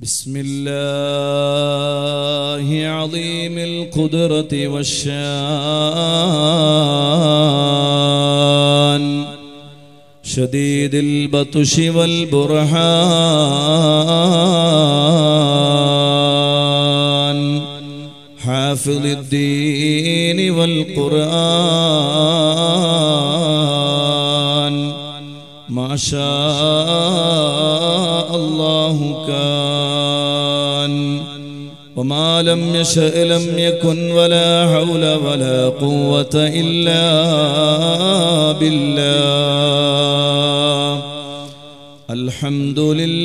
بسم الله عظيم القدرة والشان شديد البطش والبرهان حافظ الدين والقرآن ما شاء الله كان وما لم يشأ لم يكن ولا حول ولا قوة إلا بالله الحمد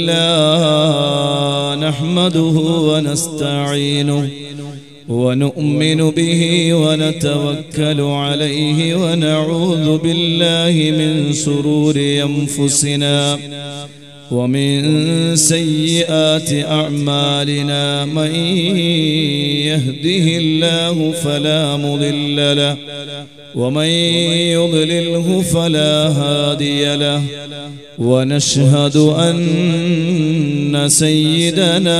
لله نحمده ونستعينه ونؤمن به ونتوكل عليه ونعوذ بالله من شرور أنفسنا ومن سيئات أعمالنا من يهده الله فلا مضل له ومن يضلله فلا هادي له ونشهد أن سيدنا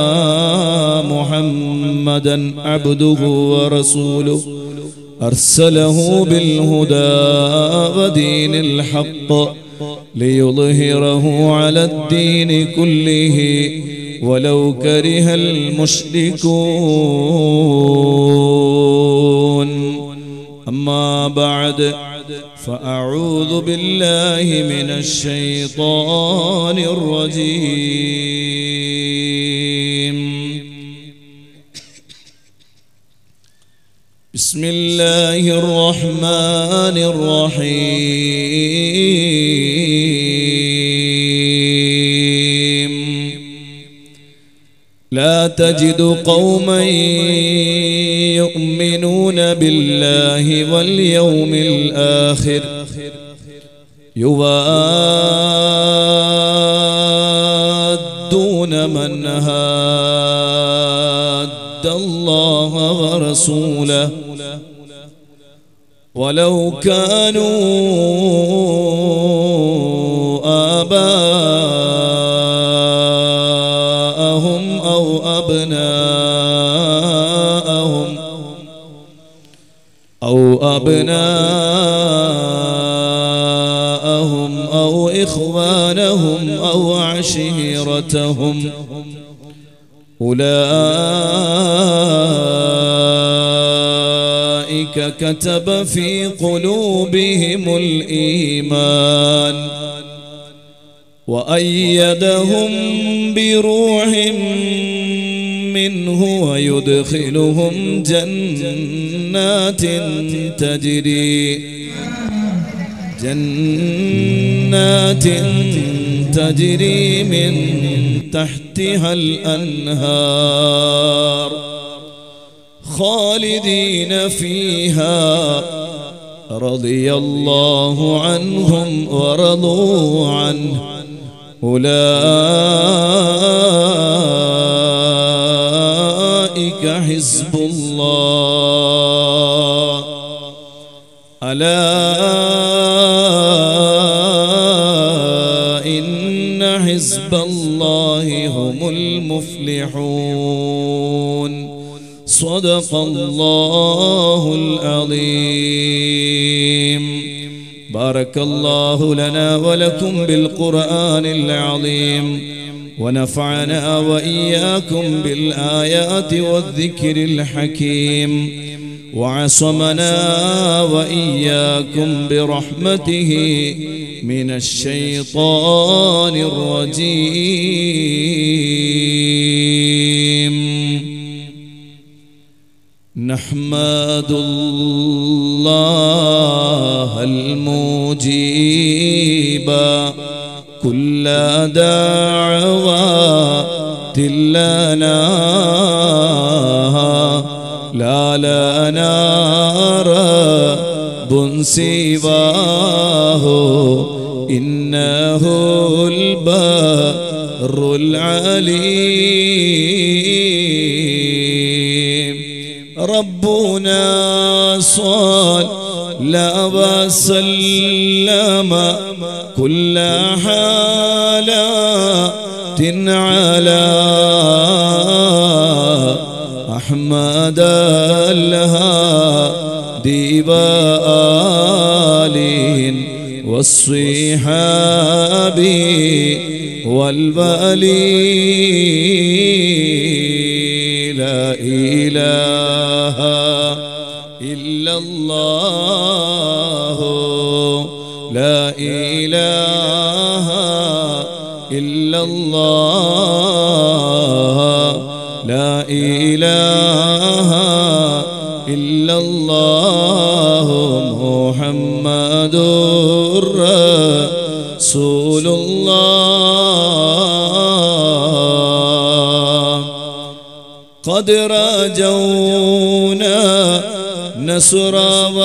محمدا عبده ورسوله أرسله بالهدى ودين الحق ليظهره على الدين كله ولو كره المشركون أما بعد فأعوذ بالله من الشيطان الرجيم بسم الله الرحمن الرحيم لا تجد قوما يؤمنون بالله واليوم الآخر يوادون من هاد الله ورسوله ولو كانوا آباءهم أو أبناءهم أو أبناءهم أو إخوانهم أو عشيرتهم أولئك كتب في قلوبهم الإيمان وأيدهم بروح منه ويدخلهم جنات تجري جنات تجري من تحتها الأنهار خالدين فيها رضي الله عنهم ورضوا عنه أولئك حزب الله ألا إن حزب الله هم المفلحون صدق الله العظيم بارك الله لنا ولكم بالقرآن العظيم ونفعنا وإياكم بالآيات والذكر الحكيم وعصمنا وإياكم برحمته من الشيطان الرجيم نحمد الله المجيب كل دعوات لنا لا لنا رب سواه إنه البر العليم ربنا صلى وسلم كل حالات على أحمد الهادي وآل والصحاب والولي لا إله إلا الله لا إله إلا الله لا إله إلا الله محمد رسول الله قد رجونا نصر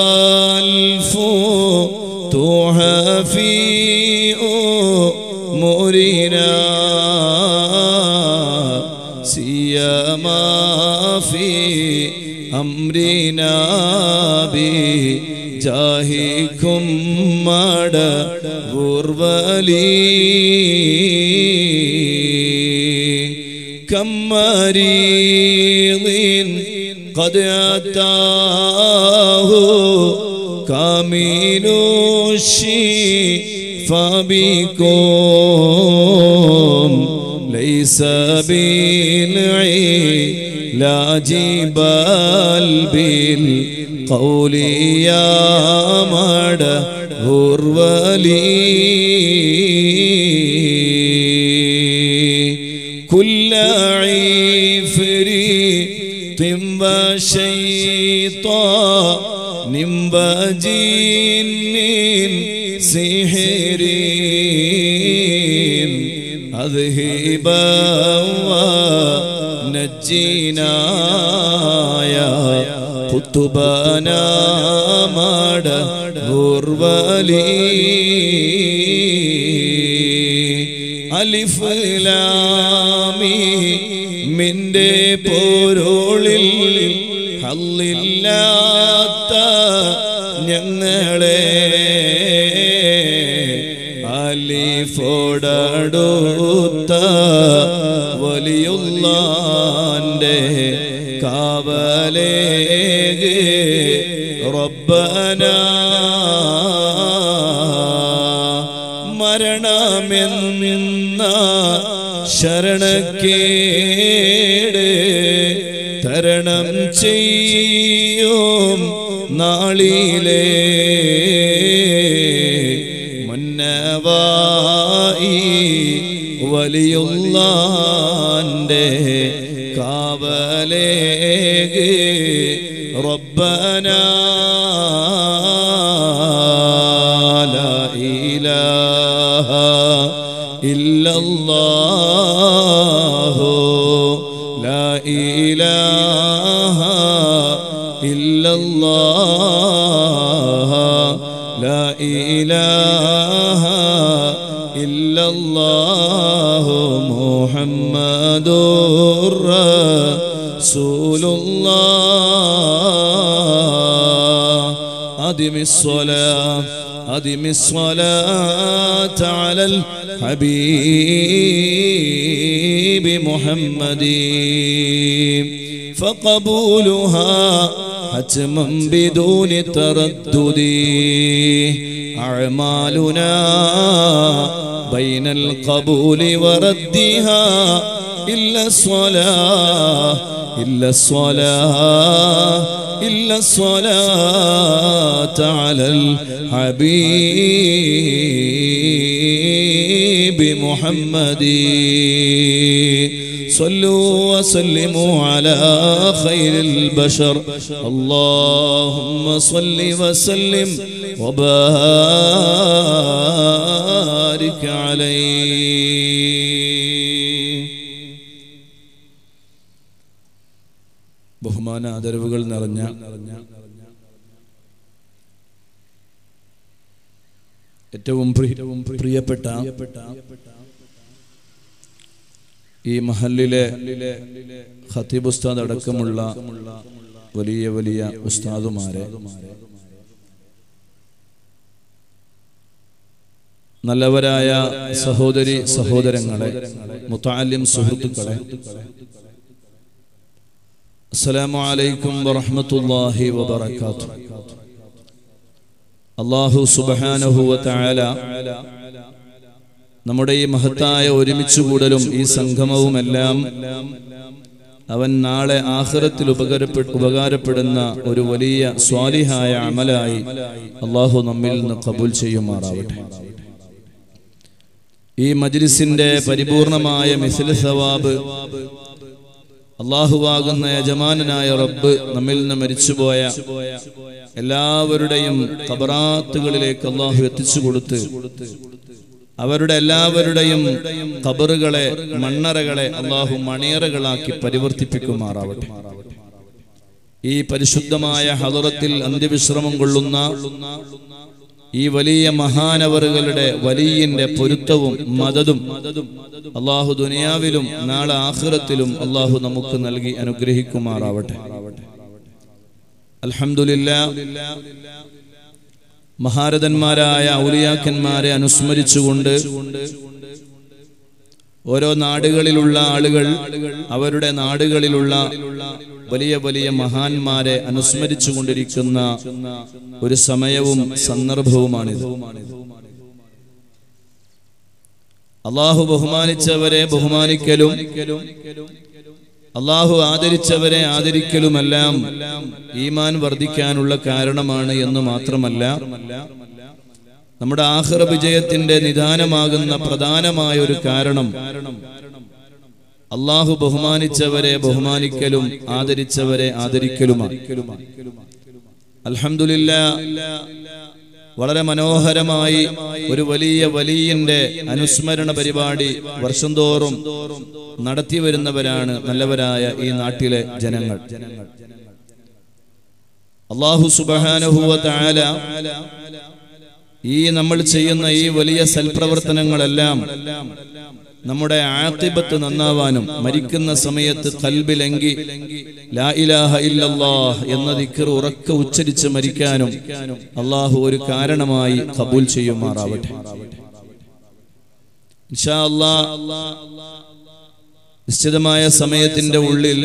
والفتوح في أمورنا سيما في أمرنا بجاهكم مد غربلي كم مريض قد أتاه كامل الشفاء بكم ليس بالعلاج بل بالقول يا مد غرولي كل عفريت وشيطان وجن سحر أذهبا ونجينا يا قطبنا مد غربلي അലിഫ് ലാമി മിന്റെ പോരോളിൽ ഹല്ലില്ലാത്ത ഞങ്ങളെ അലിഫോടടുത്ത വലിയുള്ളാന്റെ കാവലേക് റബ്ബന മരണമെന്ന ശരണക്കേട് തരണം ചെയ്യും നാളിലേ മുന്നവായി വലിയുള്ളാന്റെ കാവലേക് ربنا لا إله إلا الله لا إله إلا الله لا إله إلا الله محمد رسول الله أدم الصلاة أدم الصلاة على الحبيب محمد فقبولها حتما بدون تردد أعمالنا بين القبول وردها إلا الصلاة إلا الصلاة إلا الصلاة على الحبيب محمد صلوا وسلموا على خير البشر اللهم صل وسلم وبارك عليه ബഹുമാന ആദരവുകൾ നിറഞ്ഞ ഏറ്റവും പ്രിയവും പ്രിയപ്പെട്ട ഈ മഹലിലെ ഖത്തീബ് ഉസ്താദ് അടക്കമുള്ള വലിയ വലിയ ഉസ്താദുമാരെ നല്ലവരായ സഹോദരി സഹോദരങ്ങളെ മുത്താലിം സുഹൃത്തുക്കളെ السلام عليكم ورحمة الله وبركاته അള്ളാഹു സുബഹാനഹു വതആല നമ്മുടെ ഈ മഹത്തായ ഒരുമിച്ച് കൂടലും ഈ സംഗമവുമെല്ലാം അവൻ നാളെ ആഖിറത്തിൽ ഉപകാരപ്പെ- ഉപകാരപ്പെടുന്ന ഒരു വലിയ സ്വാലിഹായ അമലായി അള്ളാഹു നമ്മിൽ നിന്ന് കബൂൽ ചെയ്യുമാറാവട്ടെ ഈ മജ്ലിസിന്റെ പരിപൂർണമായ മിസിൽ സവാബ് അള്ളാഹുവാകുന്ന യജമാനനായ റബ്ബ് നമ്മിൽ നിന്ന് മരിച്ചുപോയ എല്ലാവരുടെയും കബറാത്തുകളിലേക്ക് അള്ളാഹു എത്തിച്ചു കൊടുത്ത് അവരുടെ എല്ലാവരുടെയും കബറുകളെ മണ്ണറകളെ അള്ളാഹു മണിയറകളാക്കി പരിവർത്തിപ്പിക്കുമാറാവട്ടെ ഈ പരിശുദ്ധമായ ഹദറത്തിൽ അന്ത്യവിശ്രമം കൊള്ളുന്ന ഈ വലിയ മഹാനവറുകളുടെ വലിയന്റെ പൊരുത്തവും മതതും അള്ളാഹു ദുനിയാവിലും നാളെ ആഖിറത്തിലും അള്ളാഹു നമുക്ക് നൽകി അനുഗ്രഹിക്കുമാറാവട്ടെ അൽഹംദുലില്ലാ മഹാരഥന്മാരായ ഔലിയാക്കന്മാരെ അനുസ്മരിച്ചുകൊണ്ട് ഓരോ നാടുകളിലുള്ള ആളുകൾ അവരുടെ നാടുകളിലുള്ള വലിയ വലിയ മഹാന്മാരെ അനുസ്മരിച്ചു കൊണ്ടിരിക്കുന്ന ഒരു സമയവും സന്ദർഭവുമാണിത് അള്ളാഹു ബഹുമാനിച്ചവരെ ബഹുമാനിക്കലും അള്ളാഹു ആദരിച്ചവരെ ആദരിക്കലുമെല്ലാം ഈമാൻ വർദ്ധിക്കാനുള്ള കാരണമാണ് എന്ന് മാത്രമല്ല നമ്മുടെ ആഹ്റ വിജയത്തിന്റെ നിദാനമാകുന്ന പ്രധാനമായ ഒരു കാരണം അള്ളാഹു ബഹുമാനിച്ചവരെ ബഹുമാനിക്കലും ആദരിച്ചവരെ ആദരിക്കലുമാണ് അൽഹംദുലില്ല വളരെ മനോഹരമായി ഒരു വലിയ വലിയന്റെ അനുസ്മരണ പരിപാടി വർഷം തോറും നടത്തി വരുന്നവരാണ് നല്ലവരായ ഈ നാട്ടിലെ ജനങ്ങൾ അള്ളാഹു സുബാനുഭൂവ താല ഈ നമ്മൾ ചെയ്യുന്ന ഈ വലിയ സൽപ്രവർത്തനങ്ങളെല്ലാം നമ്മുടെ ആത്തിബത്ത് നന്നാവാനും മരിക്കുന്ന സമയത്ത് കൽബിലെങ്കി ലാ ഇലാഹ ഇല്ലല്ലാഹ് എന്ന ദിക്കർ ഉറക്കെ ഉച്ചരിച്ച് മരിക്കാനും അള്ളാഹു ഒരു കാരണമായി കബൂൽ ചെയ്യുമാറാവട്ടെ ഇൻഷാ അല്ലാ നിശ്ചിതമായ സമയത്തിന്റെ ഉള്ളിൽ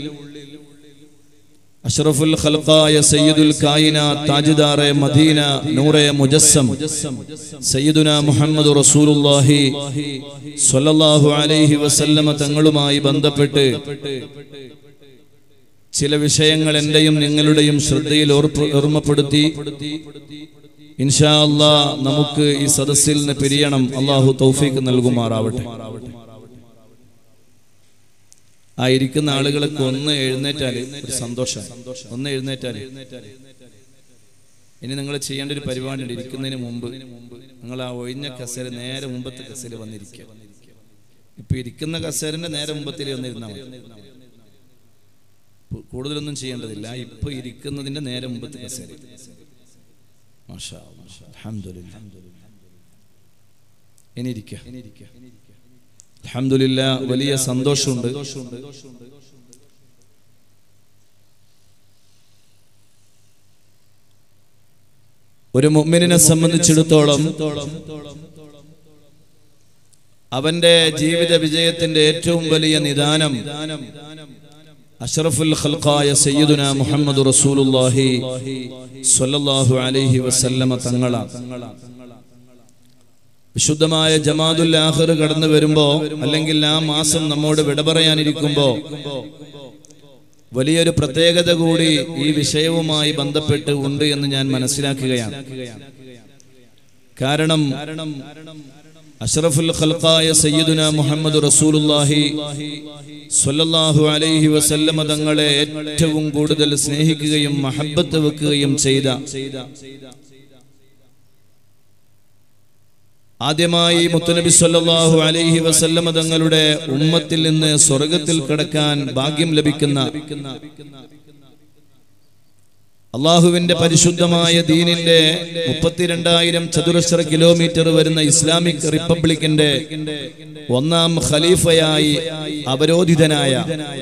അഷ്റഫുൽ ഖൽഖായ സയ്യിദുൽ കായിന താജ്ദാറെ മദീന നൂറെ മുജസ്സം സയ്യിദുന മുഹമ്മദ് റസൂലുള്ളാഹി സ്വല്ലല്ലാഹു അലൈഹി വസല്ലമ തങ്ങളുമായി ബന്ധപ്പെട്ട് ചില വിഷയങ്ങൾ എന്റെയും നിങ്ങളുടെയും ശ്രദ്ധയിൽ ഓർപ്പ് ഓർമ്മപ്പെടുത്തി ഇൻഷാ അല്ലാ നമുക്ക് ഈ സദസ്സിൽ നിന്ന് പിരിയണം അള്ളാഹു തൗഫീക്ക് നൽകുമാറാവട്ടെ ആ ഇരിക്കുന്ന ആളുകളൊക്കെ ഒന്ന് എഴുന്നേറ്റാല് ഒരു സന്തോഷം ഒന്ന് എഴുന്നേറ്റാല് ഇനി നിങ്ങൾ ചെയ്യേണ്ട ഒരു പരിപാടി ഉണ്ട് ഇരിക്കുന്നതിന് മുമ്പ് നിങ്ങൾ ആ ഒഴിഞ്ഞ കസേര നേരെ മുമ്പത്തെ കസേര വന്നിരിക്കുക ഇപ്പൊ ഇരിക്കുന്ന കസേരന്റെ നേരെ മുമ്പത്തിൽ വന്നിരുന്നാൽ മതി പു- കൂടുതലൊന്നും ചെയ്യേണ്ടതില്ല ഇപ്പൊ ഇരിക്കുന്നതിന്റെ നേരെ മുമ്പത്തെ കസേര മാഷാ മാഷാ. അൽഹംദുലില്ലാ. ഇനി ഇരിക്കുക അൽഹംദുലില്ല വലിയ സന്തോഷമുണ്ട് ഒരു മുഅ്മിനിനെ സംബന്ധിച്ചിടത്തോളം അവന്റെ ജീവിത വിജയത്തിന്റെ ഏറ്റവും വലിയ നിദാനം അഷ്റഫുൽ ഖൽഖായ സയ്യിദുന മുഹമ്മദ് റസൂലുള്ളാഹി സ്വല്ലല്ലാഹു അലൈഹി വസല്ലമ തങ്ങളാണ് വിശുദ്ധമായ ജമാദുൽ ആഖിർ കടന്നു വരുമ്പോ അല്ലെങ്കിൽ ആ മാസം നമ്മോട് വിട പറയാനിരിക്കുമ്പോ വലിയൊരു പ്രത്യേകത കൂടി ഈ വിഷയവുമായി ബന്ധപ്പെട്ട് ഉണ്ട് എന്ന് ഞാൻ മനസ്സിലാക്കുകയാണ് കാരണം അഷ്റഫുൽ ഖൽഖായ സയ്യിദുന മുഹമ്മദ് റസൂലുള്ളാഹി സ്വല്ലല്ലാഹു അലൈഹി വസല്ലമ തങ്ങളെ ഏറ്റവും കൂടുതൽ സ്നേഹിക്കുകയും മഹബത്ത് വെക്കുകയും ചെയ്ത ആദ്യമായി മുത്തുനബി സല്ലല്ലാഹു അലൈഹി വസല്ലമ തങ്ങളുടെ ഉമ്മത്തിൽ നിന്ന് സ്വർഗത്തിൽ കിടക്കാൻ ഭാഗ്യം ലഭിക്കുന്ന അള്ളാഹുവിന്റെ പരിശുദ്ധമായ ദീനിന്റെ മുപ്പത്തിരണ്ടായിരം ചതുരശ്ര കിലോമീറ്റർ വരുന്ന ഇസ്ലാമിക് റിപ്പബ്ലിക്കിന്റെ ഒന്നാം ഖലീഫയായി അവരോധിതനായ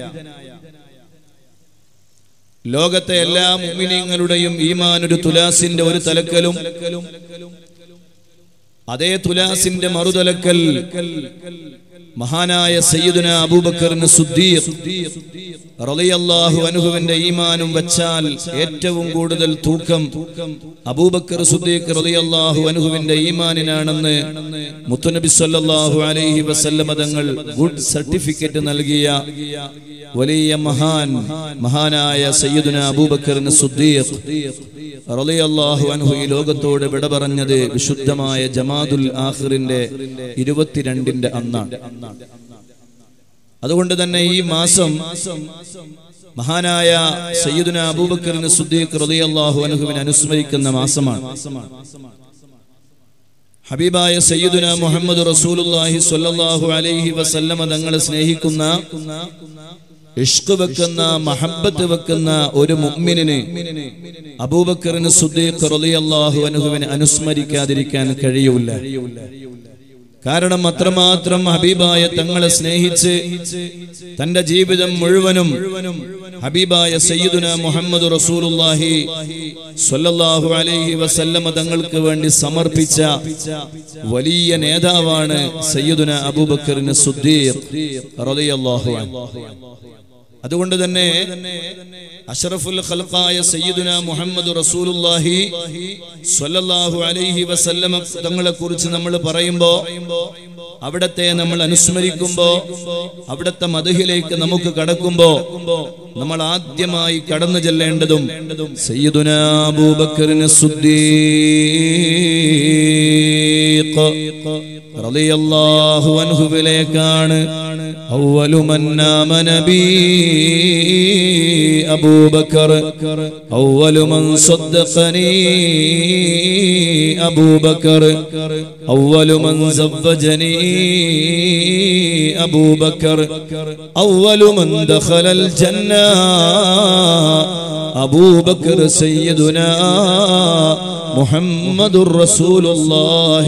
ലോകത്തെ എല്ലാ മുഅ്മിനീങ്ങളുടെയും ഈമാൻ ഒരു തുലാസിന്റെ ഒരു തലക്കലും അതേ തുലാസിന്റെ മറുതലക്കൽ മഹാനായ സയ്യിദുന അബൂബക്കറിന് സുദ്ദീഖ് റളിയല്ലാഹു അൻഹുവിന്റെ ഈമാനും വെച്ചാൽ ഏറ്റവും കൂടുതൽ തൂക്കം അബൂബക്കർ സുദ്ദീഖ് റളിയല്ലാഹു അൻഹുവിന്റെ ഈമാനിനാണെന്ന് മുത്തുനബി സല്ലല്ലാഹു അലൈഹി വസല്ലമ തങ്ങൾ ഗുഡ് സർട്ടിഫിക്കറ്റ് നൽകിയ വലിയ മഹാൻ മഹാനായ സയ്യിദുന അബൂബക്കറിന് സുദ്ദീഖ് റളിയല്ലാഹു അൻഹു ഈ ലോകത്തോട് വിട പറഞ്ഞത് വിശുദ്ധമായ ജമാദുൽ ആഖിറിന്റെ ഇരുപത്തിരണ്ടിന്റെ അന്നാണ് അതുകൊണ്ട് തന്നെ ഈ മാസം മഹാനായ സയ്യിദുന അബൂബക്കറിന് സുദ്ദീഖ് റളിയല്ലാഹു അൻഹുവിനെ അനുസ്മരിക്കുന്ന മാസമാണ് ഹബീബായ സയ്യിദുന മുഹമ്മദ് റസൂലുള്ളാഹി സ്വല്ലല്ലാഹു അലൈഹി വസല്ലമ തങ്ങളെ സ്നേഹിക്കുന്ന ഇഷ്ക് വെക്കുന്ന മഹബത്ത് വെക്കുന്ന ഒരു മുഅ്മിനിന് അബൂബക്കറിന് സുദ്ദീഖ് റളിയല്ലാഹു അൻഹുവിനെ അനുസ്മരിക്കാതിരിക്കാൻ കഴിയൂല കാരണം അത്രമാത്രം ഹബീബായ തങ്ങളെ സ്നേഹിച്ച് തന്റെ ജീവിതം മുഴുവനും ഹബീബായ സയ്യിദുന മുഹമ്മദ് റസൂലുള്ളാഹി സ്വല്ലല്ലാഹു അലൈഹി വസല്ലമ തങ്ങൾക്ക് വേണ്ടി സമർപ്പിച്ച വലിയ നേതാവാണ് സയ്യിദുന അബൂബക്കറിന് സുദ്ദീഖ് റളിയല്ലാഹു അൻഹു അതുകൊണ്ട് തന്നെ അഷറഫുൽ ഖൽഖായ സയ്യിദുന മുഹമ്മദ് റസൂലുള്ളാഹി സ്വല്ലല്ലാഹു അലൈഹി വസല്ലമ തങ്ങളെ കുറിച്ച് നമ്മൾ പറയുമ്പോൾ അവിടത്തെ നമ്മൾ അനുസ്മരിക്കുമ്പോ അവിടത്തെ മധുഹിലേക്ക് നമുക്ക് കടക്കുമ്പോ നമ്മൾ ആദ്യമായി കടന്നു ചെല്ലേണ്ടതും സയ്യിദുന അബൂബക്കറിന് സുദ്ദീഖ് റളിയല്ലാഹു അൻഹുവിലേക്കാണ് أول من آمن بي أبو بكر أول من صدقني أبو بكر أول من زوجني أبو بكر أول من دخل الجنة أبو بكر سيدنا محمد رسول الله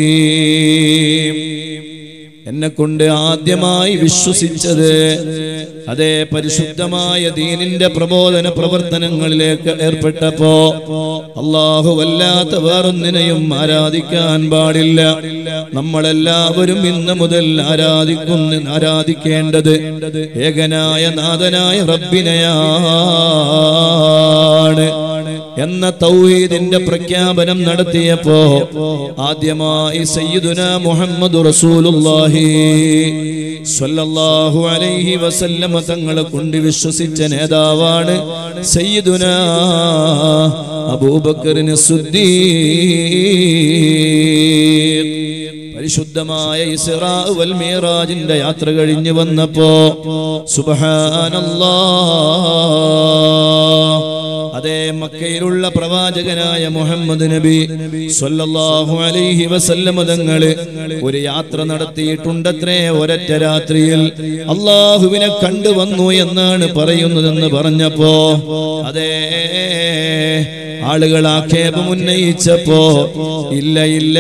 എന്നെ കൊണ്ട് ആദ്യമായി വിശ്വസിച്ചത് അതേ പരിശുദ്ധമായ ദീനിന്റെ പ്രബോധന പ്രവർത്തനങ്ങളിലേക്ക് ഏർപ്പെട്ടപ്പോ അള്ളാഹു വല്ലാത്ത വേറൊന്നിനെയും ആരാധിക്കാൻ പാടില്ല നമ്മളെല്ലാവരും ഇന്ന് മുതൽ ആരാധിക്കുന്ന ആരാധിക്കേണ്ടത് ഏകനായ നാഥനായ റബ്ബിനെയാണ് എന്ന തൗഹീദിന്റെ പ്രഖ്യാപനം നടത്തിയപ്പോ ആദ്യമായി സയ്യിദുന മുഹമ്മദ് റസൂലുള്ളാഹി സ്വല്ലല്ലാഹു അലൈഹി വസല്ലമ തങ്ങളെ കൊണ്ട് വിശ്വസിച്ച നേതാവാണ് സയ്യിദുന അബൂബക്കറിന് സുദ്ദീഖ് പരിശുദ്ധമായ ഇസ്റാ വൽ മീറാജിന്റെ യാത്ര കഴിഞ്ഞു വന്നപ്പോ സുബ്ഹാനല്ലാഹ് അതേ മക്കയിലുള്ള പ്രവാചകനായ മുഹമ്മദ് നബി സ്വല്ലല്ലാഹു അലൈഹി വസല്ലമ തങ്ങള് ഒരു യാത്ര നടത്തിയിട്ടുണ്ടത്രേ ഒരൊറ്റ രാത്രിയിൽ അള്ളാഹുവിനെ കണ്ടുവന്നു എന്നാണ് പറയുന്നതെന്ന് പറഞ്ഞപ്പോ അതേ ആളുകൾ ആക്ഷേപം ഉന്നയിച്ചപ്പോ ഇല്ല ഇല്ല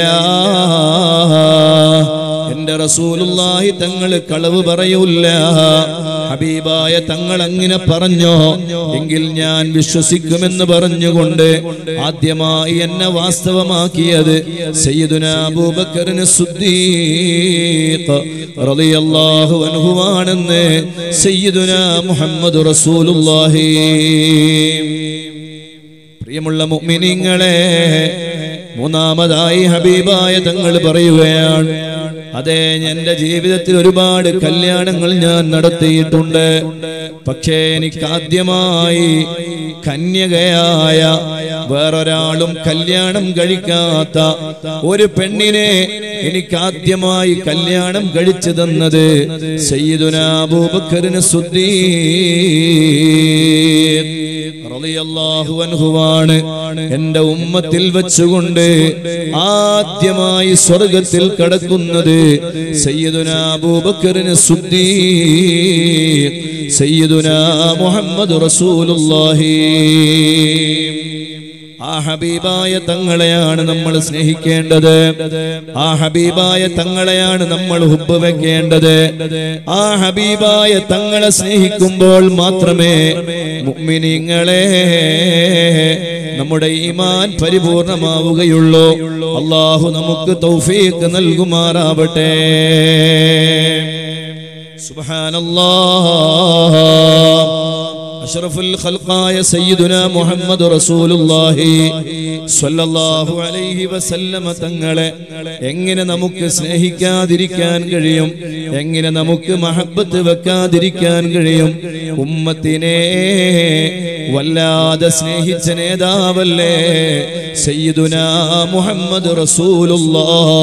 എന്റെ റസൂലുള്ളാഹി തങ്ങൾ കളവ് പറയൂല ഹബീബായ തങ്ങൾ അങ്ങനെ പറഞ്ഞോ എങ്കിൽ ഞാൻ വിശ്വസിക്കുമെന്ന് പറഞ്ഞുകൊണ്ട് ആദ്യമായി എന്നെ വാസ്തവമാക്കിയത് സയ്യിദുന അബൂബക്കറിന് സുദ്ദീഖ് റളിയല്ലാഹു അൻഹുവാണെന്ന് സയ്യിദുന മുഹമ്മദ് റസൂലുള്ളാഹി പ്രിയമുള്ള മുഅ്മിനീങ്ങളെ മൂന്നാമതായി ഹബീബായ തങ്ങൾ പറയുകയാണ് അതെ എന്റെ ജീവിതത്തിൽ ഒരുപാട് കല്യാണങ്ങൾ ഞാൻ നടത്തിയിട്ടുണ്ട് പക്ഷേ എനിക്ക് ആദ്യമായി കന്യകയായ വേറൊരാളും കല്യാണം കഴിക്കാത്ത ഒരു പെണ്ണിനെ എനിക്ക് ആദ്യമായി കല്യാണം കഴിച്ചു തന്നത് സയ്യിദുന അബൂബക്കറിന് സുദ്ദീ റളിയല്ലാഹു അൻഹുവാണ് എന്റെ ഉമ്മത്തിൽ വെച്ചുകൊണ്ട് ആദ്യമായി സ്വർഗത്തിൽ കടക്കുന്നത് സയ്യിദുന അബൂബക്കറിന് സുദ്ദീഖ് സയ്യിദുന മുഹമ്മദ് റസൂലുള്ളാഹി ആ ഹബീബായ തങ്ങളെയാണ് നമ്മൾ സ്നേഹിക്കേണ്ടത് ആ ഹബീബായ തങ്ങളെയാണ് നമ്മൾ ഹുബ് വെക്കേണ്ടത് ആ ഹബീബായ തങ്ങളെ സ്നേഹിക്കുമ്പോൾ മാത്രമേ മുഅ്മിനീങ്ങളെ നമ്മുടെ ഈമാൻ പരിപൂർണമാവുകയുള്ളൂ അള്ളാഹു നമുക്ക് തൗഫീഖ് നൽകുമാറാവട്ടെ സുബ്ഹാനല്ലാഹ് അഷ്റഫുൽ ഖൽഖായ സയ്യിദുന മുഹമ്മദ് റസൂലുള്ളാഹി സ്വല്ലല്ലാഹു അലൈഹി വസല്ലമ തങ്ങളെ എങ്ങനെ നമുക്ക് സ്നേഹിക്കാതിരിക്കാൻ കഴിയും എങ്ങനെ നമുക്ക് മഹബത്ത് വെക്കാതിരിക്കാൻ കഴിയും ഉമ്മത്തിനെ വല്ലാതെ സ്നേഹിച്ച നേതാവല്ലേ സയ്യിദുന മുഹമ്മദ് റസൂലുള്ളാഹ്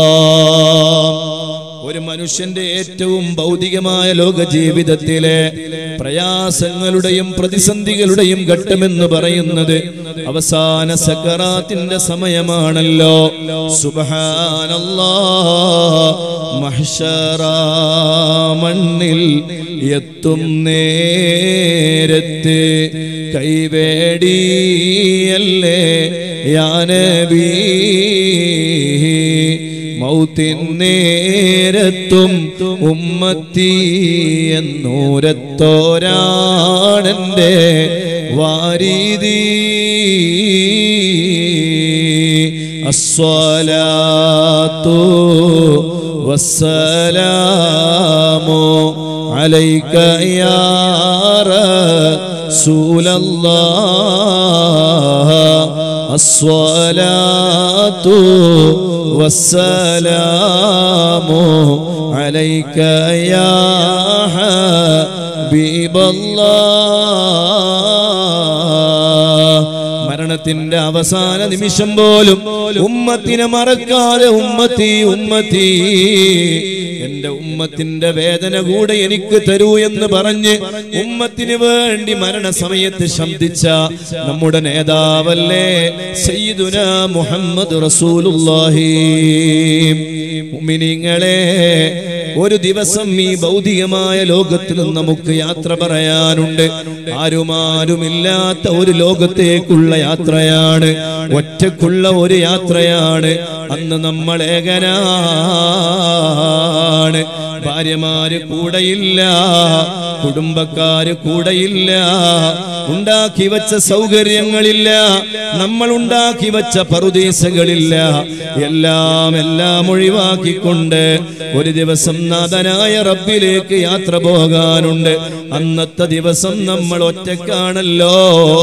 ഒരു മനുഷ്യന്റെ ഏറ്റവും ഭൗതികമായ ലോക ജീവിതത്തിലെ പ്രയാസങ്ങളുടെയും പ്രതിസന്ധികളുടെയും ഘട്ടമെന്ന് പറയുന്നത് അവസാന സക്കറാത്തിന്റെ സമയമാണല്ലോ സുബഹാനല്ലാ മഹ്ശറാ മണ്ണിൽ എത്തും നേരത്ത് കൈവേടിയല്ലേ യാനബീ മൗത്തിൻ നേരത്തും ഉമ്മത്തി എന്നൂരത്തോരാണെന്റെ വാരീതി അസ്വലാത്തു വസ്സലാമു عليك يا رسول الله الصلاة والسلام عليك يا حبيب الله മരണത്തിന്റെ അവസാന നിമിഷം പോലും ഉമ്മത്തിനെ മറക്കാതെ ഉമ്മത്തി ഉമ്മത്തി എന്റെ ഉമ്മത്തിന്റെ വേദന കൂടെ എനിക്ക് തരൂ എന്ന് പറഞ്ഞ് ഉമ്മത്തിന് വേണ്ടി മരണസമയത്ത് ശബ്ദിച്ച നമ്മുടെ നേതാവല്ലേ സയ്യിദുന മുഹമ്മദ് റസൂലുള്ളാഹി മുഅ്മിനീങ്ങളെ ഒരു ദിവസം ഈ ഭൗതികമായ ലോകത്തിൽ നിന്ന് നമുക്ക് യാത്ര പറയാനുണ്ട് ആരുമാരുമില്ലാത്ത ഒരു ലോകത്തേക്കുള്ള യാത്രയാണ് ഒറ്റക്കുള്ള ഒരു യാത്രയാണ് അന്ന് നമ്മൾ ഏകനാണ് ഭാര്യമാര് കൂടെയില്ല കുടുംബക്കാര് കൂടെയില്ല ഉണ്ടാക്കി വച്ച സൗകര്യങ്ങളില്ല നമ്മൾ ഉണ്ടാക്കി വച്ച പറുദീസകളില്ല എല്ലാം എല്ലാം ഒഴിവാക്കിക്കൊണ്ട് ഒരു ദിവസം നാഥനായ റബ്ബിലേക്ക് യാത്ര പോകാനുണ്ട് അന്നത്തെ ദിവസം നമ്മൾ ഒറ്റക്കാണല്ലോ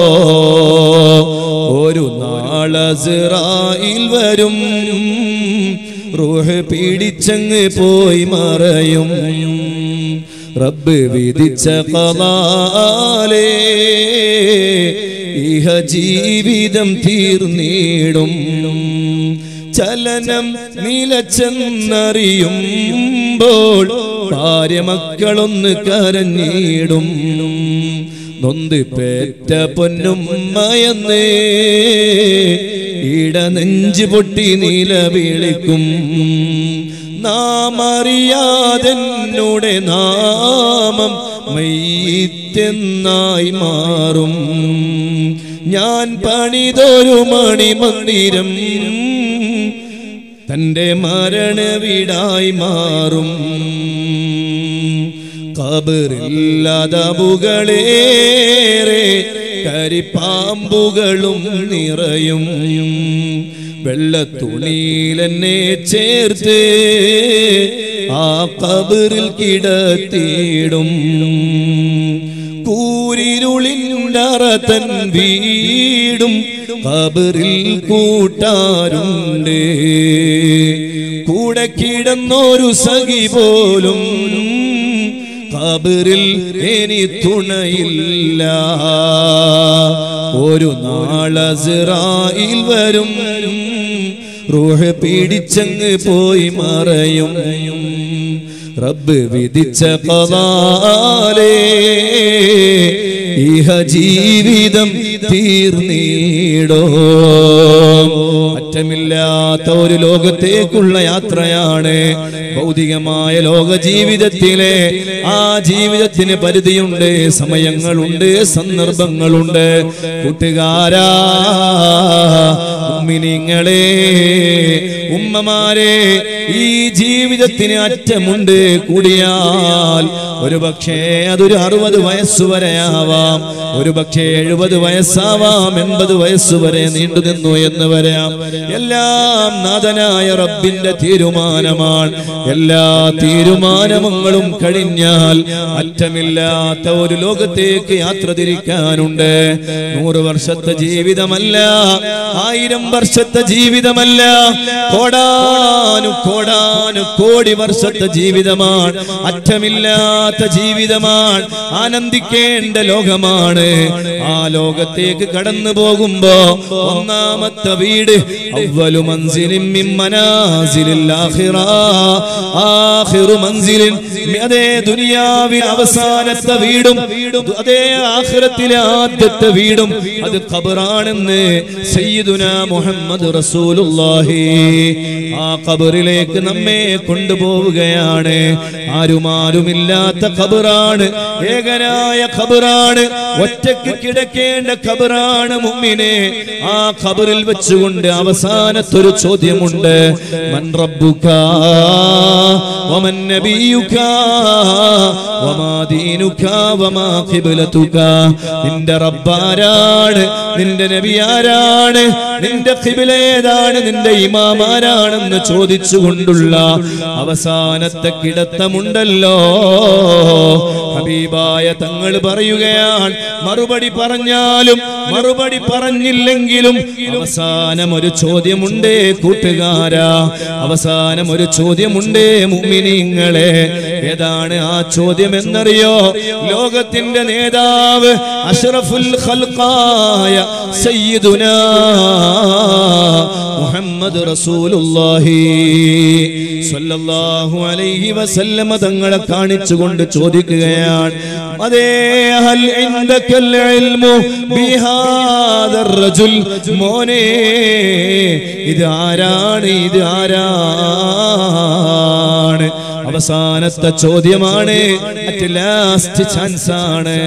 ഒരു നാളസിറായിൽ വരും റൂഹ് പിടിച്ചങ്ങ് പോയി മറയും റബ്ബ് വിധിച്ച കലാലേ ഇഹ ജീവിതം തീർന്നിടും ചലനം നിലച്ചെന്നറിയുമ്പോൾ ഭാര്യ മക്കളൊന്ന് കരഞ്ഞിടും നൊന്ത് പേറ്റ പൊന്നുമ്മയെന്ന് ഇടനെഞ്ച് പൊട്ടി നിലവിളിക്കും നാം അറിയാതെന്നുടെ നാമം മയ്യത്തെന്നായി മാറും ഞാൻ പണിതൊരു മണിമന്ദിരം തന്റെ മരണ വീടായി മാറും കബറില്ലാതബുകളേറെ കരിപ്പാമ്പുകളും നിറയും വെള്ളത്തുണിയിലെന്നെ ചേർത്ത് ആ കബറിൽ കിടത്തിയിടും കൂരിരുളിൻ്ററത്തൻ വീടും കബറിൽ കൂട്ടാറുണ്ട് കൂടെ കിടന്നൊരു സഖി പോലും കബറിൽ ഇനി തുണയില്ല ഒരു നാളസിറായിൽ വരും റൂഹ് പിടിച്ചങ്ങ് പോയി മറയും റബ്ബ് വിധിച്ച പതാലേ ഇഹ ജീവിതം തീർന്നീടോ അറ്റമില്ലാത്ത ഒരു ലോകത്തേക്കുള്ള യാത്രയാണ് ഭൗതികമായ ലോക ജീവിതത്തിലെ ആ ജീവിതത്തിന് പരിധിയുണ്ട് സമയങ്ങളുണ്ട് സന്ദർഭങ്ങളുണ്ട് കൂട്ടുകാരാ ഉമ്മിനിങ്ങളെ ഉമ്മമാരെ ഈ ജീവിതത്തിന് അറ്റമുണ്ട് കൂടിയാൽ ഒരു പക്ഷേ അതൊരു അറുപത് വയസ്സ് വരെയാവാം ഒരു പക്ഷേ എഴുപത് വയസ്സാവാം എൺപത് വയസ്സ് വരെ നീണ്ടു നിന്നു എന്ന് വരാം എല്ലാം നാഥനായ റബ്ബിന്റെ തീരുമാനമാണ് എല്ലാ തീരുമാനങ്ങളും കഴിഞ്ഞാൽ അറ്റമില്ലാത്ത ഒരു ലോകത്തേക്ക് യാത്ര തിരിക്കാനുണ്ട് നൂറ് വർഷത്തെ ജീവിതമല്ല ആയിരം വർഷത്തെ ജീവിതമല്ല കോടാനു കോടാനു കോടി വർഷത്തെ ജീവിതമാണ് അറ്റമില്ലാത്ത ജീവിതമാണ് ആനന്ദിക്കേണ്ട ലോകമാണ് ആ ലോകത്തേക്ക് കടന്നു പോകുമ്പോ ഒന്നാമത്തെ വീട് അവലു മൻസിലിൻ മിൻ മനാസിലിൽ ആഖിറ ആഖിറു മൻസിലിൻ അതേ ദുനിയാവിൽ അവസാനത്തെ വീടും അതേ ആഖിറത്തിലെ ആദ്യത്തെ വീടും അത് ഖബറാണെന്ന് സയ്യിദുന മുഹമ്മദ് റസൂലുള്ളാഹി ആ ഖബറിലേക്ക് നമ്മെ കൊണ്ടുപോവുകയാണ് ആരുമാരുമില്ലാത്ത ഖബറാണ് ഏകനായ ഖബറാണ് ഒറ്റക്ക് കിടക്കേണ്ട ഖബറാണ് മുമ്മിനെ ആ ഖബറിൽ വെച്ചുകൊണ്ട് അവസാനത്തൊരു ചോദ്യമുണ്ട് മൻ റബ്ബുക വമൻ നബിയുക വമാ ദീനുക വമാ ഖിബ്ലതുക നിന്റെ റബ്ബാരാണ് നിന്റെ നബി ആരാണ് നിന്റെ ഖിബില ഏതാണ് നിന്റെ ഇമാം ആരാണെന്ന് ചോദിച്ചുകൊണ്ടുള്ള അവസാനത്തെ കിടത്തമുണ്ടല്ലോ ഹബീബായ തങ്ങൾ പറയുകയാണ് മറുപടി പറഞ്ഞാലും മറുപടി പറഞ്ഞില്ലെങ്കിലും അവസാനം ഒരു ചോദ്യമുണ്ടേ കൂട്ടുകാരാ അവസാനം ഒരു ചോദ്യമുണ്ടേ മുമ്മിനിങ്ങളെ ഏതാണ് ആ ചോദ്യം എന്നറിയോ ലോകത്തിന്റെ നേതാവ് അഷ്റഫുൽ ഖൽഖായ സയ്യിദുനാ മുഹമ്മദ് റസൂലുള്ളാഹി സ്വല്ലല്ലാഹു അലൈഹി വസല്ലമ തങ്ങളെ കാണിച്ചുകൊണ്ട് ചോദിക്കുകയാണ് അതേ ഹൽ ഇൻദകൽ ഇൽമു ബിഹാദർ റജുൽ മോനെ ഇത് ആരാണ് ഇത് ആരാണ് അവസാനത്തെ ചോദ്യമാണ് അറ്റ് ലാസ്റ്റ് ചാൻസ് ആണ്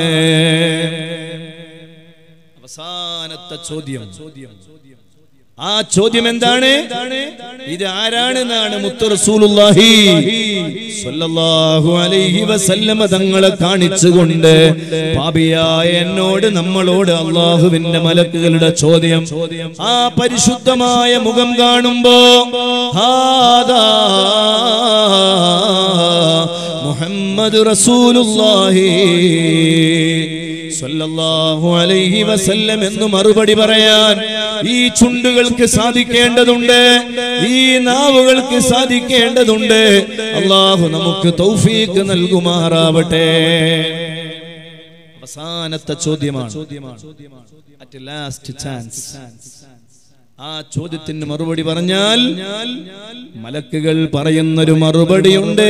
അവസാനത്തെ ചോദ്യം ആ ചോദ്യം എന്താണ് ഇത് ആരാണെന്നാണ് മുത്തു റസൂലുള്ളാഹി സ്വല്ലല്ലാഹു അലൈഹി വസല്ലമ തങ്ങളെ കാണിച്ചുകൊണ്ട് പാപിയായ എന്നോട് നമ്മളോട് അള്ളാഹുവിന്റെ മലക്കുകളുടെ ചോദ്യം ആ പരിശുദ്ധമായ മുഖം കാണുമ്പോ ഹാദാ മുഹമ്മദ് റസൂലുള്ളാഹി സ്വല്ലല്ലാഹു അലൈഹി വസല്ലം എന്ന് മറുപടി പറയാൻ ഈ ചുണ്ടുകൾക്ക് സാധിക്കേണ്ടതുണ്ട് ഈ നാവുകൾക്ക് സാധിക്കേണ്ടതുണ്ട് അള്ളാഹു നമുക്ക് തൗഫീക്ക് നൽകുമാറാവട്ടെ അവസാനത്തെ ചോദ്യമാണ് അറ്റ് ലാസ്റ്റ് ചാൻസ് ആ ചോദ്യത്തിന് മറുപടി പറഞ്ഞാൽ മലക്കുകൾ പറയുന്നൊരു മറുപടിയുണ്ട്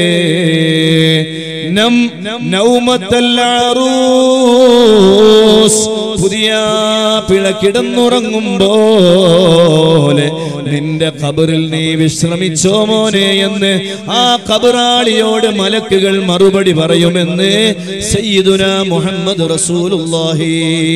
നം നൗമത്തൽ അറൂസ് പുതിയ പിള കിടന്നുറങ്ങുമ്പോലെ നിന്റെ ഖബറിൽ നീ വിശ്രമിച്ചോ മോനെ എന്ന് ആ ഖബറാളിയോട് മലക്കുകൾ മറുപടി പറയുമെന്ന് സയ്യിദുന മുഹമ്മദ് റസൂലുള്ളാഹി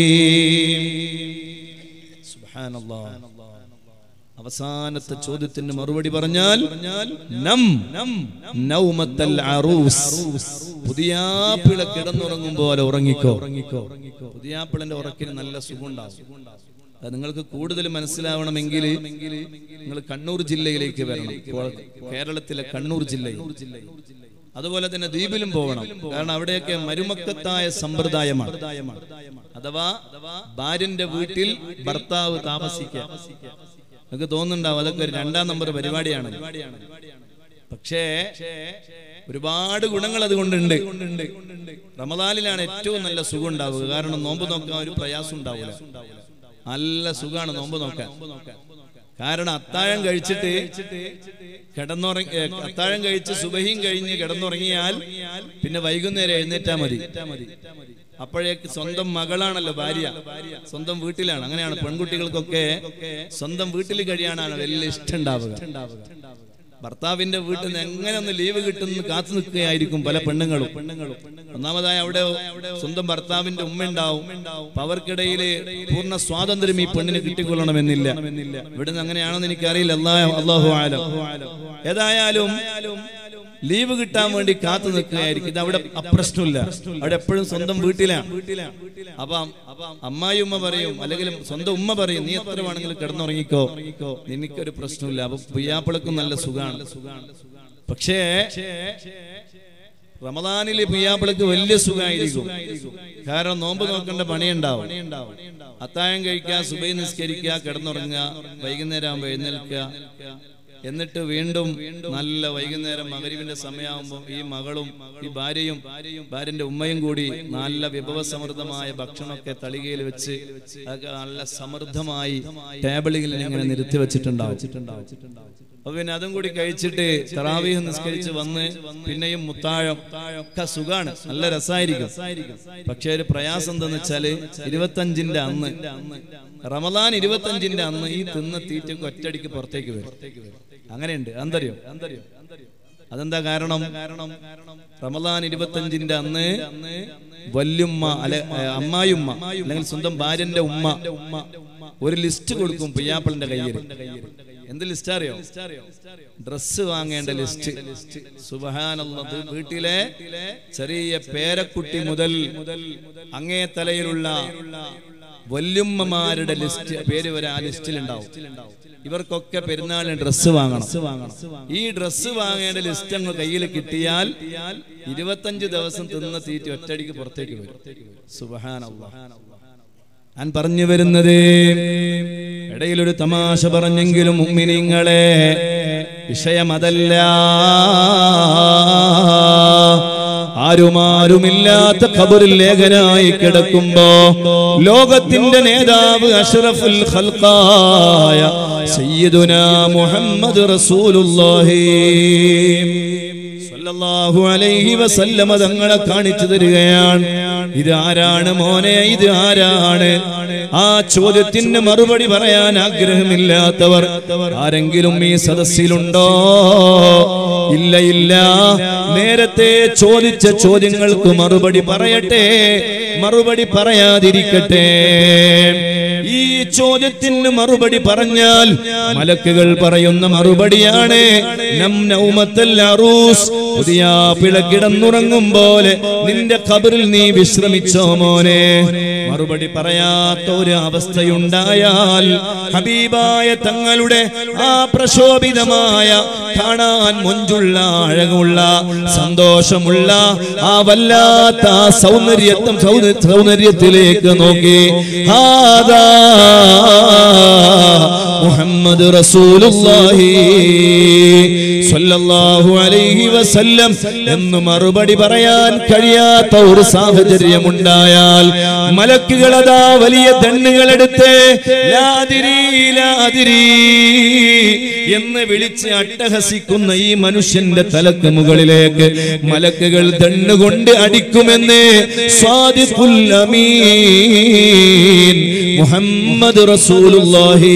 സുബ്ഹാനല്ലാഹ് അവസാനത്തെ ചോദ്യത്തിന് മറുപടി പറഞ്ഞാൽ നം നൗമത്തൽ അറൂസ് പുതിയാപ്പിള കിടന്നുറങ്ങും പോലെ ഉറങ്ങിക്കോ പുതിയാപ്പിളന്റെ ഉറക്കിന് നല്ല സുഖമുണ്ടാവും അത് നിങ്ങൾക്ക് കൂടുതൽ മനസ്സിലാവണമെങ്കിൽ നിങ്ങൾ കണ്ണൂർ ജില്ലയിലേക്ക് വരണം ഇപ്പോൾ കേരളത്തിലെ കണ്ണൂർ ജില്ലയിൽ അതുപോലെ തന്നെ ദ്വീപിലും പോകണം കാരണം അവിടെയൊക്കെ മരുമക്കത്തായ സമ്പ്രദായമാണ് അഥവാ ഭാര്യന്റെ വീട്ടിൽ ഭർത്താവ് താമസിക്കുക നിങ്ങൾക്ക് തോന്നുന്നുണ്ടാവും അതൊക്കെ ഒരു രണ്ടാം നമ്പർ പരിപാടിയാണ് പക്ഷേ ഒരുപാട് ഗുണങ്ങൾ അതുകൊണ്ടുണ്ട് റമദാനിലാണ് ഏറ്റവും നല്ല സുഖം ഉണ്ടാവുക കാരണം നോമ്പ് നോക്കാൻ ഒരു പ്രയാസം ഉണ്ടാവില്ല നല്ല സുഖമാണ് നോമ്പ് നോക്കാൻ കാരണം അത്താഴം കഴിച്ചിട്ട് കിടന്നുറങ്ങി ഏ, അത്താഴം കഴിച്ച് സുബഹിയും കഴിഞ്ഞ് കിടന്നുറങ്ങിയാൽ പിന്നെ വൈകുന്നേരം എഴുന്നേറ്റാ മതി അപ്പോഴേക്ക് സ്വന്തം മകളാണല്ലോ ഭാര്യ സ്വന്തം വീട്ടിലാണ് അങ്ങനെയാണ് പെൺകുട്ടികൾക്കൊക്കെ സ്വന്തം വീട്ടിൽ കഴിയാനാണ് വലിയ ഇഷ്ടം ഉണ്ടാവുക ഭർത്താവിന്റെ വീട്ടിൽ നിന്ന് എങ്ങനെ ഒന്ന് ലീവ് കിട്ടുന്ന കാത്തു നിൽക്കുകയായിരിക്കും പല പെണ്ണുങ്ങളും ഒന്നാമതായി അവിടെ സ്വന്തം ഭർത്താവിന്റെ ഉമ്മ ഉണ്ടാവും അപ്പൊ അവർക്കിടയിൽ പൂർണ്ണ സ്വാതന്ത്ര്യം ഈ പെണ്ണിന് കിട്ടിക്കൊള്ളണമെന്നില്ല ഇവിടുന്ന് അങ്ങനെയാണെന്ന് എനിക്കറിയില്ല അല്ലാഹു അള്ളാഹു ആലം ഏതായാലും ലീവ് കിട്ടാൻ വേണ്ടി കാത്തു നിൽക്കുകയായിരിക്കും ഇത് അവിടെ അപ്രശ്നമില്ല അവിടെ എപ്പോഴും സ്വന്തം വീട്ടിലാണ് അപ്പം അമ്മായി ഉമ്മ പറയും അല്ലെങ്കിൽ സ്വന്തം ഉമ്മ പറയും നീ എത്ര വേണമെങ്കിലും കിടന്നുറങ്ങിക്കോ നിനക്കൊരു പ്രശ്നമില്ല അപ്പൊ പുയ്യാപ്പിളക്കും നല്ല സുഖാണ് പക്ഷേ റമദാനിലെ പുയ്യാപ്പിളക്ക് വലിയ സുഖമായിരിക്കും കാരണം നോമ്പ് നോക്കേണ്ട പണിയുണ്ടാവും അത്താഴം കഴിക്കുക സുബൈ നിസ്കരിക്കുക കിടന്നുറങ്ങുക വൈകുന്നേരം ആകുമ്പോൾ എഴുന്നേൽക്കുക എന്നിട്ട് വീണ്ടും നല്ല വൈകുന്നേരം മകരിവിന്റെ സമയമാകുമ്പോൾ ഈ മകളും ഈ ഭാര്യയും ഭാര്യന്റെ ഉമ്മയും കൂടി നല്ല വിഭവസമൃദ്ധമായ ഭക്ഷണമൊക്കെ തളികയിൽ വെച്ച് അതൊക്കെ നല്ല സമൃദ്ധമായി ടേബിളിൽ ഇങ്ങനെ നിരത്തി വെച്ചിട്ടുണ്ടാവും അപ്പൊ പിന്നെ അതും കൂടി കഴിച്ചിട്ട് തറാവീഹ് നിസ്കരിച്ച് വന്ന് പിന്നെയും മുത്താഴം ഒക്കെ സുഖാണ് നല്ല രസമായിരിക്കും പക്ഷെ ഒരു പ്രയാസം എന്താന്ന് വെച്ചാല് ഇരുപത്തഞ്ചിന്റെ അന്ന് റമദാൻ ഇരുപത്തഞ്ചിന്റെ അന്ന് ഈ തിന്ന തീറ്റക്ക് ഒറ്റടിക്ക് പുറത്തേക്ക് വരും അങ്ങനെയുണ്ട് അന്തരിയോ അതെന്താ കാരണം റമദാൻ ഇരുപത്തഞ്ചിന്റെ അന്ന് വല്യുമ്മ അല്ലെ ഏ, അമ്മായിയുമ്മ അല്ലെങ്കിൽ സ്വന്തം ഭാര്യന്റെ ഉമ്മ ഒരു ലിസ്റ്റ് കൊടുക്കും പിയ്യാപ്പിളിന്റെ കയ്യിൽ എന്ത് ലിസ്റ്റ് അറിയോ ഡ്രസ് വാങ്ങേണ്ട ലിസ്റ്റ് സുബഹാനല്ലത് വീട്ടിലെ ചെറിയ പേരക്കുട്ടി മുതൽ അങ്ങേ തലയിലുള്ള വല്യുമ്മമാരുടെ ലിസ്റ്റ് പേര് വരെ ആ ലിസ്റ്റിൽ ഉണ്ടാവും ഇവർക്കൊക്കെ പെരുന്നാളിന് ഡ്രസ്സ് വാങ്ങണം ഈ ഡ്രസ്സ് വാങ്ങേണ്ട ലിസ്റ്റ് അങ്ങ് കയ്യിൽ കിട്ടിയാൽ ഇരുപത്തഞ്ച് ദിവസം തിന്ന തീറ്റ ഒറ്റടിക്ക് പുറത്തേക്ക് വരും സുബഹാനല്ലാ ഞാൻ പറഞ്ഞു വരുന്നത് ഇടയിലൊരു തമാശ പറഞ്ഞെങ്കിലും ഉമ്മിനിങ്ങളെ വിഷയമതല്ല ആരുമാരുമില്ലാത്ത ഖബറിൽ ലേഖനായി കിടക്കുമ്പോ ലോകത്തിന്റെ നേതാവ് അഷ്റഫുൽ ഖൽഖായ സയ്യിദുന മുഹമ്മദ് റസൂലുള്ളാഹി സല്ലല്ലാഹു അലൈഹി വസല്ലമ തങ്ങളെ കാണിച്ചു തരികയാണ് ഇത് ആരാണ് മോനെ ഇത് ആരാണ് ആ ചോദ്യത്തിന് മറുപടി പറയാൻ ആഗ്രഹമില്ലാത്തവർ ആരെങ്കിലും ഈ സദസ്സിലുണ്ടോ ഇല്ല ഇല്ല നേരത്തെ ചോദിച്ച ചോദ്യങ്ങൾക്ക് മറുപടി പറയട്ടെ മറുപടി പറയാതിരിക്കട്ടെ ഈ ചോദ്യത്തിന് മറുപടി പറഞ്ഞാൽ മലക്കുകൾ പറയുന്ന മറുപടിയാണ് നം നൗമത്തൽ അറൂസ് പുതിയ പിള കിടന്നുറങ്ങും പോലെ നിന്റെ ഖബറിൽ നീ വിശ്രമിച്ചോ മോനെ മറുപടി പറയാത്ത ഒരു അവസ്ഥയുണ്ടായാൽ ഹബീബായ തങ്ങളുടെ ആ പ്രശോഭിതമായ കാണാൻ മൊഞ്ചുള്ള അഴകുള്ള സന്തോഷമുള്ള ആ വല്ലാത്ത ആ സൗന്ദര്യത്വം സൗന്ദ- സൗന്ദര്യത്തിലേക്ക് നോക്കി ഹാദാ മുഹമ്മദ് റസൂലുള്ളാഹി സ്വല്ലല്ലാഹു അലൈഹി വസല്ലം എന്ന് മറുപടി പറയാൻ കഴിയാത്ത ഒരു സാഹചര്യം ഉണ്ടായാൽ മലക്കുകൾ അതാ വലിയ ദണ്ണുകളെടുത്ത് ലാതിരി ലാതിരി എന്ന് വിളിച്ച് അട്ടഹസിക്കുന്ന ഈ മനുഷ്യന്റെ തലക്ക് മുകളിലേക്ക് മലക്കുകൾ ദണ്ണുകൊണ്ട് അടിക്കുമെന്ന് സ്വാദിഖുൽ അമീൻ മുഹമ്മദ് റസൂലുള്ളാഹി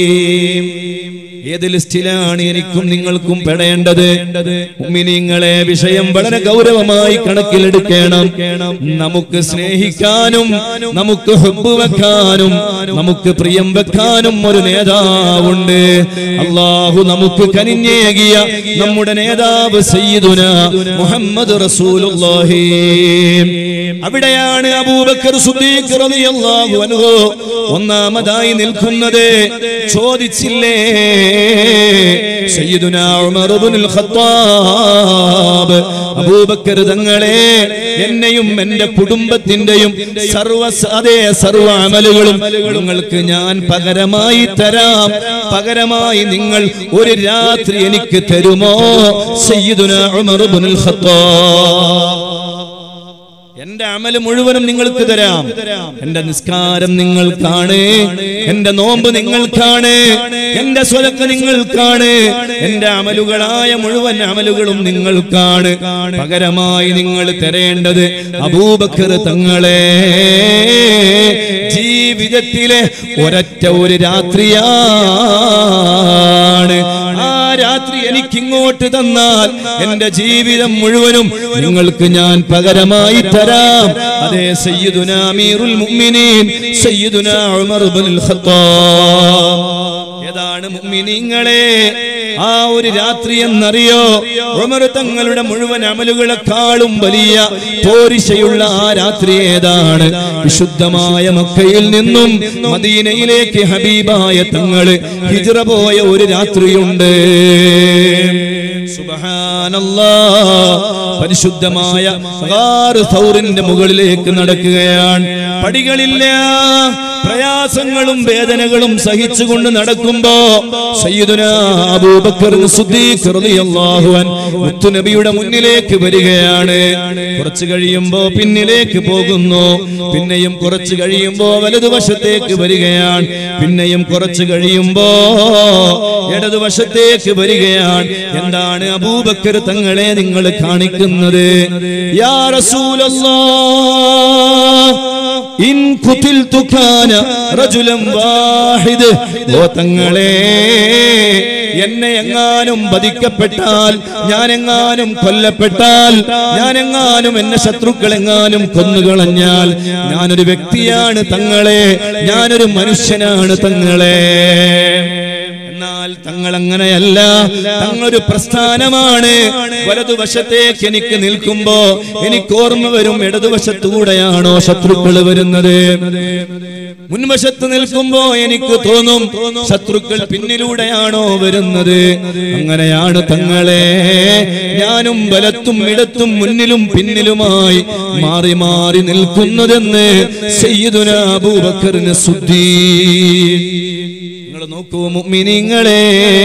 ഏത് ലിസ്റ്റിലാണ് എനിക്കും നിങ്ങൾക്കും പെടേണ്ടത് ഉമ്മിനിങ്ങളെ വിഷയം വളരെ ഗൗരവമായി കണക്കിലെടുക്കണം നമുക്ക് സ്നേഹിക്കാനും നമുക്ക് ഹുബ് വെക്കാനും നമുക്ക് പ്രിയം വെക്കാനും ഒരു നേതാവുണ്ട് അള്ളാഹു നമുക്ക് കനിഞ്ഞേകിയ നമ്മുടെ നേതാവ് സയ്യിദുന മുഹമ്മദ് റസൂലുള്ളാഹി അവിടെയാണ് അബൂബക്കർ സുദ്ദീഖ് റളിയല്ലാഹു അൻഹു ഒന്നാമതായി നിൽക്കുന്നത് ചോദിച്ചില്ലേ സയ്യിദുനാ ഉമർ ഇബ്നുൽ ഖത്താബ് അബൂബക്കർ തങ്ങളെ എന്നെയും എന്റെ കുടുംബത്തിന്റെയും സർവ അതേ സർവ അമലുകളും നിങ്ങൾക്ക് ഞാൻ പകരമായി തരാം പകരമായി നിങ്ങൾ ഒരു രാത്രി എനിക്ക് തരുമോ സയ്യിദുനാ ഉമർ ഇബ്നുൽ ഖത്താബ് എന്റെ അമല് മുഴുവനും നിങ്ങൾക്ക് തരാം എന്റെ നിസ്കാരം നിങ്ങൾക്കാണ് എന്റെ നോമ്പ് നിങ്ങൾക്കാണ് എന്റെ സ്വലക്ക് നിങ്ങൾക്കാണ് എന്റെ അമലുകളായ മുഴുവൻ അമലുകളും നിങ്ങൾക്കാണ് പകരമായി നിങ്ങൾ തരേണ്ടത് അബൂബക്കർ തങ്ങളെ ജീവിതത്തിലെ ഒരൊറ്റ ഒരു രാത്രിയാണ് ആ രാത്രി എനിക്ക് ഇങ്ങോട്ട് തന്നാൽ എന്റെ ജീവിതം മുഴുവനും നിങ്ങൾക്ക് ഞാൻ പകരമായി തരാം അതേ സയ്യിദുന അമീറുൽ മുഅ്മിനീൻ സയ്യിദുന ഉമർ ഇബ്നുൽ ഖത്താബ് ഏതാണ് മുഅ്മിനീങ്ങളെ ആ ഒരു രാത്രി എന്നറിയോ ഉമർ തങ്ങളുടെ മുഴുവൻ അമലുകളെക്കാളും വലിയ പോരിശയുള്ള ആ രാത്രി ഏതാണ് വിശുദ്ധമായ മക്കയിൽ നിന്നും മദീനയിലേക്ക് ഹബീബായ തങ്ങള് ഹിജ്റ പോയ ഒരു രാത്രിയുണ്ട് സുബ്ഹാനല്ലാ പരിശുദ്ധമായ ഗാറ് സൗറിന്റെ മുകളിലേക്ക് നടക്കുകയാണ് പടികളില്ല പ്രയാസങ്ങളും വേദനകളും സഹിച്ചുകൊണ്ട് നടക്കുമ്പോ സയ്യിദുന അബൂബക്കർ സിദ്ദീഖ് റളിയല്ലാഹു അൻഹു മുത്തുനബിയുടെ മുന്നിലേക്ക് വരികയാണ് കുറച്ച് കഴിയുമ്പോ പിന്നിലേക്ക് പോകുന്നു പിന്നെയും കുറച്ച് കഴിയുമ്പോ വലതുവശത്തേക്ക് വരികയാണ് പിന്നെയും കുറച്ച് കഴിയുമ്പോ ഇടതുവശത്തേക്ക് വരികയാണ് എന്താണ് അബൂബക്കർ തങ്ങളെ നിങ്ങൾ കാണിക്കുന്നത് യാ റസൂലല്ലാഹ് ഇൻ ഖുതിൽതു കാന റജുലൻ വാഹിദ് ഓ തങ്ങളെ എന്നെ എങ്ങാനും വധിക്കപ്പെട്ടാൽ ഞാൻ എങ്ങാനും കൊല്ലപ്പെട്ടാൽ ഞാൻ എങ്ങാനും എന്നെ ശത്രുക്കൾ എങ്ങാനും കൊന്നുകളഞ്ഞാൽ ഞാനൊരു വ്യക്തിയാണ് തങ്ങളെ ഞാനൊരു മനുഷ്യനാണ് തങ്ങളെ എന്നാൽ തങ്ങൾ അങ്ങനെയല്ല തങ്ങളൊരു പ്രസ്ഥാനമാണ് വലതുവശത്തേക്ക് എനിക്ക് നിൽക്കുമ്പോ എനിക്ക് ഓർമ്മ വരും ഇടതുവശത്തൂടെയാണോ ശത്രുക്കൾ വരുന്നത് മുൻവശത്ത് നിൽക്കുമ്പോ എനിക്ക് തോന്നും ശത്രുക്കൾ പിന്നിലൂടെയാണോ വരുന്നത് അങ്ങനെയാണ് തങ്ങളെ ഞാനും വലത്തും ഇടത്തും മുന്നിലും പിന്നിലുമായി മാറി മാറി നിൽക്കുന്നതെന്ന് സയ്യിദുന അബൂബക്കറിന് സുദ്ധീ നിങ്ങൾ നോക്കൂ മുഅ്മിനീങ്ങളെ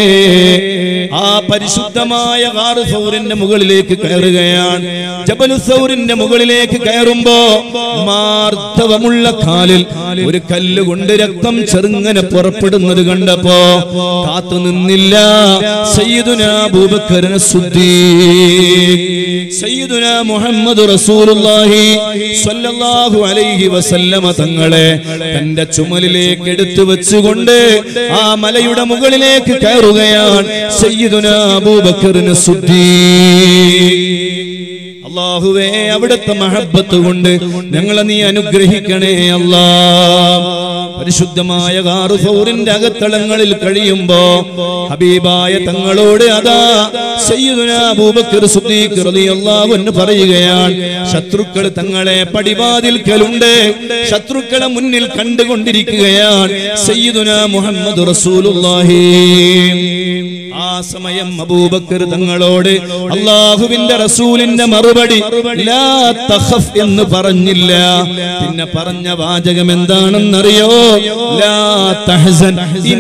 ആ പരിശുദ്ധമായ ഗാറ് സൗറിന്റെ മുകളിലേക്ക് കയറുകയാണ് ജബലു സൗറിന്റെ മുകളിലേക്ക് കയറുമ്പോ മാർദ്ദവമുള്ള കാലിൽ ഒരു കല്ല് കൊണ്ട് രക്തം ചെറുങ്ങനെ പുറപ്പെടുന്നത് കണ്ടപ്പോ കാത്തു നിന്നില്ല സയ്യിദുന അബൂബക്കറിന് സുദ്ധീ സയ്യിദുന മുഹമ്മദ് റസൂലുള്ളാഹി സ്വല്ലല്ലാഹു അലൈഹി വസല്ലമ തങ്ങളെ തന്റെ ചുമലിലേക്ക് എടുത്തു വെച്ചുകൊണ്ട് ആ മലയുടെ മുകളിലേക്ക് കയറുകയാണ് സയ്യിദുന അബൂബക്കറിന് സുദ്ധീ അള്ളാഹുവേ അവിടുത്തെ മഹബത്ത് കൊണ്ട് ഞങ്ങളെ നീ അനുഗ്രഹിക്കണേ അല്ലാ പരിശുദ്ധമായ കാറുസൗറിന്റെ അകത്തളങ്ങളിൽ കഴിയുമ്പോ ഹബീബായ തങ്ങളോട് അതാ സയ്യിദുന അബൂബക്കർ സിദ്ദീഖ് റളിയല്ലാഹു അൻഹു പറയുകയാണ് ശത്രുക്കൾ തങ്ങളെ പടിവാതിൽക്കലുണ്ട് ശത്രുക്കളെ മുന്നിൽ കണ്ടുകൊണ്ടിരിക്കുകയാണ് സയ്യിദുന മുഹമ്മദ് റസൂലുള്ളാഹി ആ സമയം അബൂബക്കർ തങ്ങളോട് അള്ളാഹുവിന്റെ റസൂലിന്റെ മറുപടി ലാ തഖഫ് എന്ന് പറഞ്ഞില്ല പിന്നെ പറഞ്ഞ വാചകം എന്താണെന്നറിയോ ലാ തഹ്സൻ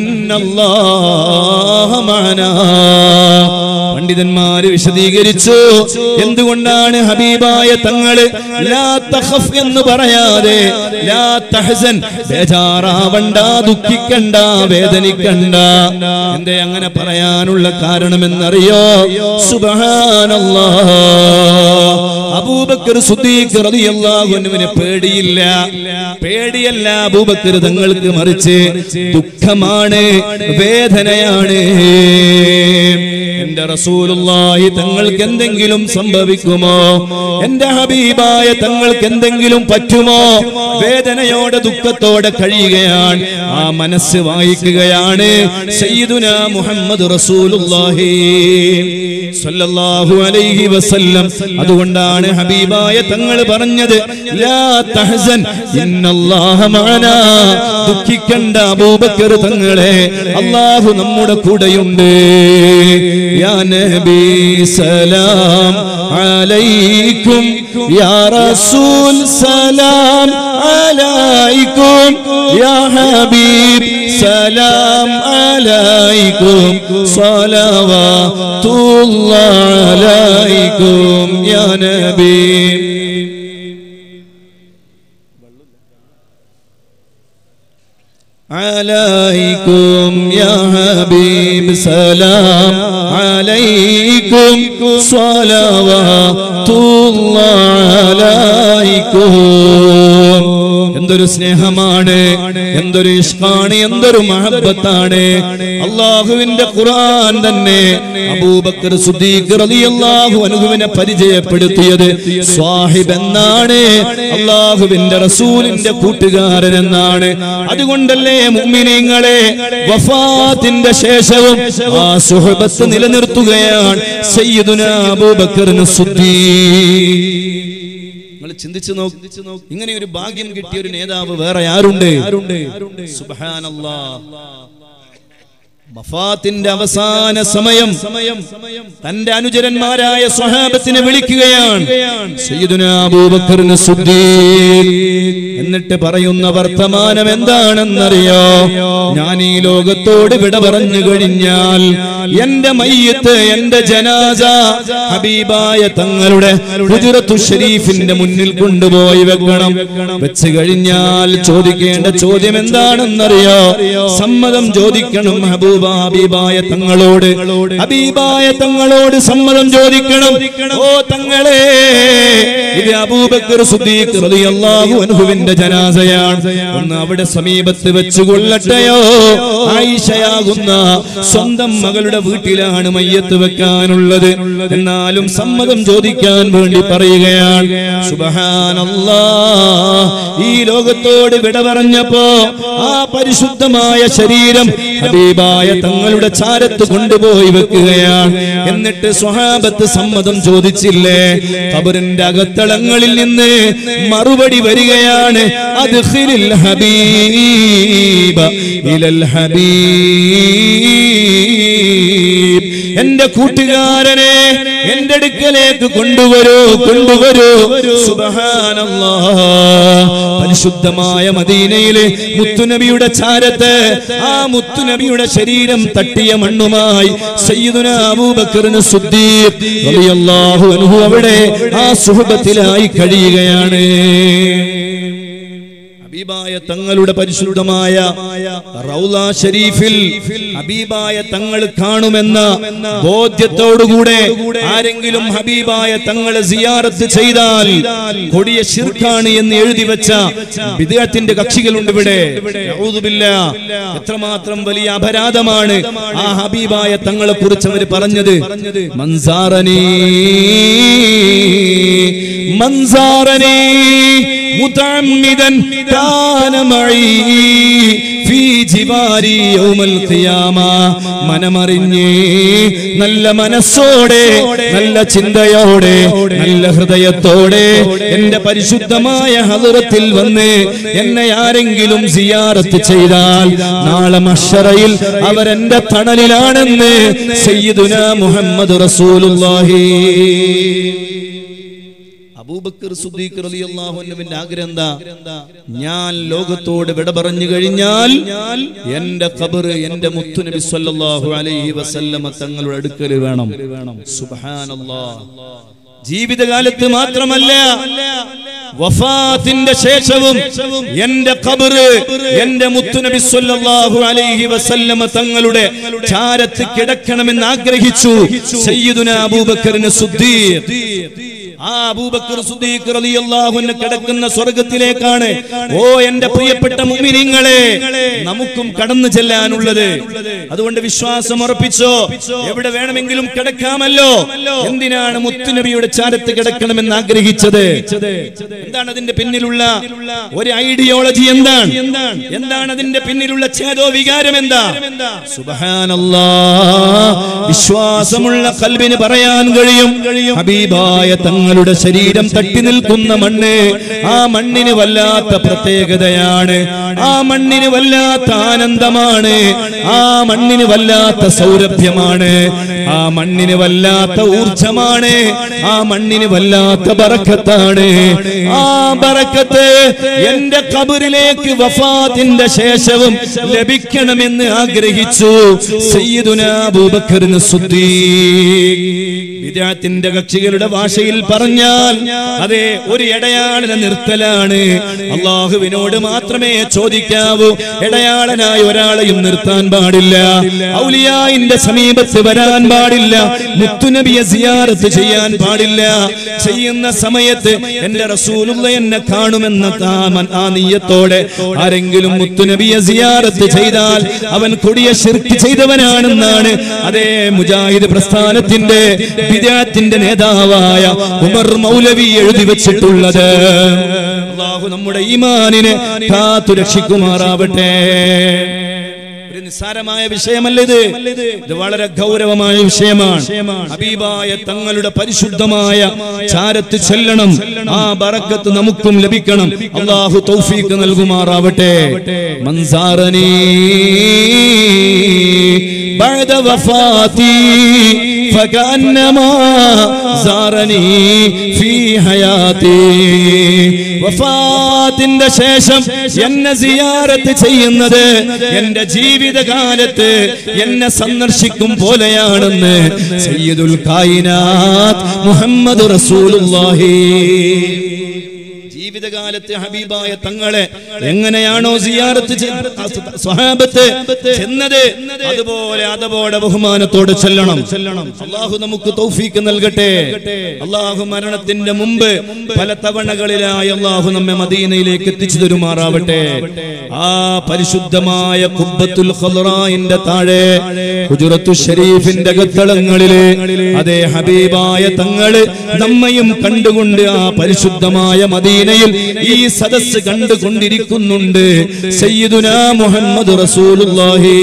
ഇന്നല്ലാഹ മഅനാ പണ്ഡിതന്മാര് വിശദീകരിച്ചു എന്തുകൊണ്ടാണ് ഹബീബായ തങ്ങള് ലാ തഖഫ് എന്ന് പറയാതെ ലാ തഹ്സൻ ബേജാറാവണ്ട ദുഃഖിക്കണ്ട വേദനിക്കണ്ട എന്തേ അങ്ങനെ പറയാനുള്ള കാരണമെന്നറിയോ സുബ്ഹാനല്ലാ അബൂബക്കർ സുദ്ദീഖ് റളിയല്ലാഹു അൻഹുവിന് പേടിയില്ല പേടിയല്ല അബൂബക്കർ തങ്ങൾക്ക് മറിച്ച് ദുഃഖമാണ് വേദനയാണ് എന്റെ റസൂലുള്ളാഹി തങ്ങൾക്ക് എന്തെങ്കിലും സംഭവിക്കുമോ എന്റെ ഹബീബായ തങ്ങൾക്ക് എന്തെങ്കിലും പറ്റുമോ വേദനയോടെ ദുഃഖത്തോടെ കഴിയുകയാണ് ആ മനസ്സ് വായിക്കുകയാണ് സയ്യിദുന മുഹമ്മദ് റസൂലുള്ളാഹി സ്വല്ലല്ലാഹു അലൈഹി വസല്ലം അതുകൊണ്ടാണ് ഹബീബായ തങ്ങൾ പറഞ്ഞത് ലാ തഹ്സൻ ഇന്നല്ലാഹ മഅനാ ദുഃഖിക്കണ്ട അബൂബക്കർ തങ്ങളെ അല്ലാഹു നമ്മുടെ കൂടെയുണ്ട് യാ നബി സലാം അലൈക്കും യാ റസൂൽ സലാം അലൈക്കും യാ ഹബീബ് സലാം അലൈക്കും സ്വലവാത്തുല്ലാഹ് അലൈക്കും യാ നബി عليكم يا حبيب سلام عليكم صلوات الله عليكم എന്തൊരു സ്നേഹമാണ് എന്തൊരു ഇഷ്കാണ് എന്തൊരു മഹബത്താണ് അള്ളാഹുവിന്റെ ഖുർആൻ തന്നെ അബൂബക്കർ സുദ്ദീഖ് റളിയല്ലാഹു അൻഹുവിനെ പരിചയപ്പെടുത്തിയത് സ്വാഹിബ് എന്നാണ് അള്ളാഹുവിന്റെ റസൂലിന്റെ കൂട്ടുകാരൻ എന്നാണ് അതുകൊണ്ടല്ലേ മുഅ്മിനീങ്ങളെ വഫാത്തിന്റെ ശേഷവും ആ സുഹബത്ത് നിലനിർത്തുകയാണ് സയ്യിദുന അബൂബക്കറിന് സുദ്ദീഖ് നിങ്ങൾ ചിന്തിച്ചു നോക്ക് ഇങ്ങനെ ഒരു ഭാഗ്യം കിട്ടിയ ഒരു നേതാവ് വേറെ ആരുണ്ട് സുബ്ഹാനല്ലാ മഫാത്തിന്റെ അവസാന സമയം തന്റെ അനുചരന്മാരായ സ്വഹാബത്തിനെ വിളിക്കുകയാണ് സയ്യിദുനാ അബൂബക്കറിന് സുദ്ദീഖ് എന്നിട്ട് പറയുന്ന വർത്തമാനം എന്താണെന്നറിയോ ഞാൻ ഈ ലോകത്തോട് വിട പറഞ്ഞു കഴിഞ്ഞാൽ എന്റെ മയ്യത്ത് എന്റെ ജനാസ ഹബീബായ തങ്ങളുടെ ഹുജറത്തു ഷരീഫിന്റെ മുന്നിൽ കൊണ്ടുപോയി വെക്കണം വെച്ച് കഴിഞ്ഞാൽ ചോദിക്കേണ്ട ചോദ്യം എന്താണെന്നറിയോ സമ്മതം ചോദിക്കണം ഹബൂബ ഹബീബായ തങ്ങളോട് ഹബീബായ തങ്ങളോട് സമ്മതം ചോദിക്കണം ഓ തങ്ങളെ ഇത് അബൂബക്കർ സുദ്ദീഖ് റളിയല്ലാഹു അൻഹുവിന്റെ ജനാസയാണ് ഒന്ന് അവിടെ സമീപത്ത് വെച്ച് കൊള്ളട്ടെയോ ആയിഷയാകുന്ന സ്വന്തം മകളുടെ വീട്ടിലാണ് മയ്യത്ത് വെക്കാനുള്ളത് എന്നാലും സമ്മതം ചോദിക്കാൻ വേണ്ടി പറയുകയാണ് സുബ്ഹാനല്ലാ ഈ ലോകത്തോട് വിട പറഞ്ഞപ്പോ ആ പരിശുദ്ധമായ ശരീരം ഹബീബായ തങ്ങളുടെ ചാരത്ത് കൊണ്ടുപോയി വെക്കുകയാണ് എന്നിട്ട് സ്വഹാബത്ത് സമ്മതം ചോദിച്ചില്ലേ ഖബറിന്റെ അകത്തളങ്ങളിൽ നിന്ന് മറുപടി വരികയാണ് അത് ഹബീബ ഇലൽ ഹബീബ് എന്റെ കൂട്ടുകാരനെ എന്റെ അടുക്കലേക്ക് കൊണ്ടുവരൂ കൊണ്ടുവരൂ സുബ്ഹാനല്ലാ പരിശുദ്ധമായ മദീനയിലെ മുത്തുനബിയുടെ ചാരത്ത് ആ മുത്തുനബിയുടെ ശരീരം തട്ടിയ മണ്ണുമായി സയ്യിദുന അബൂബക്കറിന് സുദ്ദീഖ് റളിയല്ലാഹു അൻഹു അവിടെ ആ സുഹബത്തിലായി കഴിയുകയാണ് ഹബീബായ തങ്ങളുടെ പരിശുദ്ധമായ റൗല ഷരീഫിൽ ഹബീബായ തങ്ങൾ കാണുമെന്ന ബോധ്യത്തോടുകൂടെ ആരെങ്കിലും ഹബീബായ തങ്ങളെ സിയാറത്ത് ചെയ്താൽ കൊടിയ ഷിർക്കാണ് എന്ന് എഴുതി വെച്ച വിദേഹത്തിന്റെ കക്ഷികളുണ്ട് ഇവിടെ യഊദുബില്ലാ. എത്രമാത്രം വലിയ അപരാധമാണ് ആ ഹബീബായ തങ്ങളെ കുറിച്ച് അവർ പറഞ്ഞത് മൻസാറനീ മൻസാറനീ متعمدا كان معي في جباري يوم القيامة മനമറിഞ്ഞ് നല്ല മനസ്സോടെ നല്ല ചിന്തയോടെ നല്ല ഹൃദയത്തോടെ എന്റെ പരിശുദ്ധമായ ഹലറത്തിൽ വന്ന് എന്നെ ആരെങ്കിലും സിയാറത്ത് ചെയ്താൽ നാളെ മഷറയിൽ അവരെന്റെ തണലിലാണെന്ന് സയ്യിദുന മുഹമ്മദ് റസൂലുള്ളാഹി അബൂബക്കർ സുദ്ദീഖ് റളിയല്ലാഹു അൻഹുവിന്റെ ആഗ്രഹം എന്താ ഞാൻ ലോകത്തോട് വിട പറഞ്ഞു കഴിഞ്ഞാൽ എന്റെ ഖബർ എന്റെ മുത്തുനബി സല്ലല്ലാഹു അലൈഹി വസല്ലമ തങ്ങളുടെ അടുക്കൽ വേണം സുബ്ഹാനല്ലാഹ് ജീവിതകാലത്ത് മാത്രമല്ല വഫാത്തിന്റെ ശേഷവും എന്റെ ഖബർ എന്റെ മുത്തുനബി സല്ലല്ലാഹു അലൈഹി വസല്ലമ തങ്ങളുടെ ചാരത്ത് കിടക്കണമെന്ന് ആഗ്രഹിച്ചു സയ്യിദുന അബൂബക്കറിന് സുദ്ദീഖ് ആ അബൂബക്കർ സുദ്ദീഖ് റളിയല്ലാഹു അൻഹു കിടക്കുന്ന സ്വർഗ്ഗത്തിലേക്കാണ് ഓ എന്റെ പ്രിയപ്പെട്ട മുഅ്മിനീങ്ങളെ നമുക്കും കടന്നു ചെല്ലാനുള്ളത് അതുകൊണ്ട് വിശ്വാസം ഉറപ്പിച്ചോ എവിടെ വേണമെങ്കിലും കിടക്കാമല്ലോ എന്തിനാണ് മുത്തുനബിയുടെ ചാരത്ത് കിടക്കണമെന്ന് ആഗ്രഹിച്ചത് എന്താണ് അതിന്റെ പിന്നിലുള്ള ഒരു ഐഡിയോളജി എന്താണ് എന്താണ് അതിന്റെ പിന്നിലുള്ള ഛേദോ വികാരം എന്താ സുബ്ഹാനല്ലാ വിശ്വാസമുള്ള കൽബിന് പറയാൻ കഴിയും ഹബീബായ തങ്ങളുടെ ശരീരം തട്ടി നിൽക്കുന്ന മണ്ണ് ആ മണ്ണിന് വല്ലാത്ത പ്രത്യേകതയാണ് ആ മണ്ണിന് വല്ലാത്ത ആനന്ദമാണ് ആ മണ്ണിന് വല്ലാത്ത സൗരഭ്യമാണ് ആ മണ്ണിന് വല്ലാത്ത ഊർജമാണ് ആ മണ്ണിന് വല്ലാത്ത ബറക്കത്താണ് ആ ബറക്കത്ത് എന്റെ കബറിലേക്ക് വഫാത്തിന്റെ ശേഷവും ലഭിക്കണമെന്ന് ആഗ്രഹിച്ചു സയ്യിദുന അബൂബക്കറിന് വിദ്യാത്തിന്റെ കക്ഷികളുടെ ഭാഷയിൽ പറഞ്ഞാൽ അതെ ഒരു ഇടയാളിനെ നിർത്തലാണ് അള്ളാഹുവിനോട് മാത്രമേ ചോദ്യം ചോദിക്കാവൂ ഇടയാളനായ ഒരാളെയും നിർത്താൻ പാടില്ല ഔലിയായിന്റെ സമീപത്ത് വരാൻ പാടില്ല മുത്തുനബിയെ സിയാറത്ത് ചെയ്യാൻ പാടില്ല ചെയ്യുന്ന സമയത്ത് എന്റെ റസൂലുള്ള എന്നെ കാണുമെന്ന കാമൻ ആ നീയത്തോടെ ആരെങ്കിലും മുത്തുനബിയെ സിയാറത്ത് ചെയ്താൽ അവൻ കൊടിയ ശിർക്ക് ചെയ്തവനാണെന്നാണ് അതേ മുജാഹിദ് പ്രസ്ഥാനത്തിന്റെ വിദ്യാത്തിന്റെ നേതാവായ ഉമർ മൗലവി എഴുതി വെച്ചിട്ടുള്ളത് അള്ളാഹു നമ്മുടെ ഈമാനിനെ കാത്തു രക്ഷിക്കുമാറാവട്ടെ ഒരു നിസ്സാരമായ വിഷയമല്ല ഇത് ഇത് വളരെ ഗൗരവമായ വിഷയമാണ് ഹബീബായ തങ്ങളുടെ പരിശുദ്ധമായ ചാരത്ത് ചെല്ലണം ആ ബറക്കത്ത് നമുക്കും ലഭിക്കണം അള്ളാഹു തൗഫീക്ക് നൽകുമാറാവട്ടെ മൻസാറനീ بعد وفاتي فكأنما زارني في حياتي വഫാത്തിന്റെ ശേഷം എന്നെ സിയാറത്ത് ചെയ്യുന്നത് എന്റെ ജീവിതകാലത്ത് എന്നെ സന്ദർശിക്കും പോലെയാണെന്ന് സയ്യിദുൽ കായിനാത്ത് മുഹമ്മദ് റസൂലുള്ളാഹി ജീവിതകാലത്ത് ഹബീബായ തങ്ങളെ എങ്ങനെയാണോ സിയാറത്ത് ചെ- സ്വഹാബത്ത് ചെന്നത് അതുപോലെ അതപോടെ ബഹുമാനത്തോടെ ചെല്ലണം അള്ളാഹു നമുക്ക് തൗഫീക്ക് നൽകട്ടെ അള്ളാഹു മരണത്തിന്റെ മുമ്പ് പല തവണകളിലായി അള്ളാഹു നമ്മെ മദീനയിലേക്ക് എത്തിച്ചു തരുമാറാവട്ടെ ആ പരിശുദ്ധമായ കുബ്ബത്തുൽ ഖൽറായിന്റെ താഴെ ഹുജറത്തു ഷരീഫിന്റെ ഗത്തളങ്ങളില് അതേ ഹബീബായ തങ്ങള് നമ്മയും കണ്ടുകൊണ്ട് ആ പരിശുദ്ധമായ മദീനയിൽ ഈ സദസ്സ് കണ്ടുകൊണ്ടിരിക്കുന്നുണ്ട് സയ്യിദുന മുഹമ്മദ് റസൂലുള്ളാഹി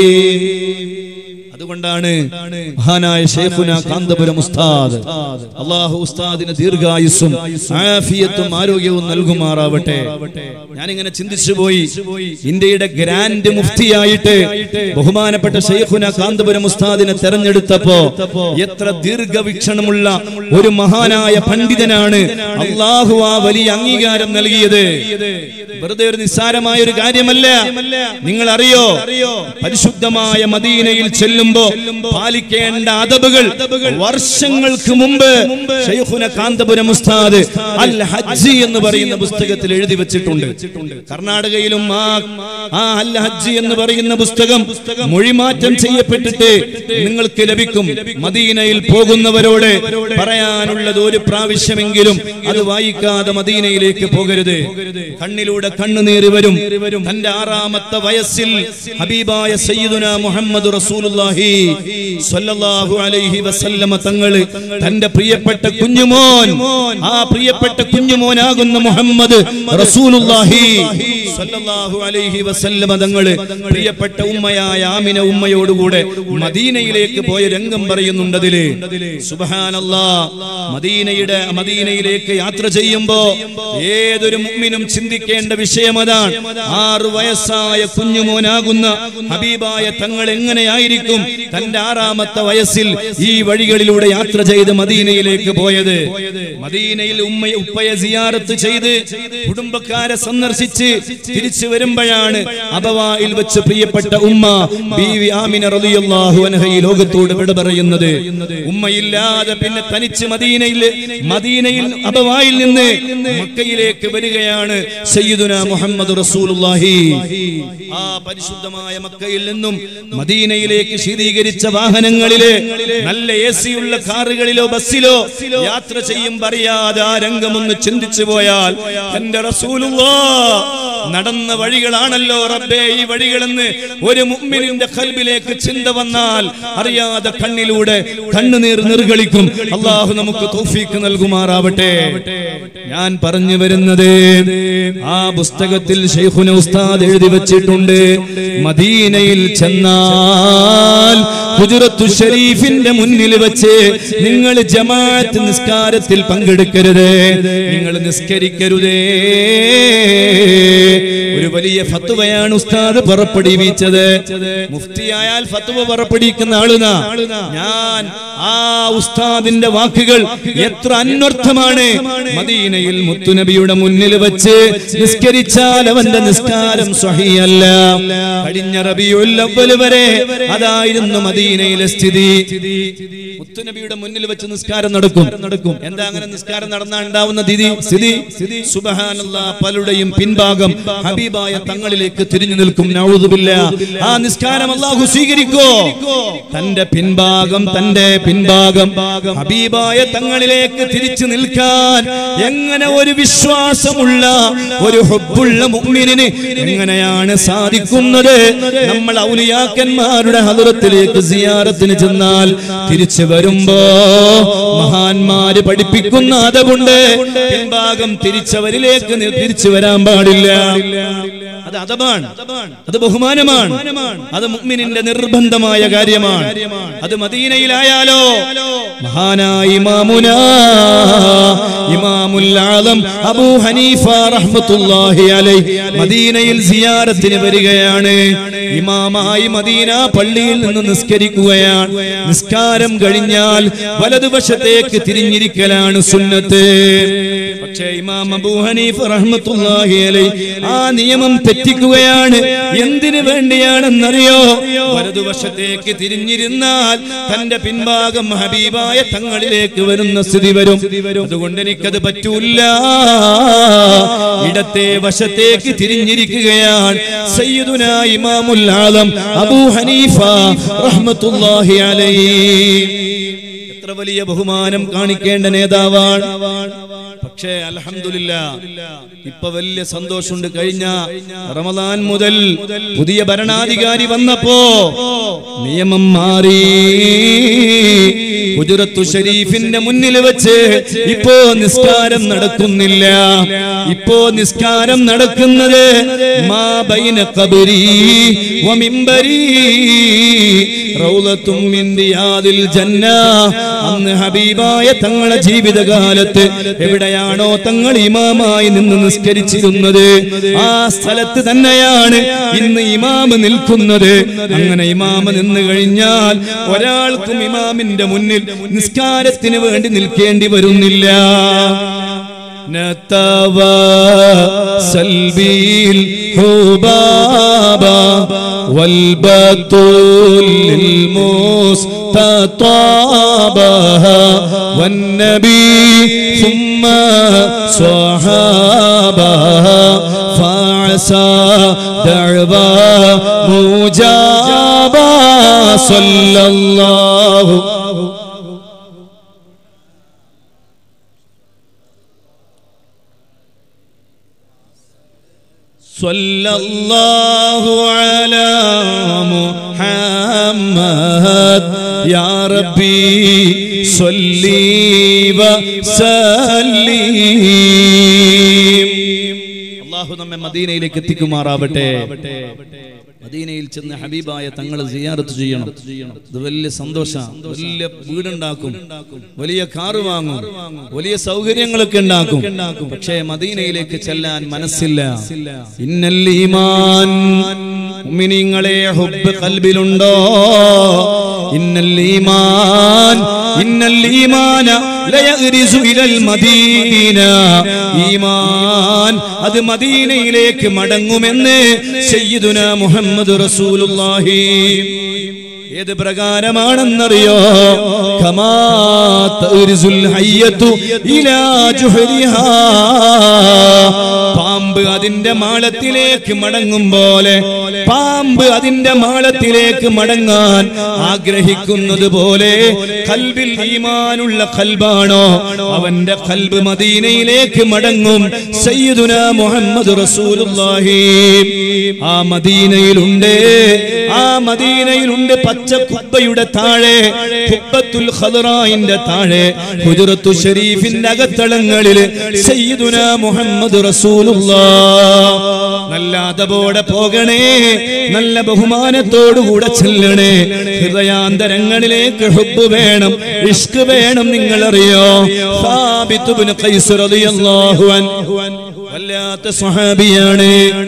അതുകൊണ്ടാണ് മഹാനായ ഷേഖുന കാന്തപുരം ഉസ്താദ് അള്ളാഹു ഉസ്താദിന് ദീർഘായുസ്സും ആഫിയത്തും ആരോഗ്യവും നൽകുമാറാവട്ടെ ഞാനിങ്ങനെ ചിന്തിച്ചു പോയി ഇന്ത്യയുടെ ഗ്രാൻഡ് മുഫ്തിയായിട്ട് ബഹുമാനപ്പെട്ട ഷെയ്ഖുന കാന്തപുരം ഉസ്താദിനെ തെരഞ്ഞെടുത്തപ്പോ എത്ര ദീർഘവീക്ഷണമുള്ള ഒരു മഹാനായ പണ്ഡിതനാണ് അള്ളാഹു ആ വലിയ അംഗീകാരം നൽകിയത് വെറുതെ ഒരു നിസ്സാരമായ ഒരു കാര്യമല്ല നിങ്ങൾ അറിയോ പരിശുദ്ധമായ മദീനയിൽ ചെല്ലുമ്പോ പാലിക്കേണ്ട അതബുകൾ വർഷങ്ങൾക്ക് മുമ്പ് ഷെയ്ഖുന കാന്തപുരം ഉസ്താദ് അൽ ഹജ്ജ് എന്ന് പറയുന്ന പുസ്തകത്തിൽ എഴുതി വെച്ചിട്ടുണ്ട് കർണാടകയിലും ആ ആ അൽ ഹജ്ജ് എന്ന് പറയുന്ന പുസ്തകം മൊഴിമാറ്റം ചെയ്യപ്പെട്ടിട്ട് നിങ്ങൾക്ക് ലഭിക്കും മദീനയിൽ പോകുന്നവരോട് പറയാനുള്ളത് ഒരു പ്രാവശ്യമെങ്കിലും അത് വായിക്കാതെ മദീനയിലേക്ക് പോകരുത് കണ്ണിലൂടെ കണ്ണുനീര് വരും തന്റെ ആറാമത്തെ വയസ്സിൽ ഹബീബായ സയ്യിദുന മുഹമ്മദ് റസൂലുള്ളാഹി സ്വല്ലല്ലാഹു അലൈഹി വസല്ലമ തങ്ങള് തന്റെ പ്രിയപ്പെട്ട കുഞ്ഞുമോൻ ആ പ്രിയപ്പെട്ട കുഞ്ഞുമോനാകുന്ന മുഹമ്മദ് റസൂലുള്ളാഹി സ്വല്ലല്ലാഹു അലൈഹി വസല്ലമ തങ്ങള് പ്രിയപ്പെട്ട ഉമ്മയായ ആമിന ഉമ്മയോടുകൂടെ മദീനയിലേക്ക് പോയ രംഗം പറയുന്നുണ്ട് അതില് സുബ്ഹാനല്ലാ മദീനയുടെ മദീനയിലേക്ക് യാത്ര ചെയ്യുമ്പോ ഏതൊരു മുഅ്മിനും ചിന്തിക്കേണ്ട വിഷയം അതാണ് ആറു വയസ്സായ കുഞ്ഞുമോനാകുന്ന ഹബീബായ തങ്ങൾ എങ്ങനെയായിരിക്കും തന്റെ ആറാമത്തെ വയസ്സിൽ ഈ വഴികളിലൂടെ യാത്ര ചെയ്ത് മദീനയിലേക്ക് പോയത് മദീനയിൽ ഉമ്മ ഉപ്പയെ സിയാറത്ത് ചെയ്ത് കുടുംബക്കാരെ സന്ദർശിച്ച് തിരിച്ചു വരുമ്പോഴാണ് അബവായിൽ വെച്ച് പ്രിയപ്പെട്ട ഉമ്മ ബീവി ആമിന റളിയല്ലാഹു അൻഹ ഈ ലോകത്തോട് വിട പറയുന്നത് ഉമ്മയില്ലാതെ പിന്നെ തനിച്ച് മദീനയിൽ മദീനയിൽ അബവായിൽ നിന്ന് മക്കയിലേക്ക് വരികയാണ് സയ്യിദുന മുഹമ്മദ് റസൂലുള്ളാഹി ആ പരിശുദ്ധമായ മക്കയിൽ നിന്നും മദീനയിലേക്ക് ശീതീകരിച്ച വാഹനങ്ങളില് നല്ല എ ഉള്ള കാറുകളിലോ ബസ്സിലോ യാത്ര ചെയ്യും പറയാതെ ആ രംഗമൊന്ന് ചിന്തിച്ചു പോയാൽ എന്റെ റസൂലുള്ളാ നടന്ന വഴികളാണല്ലോ റബ്ബേ ഈ വഴികളെന്ന് ഒരു മുഅ്മിനിന്റെ കൽബിലേക്ക് ചിന്ത വന്നാൽ അറിയാതെ കണ്ണിലൂടെ കണ്ണുനീർ നിർഗളിക്കും അള്ളാഹു നമുക്ക് തൗഫീക്ക് നൽകുമാറാവട്ടെ ഞാൻ പറഞ്ഞു വരുന്നത് ആ പുസ്തകത്തിൽ ഷെയ്ഖുന ഉസ്താദ് എഴുതി വെച്ചിട്ടുണ്ട് മദീനയിൽ ചെന്നാൽ ഹുജറത്തു ഷരീഫിന്റെ മുന്നിൽ വെച്ച് നിങ്ങൾ ജമാഅത്ത് നിസ്കാരത്തിൽ പങ്കെടുക്കരുത് നിങ്ങൾ നിസ്കരിക്കരുതേ ഒരു വലിയ ഫത്വയാണ് ഉസ്താദ് പുറപ്പെടുവിച്ചത് മുഫ്തിയായാൽ ഫത്വ പുറപ്പെടുവിക്കുന്ന ആളുനാ ഞാൻ ആ ഉസ്താദിന്റെ വാക്കുകൾ എത്ര അന്വർത്ഥമാണ് മദീനയിൽ മുത്തുനബിയുടെ മുന്നിൽ വെച്ച് നിസ്കരിച്ചാൽ അവന്റെ നിസ്കാരം സ്വഹിയല്ല കഴിഞ്ഞ റബിയുൽ അവ്വൽ വരെ അതായിരുന്നു മദീനയിലെ സ്ഥിതി മുത്തുനബിയുടെ മുന്നിൽ വെച്ച് നിസ്കാരം നടക്കും നടക്കും എന്താ അങ്ങനെ നിസ്കാരം നടന്നാൽ ഉണ്ടാവുന്ന സ്ഥിതി സ്ഥിതി സുബഹാനല്ലാ പലരുടെയും പിൻഭാഗം ഹബീബ് ഹബീബായ തങ്ങളിലേക്ക് തിരിഞ്ഞു നിൽക്കും നൗദുബില്ല ആ നിസ്കാരം അള്ളാഹു സ്വീകരിക്കോ തന്റെ പിൻഭാഗം തന്റെ പിൻഭാഗം ഹബീബായ തങ്ങളിലേക്ക് തിരിച്ചു നിൽക്കാൻ എങ്ങനെ ഒരു വിശ്വാസമുള്ള ഒരു ഹുബുള്ള മുഅ്മിനിന് എങ്ങനെയാണ് സാധിക്കുന്നത് നമ്മൾ ഔലിയാക്കന്മാരുടെ ഹദറത്തിലേക്ക് സിയാറത്തിന് ചെന്നാൽ തിരിച്ചു വരുമ്പോ മഹാന്മാര് പഠിപ്പിക്കുന്ന അതവുണ്ട് പിൻഭാഗം തിരിച്ചവരിലേക്ക് നി- തിരിച്ചു വരാൻ പാടില്ല അത് അതമാണ് അത് ബഹുമാനമാണ് അത് മുഅ്മിനിന്റെ നിർബന്ധമായ കാര്യമാണ് അത് മദീനയിലായാലോ മഹാനായ ഇമാമുന ഇമാമുൽ ആലം അബൂ ഹനീഫ റഹ്മത്തുള്ളാഹി അലൈഹി മദീനയിൽ സിയാറത്തിന് വരികയാണ് ഇമാമായി മദീന പള്ളിയിൽ നിന്ന് നിസ്കരിക്കുകയാണ് നിസ്കാരം കഴിഞ്ഞാൽ വലതുവശത്തേക്ക് തിരിഞ്ഞിരിക്കലാണ് സുന്നത്ത് പക്ഷേ ഇമാം അബൂ ഹനീഫ റഹ്മത്തുള്ളാഹി അലൈഹി ആ നിയമം തെറ്റിക്കുകയാണ് എന്തിനു വേണ്ടിയാണെന്നറിയോ വലതുവശത്തേക്ക് തിരിഞ്ഞിരുന്നാൽ തന്റെ പിൻഭാഗം ഹബീബായ തങ്ങളിലേക്ക് വരുന്ന സ്ഥിതി വരും അതുകൊണ്ട് എനിക്കത് പറ്റൂല ഇടത്തെ വശത്തേക്ക് തിരിഞ്ഞിരിക്കുകയാണ് സയ്യിദുന ഇമാമുൽ ആലം അബൂ ഹനീഫ റഹ്മത്തുള്ളാഹി അലൈഹി എത്ര വലിയ ബഹുമാനം കാണിക്കേണ്ട നേതാവാണ് പക്ഷേ അൽഹംദുലില്ല ഇപ്പൊ വലിയ സന്തോഷമുണ്ട് കഴിഞ്ഞ റമദാൻ മുതൽ പുതിയ ഭരണാധികാരി വന്നപ്പോ നിയമം മാറി ഗുജറത്തു ഷരീഫിന്റെ മുന്നിൽ വെച്ച് ഇപ്പോ നിസ്കാരം നടക്കുന്നില്ല ഇപ്പോ നിസ്കാരം നടക്കുന്നത് മാ ബൈന ഖബരി വ മിമ്പരി റൗളത്തും മിൻ റിയാദിൽ ജന്ന അന്ന് ഹബീബായ തങ്ങളെ ജീവിതകാലത്ത് എവിടെയാണോ തങ്ങൾ ഇമാമായി നിന്ന് നിസ്കരിച്ചിരുന്നത് ആ സ്ഥലത്ത് തന്നെയാണ് ഇന്ന് ഇമാമ് നിൽക്കുന്നത് അങ്ങനെ ഇമാമ് നിന്ന് കഴിഞ്ഞാൽ ഒരാൾക്കും ഇമാമിന്റെ മുന്നിൽ നിസ്കാരത്തിന് വേണ്ടി നിൽക്കേണ്ടി വരുന്നില്ല نتواصل بالحبابا والبطول للمستطابها والنبي ثم صحابها فعسى دعوى مجابا صلى الله صلى الله على محمد يا ربي صلي وسلم അള്ളാഹു നമ്മെ മദീനയിലേക്ക് എത്തിക്കുമാറാവട്ടെ മദീനയിൽ ചെന്ന് ഹബീബായ തങ്ങൾ സിയാറത്ത് ചെയ്യണം ഇത് വലിയ സന്തോഷം വലിയ വീടുണ്ടാക്കും വലിയ കാറ് വാങ്ങും വലിയ സൗകര്യങ്ങളൊക്കെ ഉണ്ടാക്കും പക്ഷേ മദീനയിലേക്ക് ചെല്ലാൻ മനസ്സില്ല ഇന്നൽ ഈമാൻ മുഅ്മിനീങ്ങളെ ഹുബ്ബ് ഖൽബിലുണ്ടോ ഇന്നൽ ഈമാൻ ഇന്നൽ ഈമാന ലയഗ്രിസു ഇലൽ മദീന ഈമാൻ അത് മദീനയിലേക്ക് മടങ്ങുമെന്ന് സയ്യിദുന മുഹമ്മദ് റസൂലുള്ളാഹി ഏത് പ്രകാരമാണെന്നറിയോ കമാ തഗ്രിസുൽ ഹയ്യത്തു ഇലാ ജുഹരിഹാ പാമ്പ് അതിന്റെ മാളത്തിലേക്ക് മടങ്ങും പോലെ പാമ്പ് അതിന്റെ മാളത്തിലേക്ക് മടങ്ങാൻ ആഗ്രഹിക്കുന്നത് പോലെ കൽബിൽ ഈമാനുള്ള കൽബാണോ അവന്റെ കൽബ് മദീനയിലേക്ക് മടങ്ങും സയ്യിദുന മുഹമ്മദ് റസൂലുള്ളാഹി ആ മദീനയിലുണ്ട് ആ മദീനയിലുണ്ട് പച്ച കുബ്ബയുടെ താഴെ കുബ്ബത്തുൽ ഖദറായിന്റെ താഴെ ഹുജറത്തു ഷരീഫിന്റെ അകത്തളങ്ങളിൽ സയ്യിദുന മുഹമ്മദ് റസൂലുള്ളാഹ് നല്ല അതപോടെ പോകണേ നല്ല ബഹുമാനത്തോടുകൂടെ ചെല്ലണേ ഹൃദയാന്തരങ്ങളിലേക്ക് ഹുബ് വേണം ഇഷ്ക് വേണം നിങ്ങൾ അറിയോ വല്ലാത്ത സ്വഹാബിയാണ്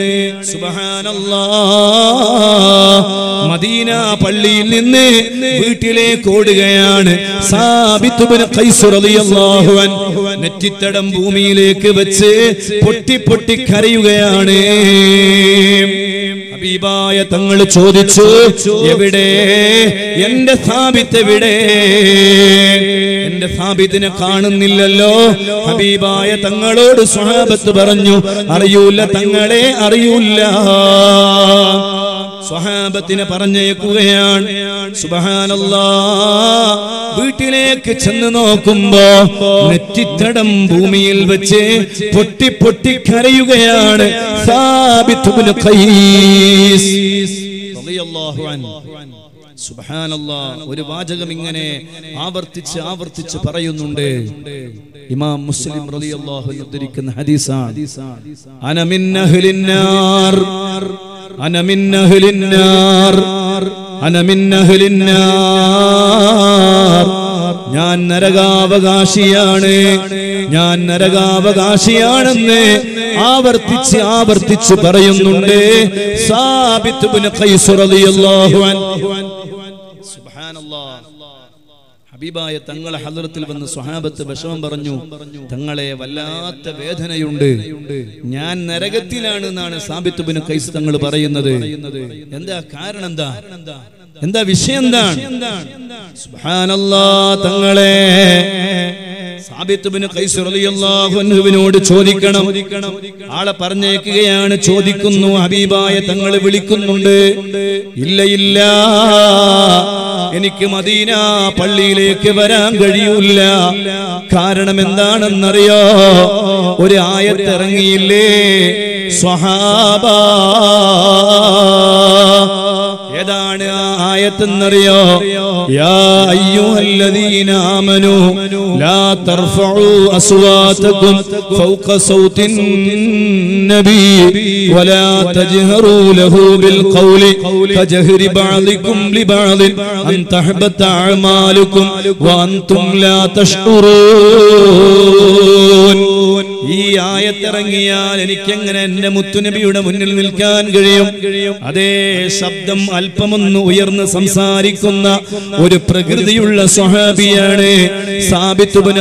മദീന പള്ളിയിൽ നിന്ന് വീട്ടിലേക്ക് ഓടുകയാണ് സാബിത്തുബിന് നെറ്റിത്തടം ഭൂമിയിലേക്ക് വെച്ച് പൊട്ടി പൊട്ടി കരയുകയാണ് ഹബീബായ തങ്ങൾ ചോദിച്ചു എവിടെ എന്റെ സ്ഥാപിത്ത് എവിടെ എന്റെ സ്ഥാപിത്തിനെ കാണുന്നില്ലല്ലോ ഹബീബായ തങ്ങളോട് സ്വഹാബത്ത് പറഞ്ഞു അറിയൂല തങ്ങളെ അറിയൂല സ്വഹാബത്തിനെ പറഞ്ഞേക്കുകയാണ് സുബഹാനല്ലാ വീട്ടിലേക്ക് ചെന്ന് നോക്കുമ്പോ നെറ്റിത്തടം ഭൂമിയിൽ വെച്ച് പൊട്ടി പൊട്ടി കരയുകയാണ് സാബിത്ത് ഇബ്നു ഖൈസ് റളിയല്ലാഹു അൻഹു. സുബ്ഹാനല്ലാ ഒരു വാചകം ഇങ്ങനെ ആവർത്തിച്ച് ആവർത്തിച്ച് പറയുന്നുണ്ട് ഇമാം മുസ്ലിം റളിയല്ലാഹു അൻഹു ഉദ്ധരിക്കുന്ന ഹദീസാണ് അന മിൻ അഹ്ലിന്നാർ അന മിൻ അഹ്ലിന്നാർ അന മിൻ അഹ്ലിന്നാർ ഞാൻ നരകാവകാശിയാണ് ഞാൻ നരകാവകാശിയാണെന്ന് ആവർത്തിച്ച് ആവർത്തിച്ച് പറയുന്നുണ്ട് സാബിത്ത് ഇബ്നു ഖൈസ് റളിയല്ലാഹു അൻഹു സുബ്ഹാനല്ലാഹ് ഹബീബായ തങ്ങളെ ഹദ്റത്തിൽ വന്ന് സ്വഹാബത്ത് വിഷമം പറഞ്ഞു തങ്ങളെ വല്ലാത്ത വേദനയുണ്ട് ഞാൻ നരകത്തിലാണ് എന്നാണ് സാബിത്ത് ബിൻ കൈസ് തങ്ങൾ പറയുന്നത് എന്താ കാരണം എന്താ എന്താ വിഷയം എന്താണ് സുബ്ഹാനല്ലാ തങ്ങളെ സാബിത്ത് ബിൻ ഖൈസ് റളിയല്ലാഹു അൻഹുവിനോട് ചോദിക്കണം ആളെ പറഞ്ഞേക്കുകയാണ് ചോദിക്കുന്നു ഹബീബായ തങ്ങൾ വിളിക്കുന്നുണ്ട് ഇല്ല ഇല്ല എനിക്ക് മദീന പള്ളിയിലേക്ക് വരാൻ കഴിയൂല കാരണം എന്താണെന്നറിയോ ഒരു ആയത്തിറങ്ങിയില്ലേ സ്വഹാബ ഏതാണ് ആ ആയത്തെന്നറിയോ യാ അയ്യുഹല്ലദീന ആമനു ലാ തർഫഉ അസ്വാതകും ഫൗക സൗത്തിൻ നബി വലാ തജ്ഹറു ലഹു ബിൽ ഖൗലി കജഹരി ബഅദികും ലിബഅദ് അൻ തഹബത അഅമാലുകും വഅൻതും ലാ തഷ്ഉറൂൻ ഈ ആയത്തിറങ്ങിയാൽ എനിക്കെങ്ങനെ എന്റെ മുത്തുനബിയുടെ മുന്നിൽ നിൽക്കാൻ കഴിയും അതേ ശബ്ദം അല്പമൊന്ന് ഉയർന്ന് സംസാരിക്കുന്ന ഒരു പ്രകൃതിയുള്ള സ്വഹാബിയാണ് സാബിത്തുബിന്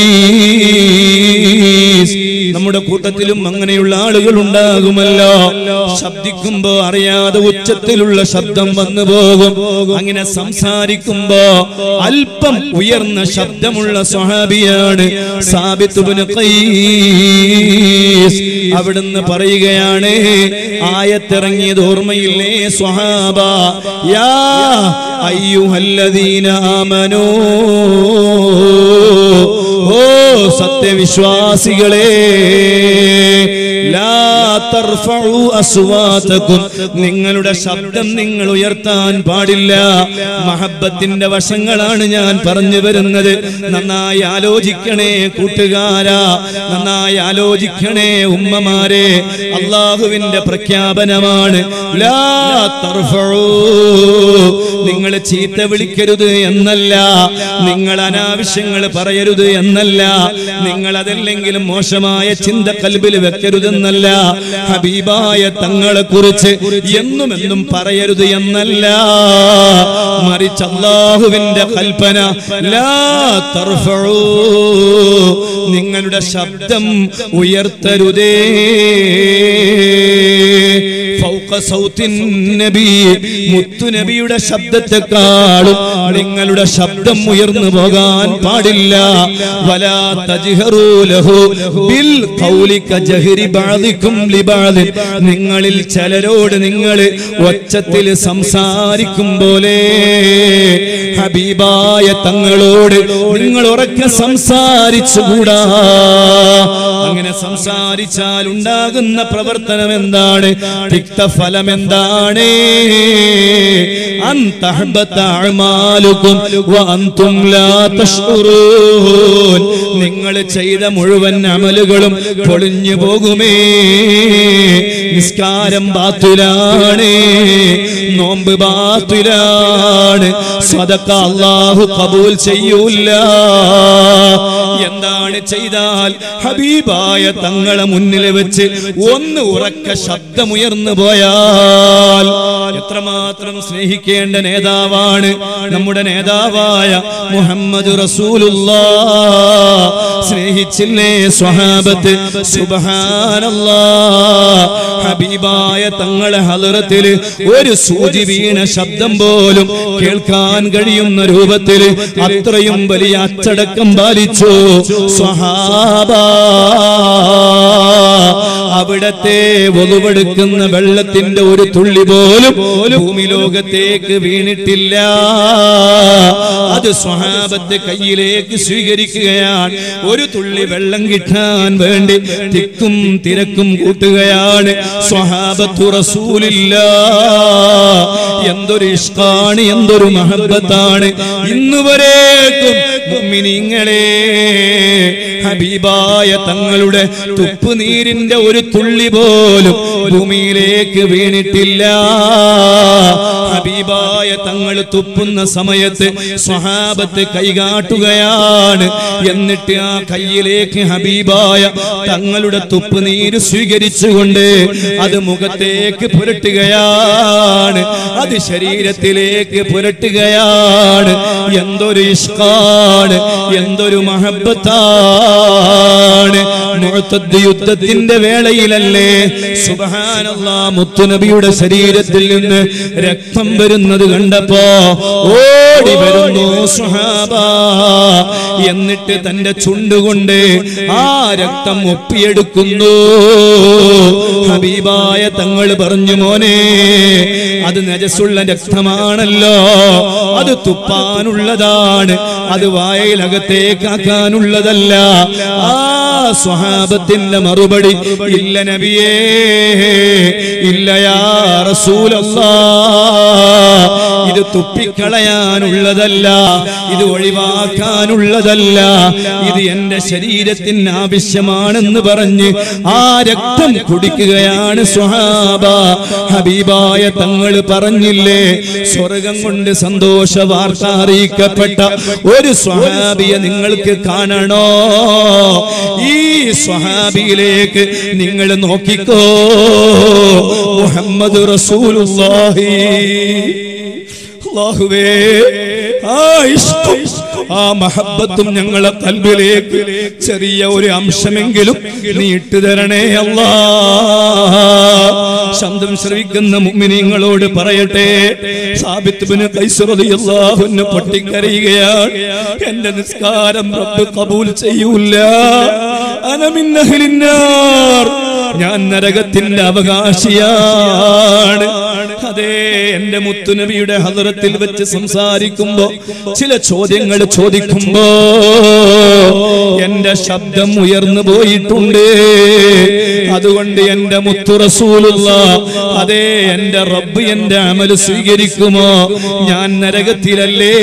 നമ്മുടെ കൂട്ടത്തിലും അങ്ങനെയുള്ള ആളുകൾ ഉണ്ടാകുമല്ലോ ശബ്ദിക്കുമ്പോ അറിയാതെ ഉച്ചത്തിലുള്ള ശബ്ദം വന്നു പോകും അങ്ങനെ സംസാരിക്കുമ്പോ അല്പം ഉയർന്ന ശബ്ദമുള്ള സ്വഹാബിയാണ് സാബിത്തുബിന് ഖൈസ് അവിടുന്ന് പറയുകയാണ് ആയത്തിറങ്ങിയത് ഓർമ്മയില്ലേ സ്വഹാബ യാ അയ്യുഹല്ലദീന ആമനോ ഓ സത്യവിശ്വാസികളെ ലാ തർഫഉ അസ്വാതകും നിങ്ങളുടെ ശബ്ദം നിങ്ങൾ ഉയർത്താൻ പാടില്ല മഹബത്തിന്റെ വശങ്ങളാണ് ഞാൻ പറഞ്ഞു വരുന്നത് നന്നായി ആലോചിക്കണേ കൂട്ടുകാരാ നന്നായി ആലോചിക്കണേ ഉമ്മമാരെ അള്ളാഹുവിന്റെ പ്രഖ്യാപനമാണ് ലാ തർഫഉ നിങ്ങൾ ചീത്ത വിളിക്കരുത് എന്നല്ല നിങ്ങൾ അനാവശ്യങ്ങൾ പറയരുത് എന്നല്ല നിങ്ങൾ അതല്ലെങ്കിലും മോശമായ ചിന്ത കൽബിൽ വെക്കരുതെന്നല്ല ഹബീബായ തങ്ങളെ കുറിച്ച് എന്നും എന്നും പറയരുത് എന്നല്ല മറിച്ച് അള്ളാഹുവിന്റെ കൽപ്പന ലാ തർഫഉ നിങ്ങളുടെ ശബ്ദം ഉയർത്തരുതേ ഫൗക സൗത്തിൻ നബി മുത്തുനബിയുടെ ശബ്ദത്തെക്കാളും നിങ്ങളുടെ ശബ്ദം ഉയർന്നു പോകാൻ പാടില്ല വലാ തജ്ഹറൂ ലഹു ബിൽ ഖൗലി കജഹരി ബഅദികും ലിബഅദ് നിങ്ങളിൽ ചിലരോട് നിങ്ങൾ ഒച്ചത്തിൽ സംസാരിക്കും പോലെ ഹബീബായ തങ്ങളോട് നിങ്ങൾ ഉറക്കെ സംസാരിച്ചുകൂടാ അങ്ങനെ സംസാരിച്ചാൽ ഉണ്ടാകുന്ന പ്രവർത്തനം എന്താണ് തിക്തഫലം എന്താണ് അന്തഹബത്ത അഅമാലുകും വഅൻതും ലാ തഷ്ഉറൂൻ നിങ്ങൾ ചെയ്ത മുഴുവൻ അമലുകളും പൊളിഞ്ഞു പോകുമേ നിസ്കാരം ബാത്തുലാണ് നോമ്പ് ബാത്തിലാണ് സദക്ക അള്ളാഹു കബൂൽ ചെയ്യൂല എന്താണ് ചെയ്താൽ ഹബീബായ തങ്ങളെ മുന്നിൽ വെച്ച് ഒന്ന് ഉറക്ക ശബ്ദമുയർന്നു പോയാൽ എത്രമാത്രം സ്നേഹിക്കേണ്ട നേതാവാണ് നമ്മുടെ നേതാവായ മുഹമ്മദ് റസൂലുള്ള സ്നേഹിച്ചില്ലേ സ്വഹാബത്ത് സുബഹാനല്ലാ ഹബീബായ തങ്ങളെ ഹലറത്തിൽ ഒരു സൂചി വീണ ശബ്ദം പോലും കേൾക്കാൻ കഴിയുന്ന രൂപത്തിൽ അത്രയും വലിയ അച്ചടക്കം പാലിച്ചു സ്വഹാബ അവിടത്തെ ഒതുവെടുക്കുന്ന വെള്ളത്തിന്റെ ഒരു തുള്ളി പോലും ഭൂമി ലോകത്തേക്ക് വീണിട്ടില്ല അത് സ്വഹാബത്തെ കയ്യിലേക്ക് സ്വീകരിക്കുകയാണ് ഒരു തുള്ളി വെള്ളം കിട്ടാൻ വേണ്ടി തിക്കും തിരക്കും കൂട്ടുകയാണ് സ്വഹാബത്തു റസൂലില്ല എന്തൊരു ഇഷ്കാണ് എന്തൊരു മഹബത്താണ് ഇന്നുവരേക്കും മുഅ്മിനീങ്ങളെ ഹബീബായ തങ്ങളുടെ തുപ്പുനീരിന്റെ ഒരു തുള്ളി പോലും ഭൂമിയിലേക്ക് വീണിട്ടില്ല ഹബീബായ തങ്ങൾ തുപ്പുന്ന സമയത്ത് സ്വഹാബത്ത് കൈകാട്ടുകയാണ് എന്നിട്ട് ആ കയ്യിലേക്ക് ഹബീബായ തങ്ങളുടെ തുപ്പുനീര് സ്വീകരിച്ചുകൊണ്ട് അത് മുഖത്തേക്ക് പുരട്ടുകയാണ് അത് ശരീരത്തിലേക്ക് പുരട്ടുകയാണ് എന്തൊരു ഇഷ്കാണ് എന്തൊരു മഹബത്താണ് മുഅത്തദ് യുദ്ധത്തിന്റെ വേളയിലല്ലേ സുബ്ഹാനല്ലാ മുത്തുനബിയുടെ ശരീരത്തിൽ നിന്ന് രക്തം വരുന്നത് കണ്ടപ്പോ ഓടി വരുന്നു സുഹാബ എന്നിട്ട് തന്റെ ചുണ്ടുകൊണ്ട് ആ രക്തം ഒപ്പിയെടുക്കുന്നു ഹബീബായ തങ്ങൾ പറഞ്ഞു മോനെ അത് നജസുള്ള രക്തമാണല്ലോ അത് തുപ്പാനുള്ളതാണ് അത് വായയിലകത്തേക്കാക്കാനുള്ളതല്ല ആ സ്വഹാബത്തിന്റെ മറുപടി ഇല്ല നബിയേ ഇല്ലയാ റസൂലല്ലാ ഇത് തുപ്പിക്കളയാനുള്ളതല്ല ഇത് ഒഴിവാക്കാനുള്ളതല്ല ഇത് എന്റെ ശരീരത്തിന് ആവശ്യമാണെന്ന് പറഞ്ഞ് ആ രക്തം കുടിക്കുകയാണ് സ്വഹാബ ഹബീബായ തങ്ങൾ പറഞ്ഞില്ലേ സ്വർഗം കൊണ്ട് സന്തോഷ വാർത്ത അറിയിക്കപ്പെട്ട ഒരു സ്വഹാബിയെ നിങ്ങൾക്ക് കാണണോ ഈ സ്വഹാബിയിലേക്ക് നിങ്ങൾ നോക്കിക്കോ മുഹമ്മദ് റസൂലുള്ളാഹി അല്ലാഹുവേ ആ ഇഷ്ടം ആ മഹബത്തും ഞങ്ങളെ കൽബിലേക്ക് ചെറിയ ഒരു അംശമെങ്കിലും നീ ഇട്ടു തരണേ അല്ലാ ശബ്ദം ശ്രവിക്കുന്ന മുഅ്മിനീങ്ങളോട് പറയട്ടെ സാബിത്ത് ബിൻ ഖൈസ് റളിയല്ലാഹു അൻഹു പൊട്ടിക്കരയുകയാണ് എന്റെ നിസ്കാരം റബ്ബ് കബൂൽ ചെയ്യൂല അന മിൻ അഹ്ലിന്നാർ ഞാൻ നരകത്തിന്റെ അവകാശിയാണ് അതെ എന്റെ മുത്തുനബിയുടെ ഹദറത്തിൽ വെച്ച് സംസാരിക്കുമ്പോ ചില ചോദ്യങ്ങൾ ചോദിക്കുമ്പോ എന്റെ ശബ്ദം ഉയർന്നു പോയിട്ടുണ്ട് അതുകൊണ്ട് എന്റെ മുത്തു റസൂലുള്ള അതെ എന്റെ റബ്ബ് എന്റെ അമല് സ്വീകരിക്കുമോ ഞാൻ നരകത്തിലല്ലേ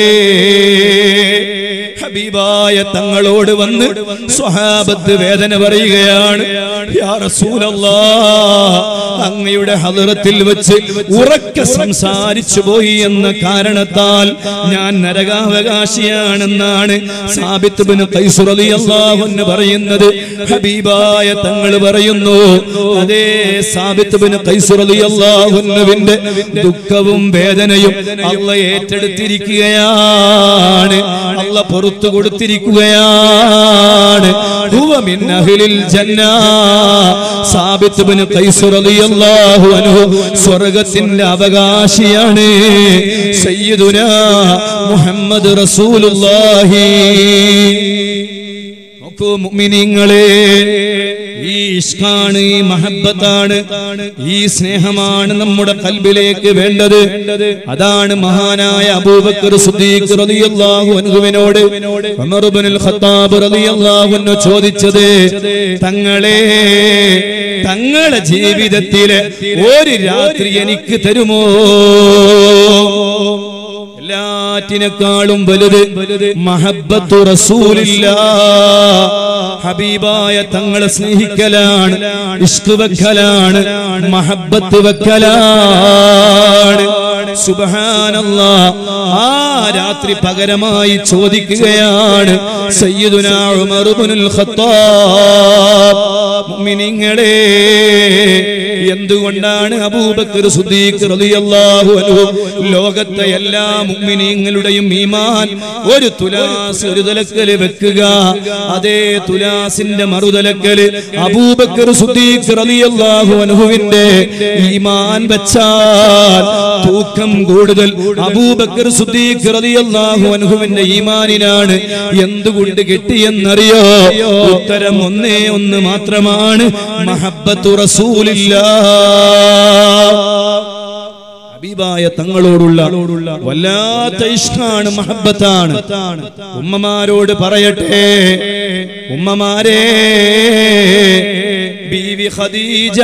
ഹബീബായ തങ്ങളോട് വന്ന് സ്വഹാബത്ത് വേദന പറയുകയാണ് യാ റസൂലല്ലാ അങ്ങയുടെ ഹദറത്തിൽ വെച്ച് ഉറക്കെ സംസാരിച്ചു പോയി എന്ന കാരണത്താൽ ഞാൻ നരകാവകാശിയാണെന്നാണ് സാബിത്ത് ബിൻ ഖൈസ് റളിയല്ലാഹു അൻഹു പറയുന്നത് ഹബീബായ തങ്ങൾ പറയുന്നു അതേ സാബിത്ത് ബിൻ ഖൈസ് റളിയല്ലാഹു അൻഹുവിന്റെ ദുഃഖവും വേദനയും അള്ള ഏറ്റെടുത്തിരിക്കുകയാണ് അള്ള പുറത്തു കൊടുത്തിരിക്കുകയാണ് ഹുവ മിൻ അഹ്ലിൽ ജന്ന സാബിത്ത് ബിൻ ഖൈസ് റളിയല്ലാഹു അൻഹു സ്വർഗ്ഗത്തിന്റെ അവകാശിയാണ് സയ്യിദുന മുഹമ്മദ് റസൂലുള്ളാഹി നോക്കൂ മുഅ്മിനീങ്ങളെ ഈ ഇഷ്കാണ് ഈ മഹബത്താണ് ഈ സ്നേഹമാണ് നമ്മുടെ കൽബിലേക്ക് വേണ്ടത് അതാണ് മഹാനായ അബൂബക്കർ സിദ്ദീഖ് റളിയല്ലാഹു അൻഹുവിനോട് ഉമർ ഇബ്നുൽ ഖത്താബ് റളിയല്ലാഹു അൻഹു ചോദിച്ചത് തങ്ങളെ തങ്ങളെ ജീവിതത്തിലെ ഒരു രാത്രി എനിക്ക് തരുമോ എല്ലാറ്റിനേക്കാളും വലുത് മഹബത്തു റസൂലില്ല ഹബീബായ തങ്ങളെ സ്നേഹിക്കലാണ് ഇഷ്ക് വെക്കലാണ് മഹബത്ത് വെക്കലാണ് സുബ്ഹാനല്ലാ ആ രാത്രി പകരമായി ചോദിക്കുകയാണ് സയ്യിദുന ഉമർ ഇബ്നുൽ ഖത്താബ് മുഅ്മിനീങ്ങളെ എന്തുകൊണ്ടാണ് അബൂബക്കർ സിദ്ദീഖ് റളിയല്ലാഹു അൻഹു ലോകത്തെ എല്ലാ മുഅ്മിനീങ്ങളുടെയും ഈമാൻ ഒരു തുലാസ് ഒരു തലക്കല് വെക്കുക അതേ തുലാസിന്റെ മറുതലക്കല് അബൂബക്കർ സിദ്ദീഖ് റളിയല്ലാഹു അൻഹുവിന്റെ ഈമാൻ വെച്ചാൽ തൂക്കം കൂടുതൽ അബൂബക്കർ സിദ്ദീഖ് റളിയല്ലാഹു അൻഹുവിന്റെ ഈമാനിനാണ് എന്തുകൊണ്ട് കിട്ടിയെന്നറിയോ ഉത്തരം ഒന്നേ ഒന്ന് മാത്രമാണ് മഹബ്ബത്തു റസൂലില്ലാ ഹബീബായ തങ്ങളോടുള്ള വല്ലാത്ത ഇഷ്ടാണ് മഹബത്താണ് ഉമ്മമാരോട് പറയട്ടെ ഉമ്മമാരെ ബീവി ഖദീജ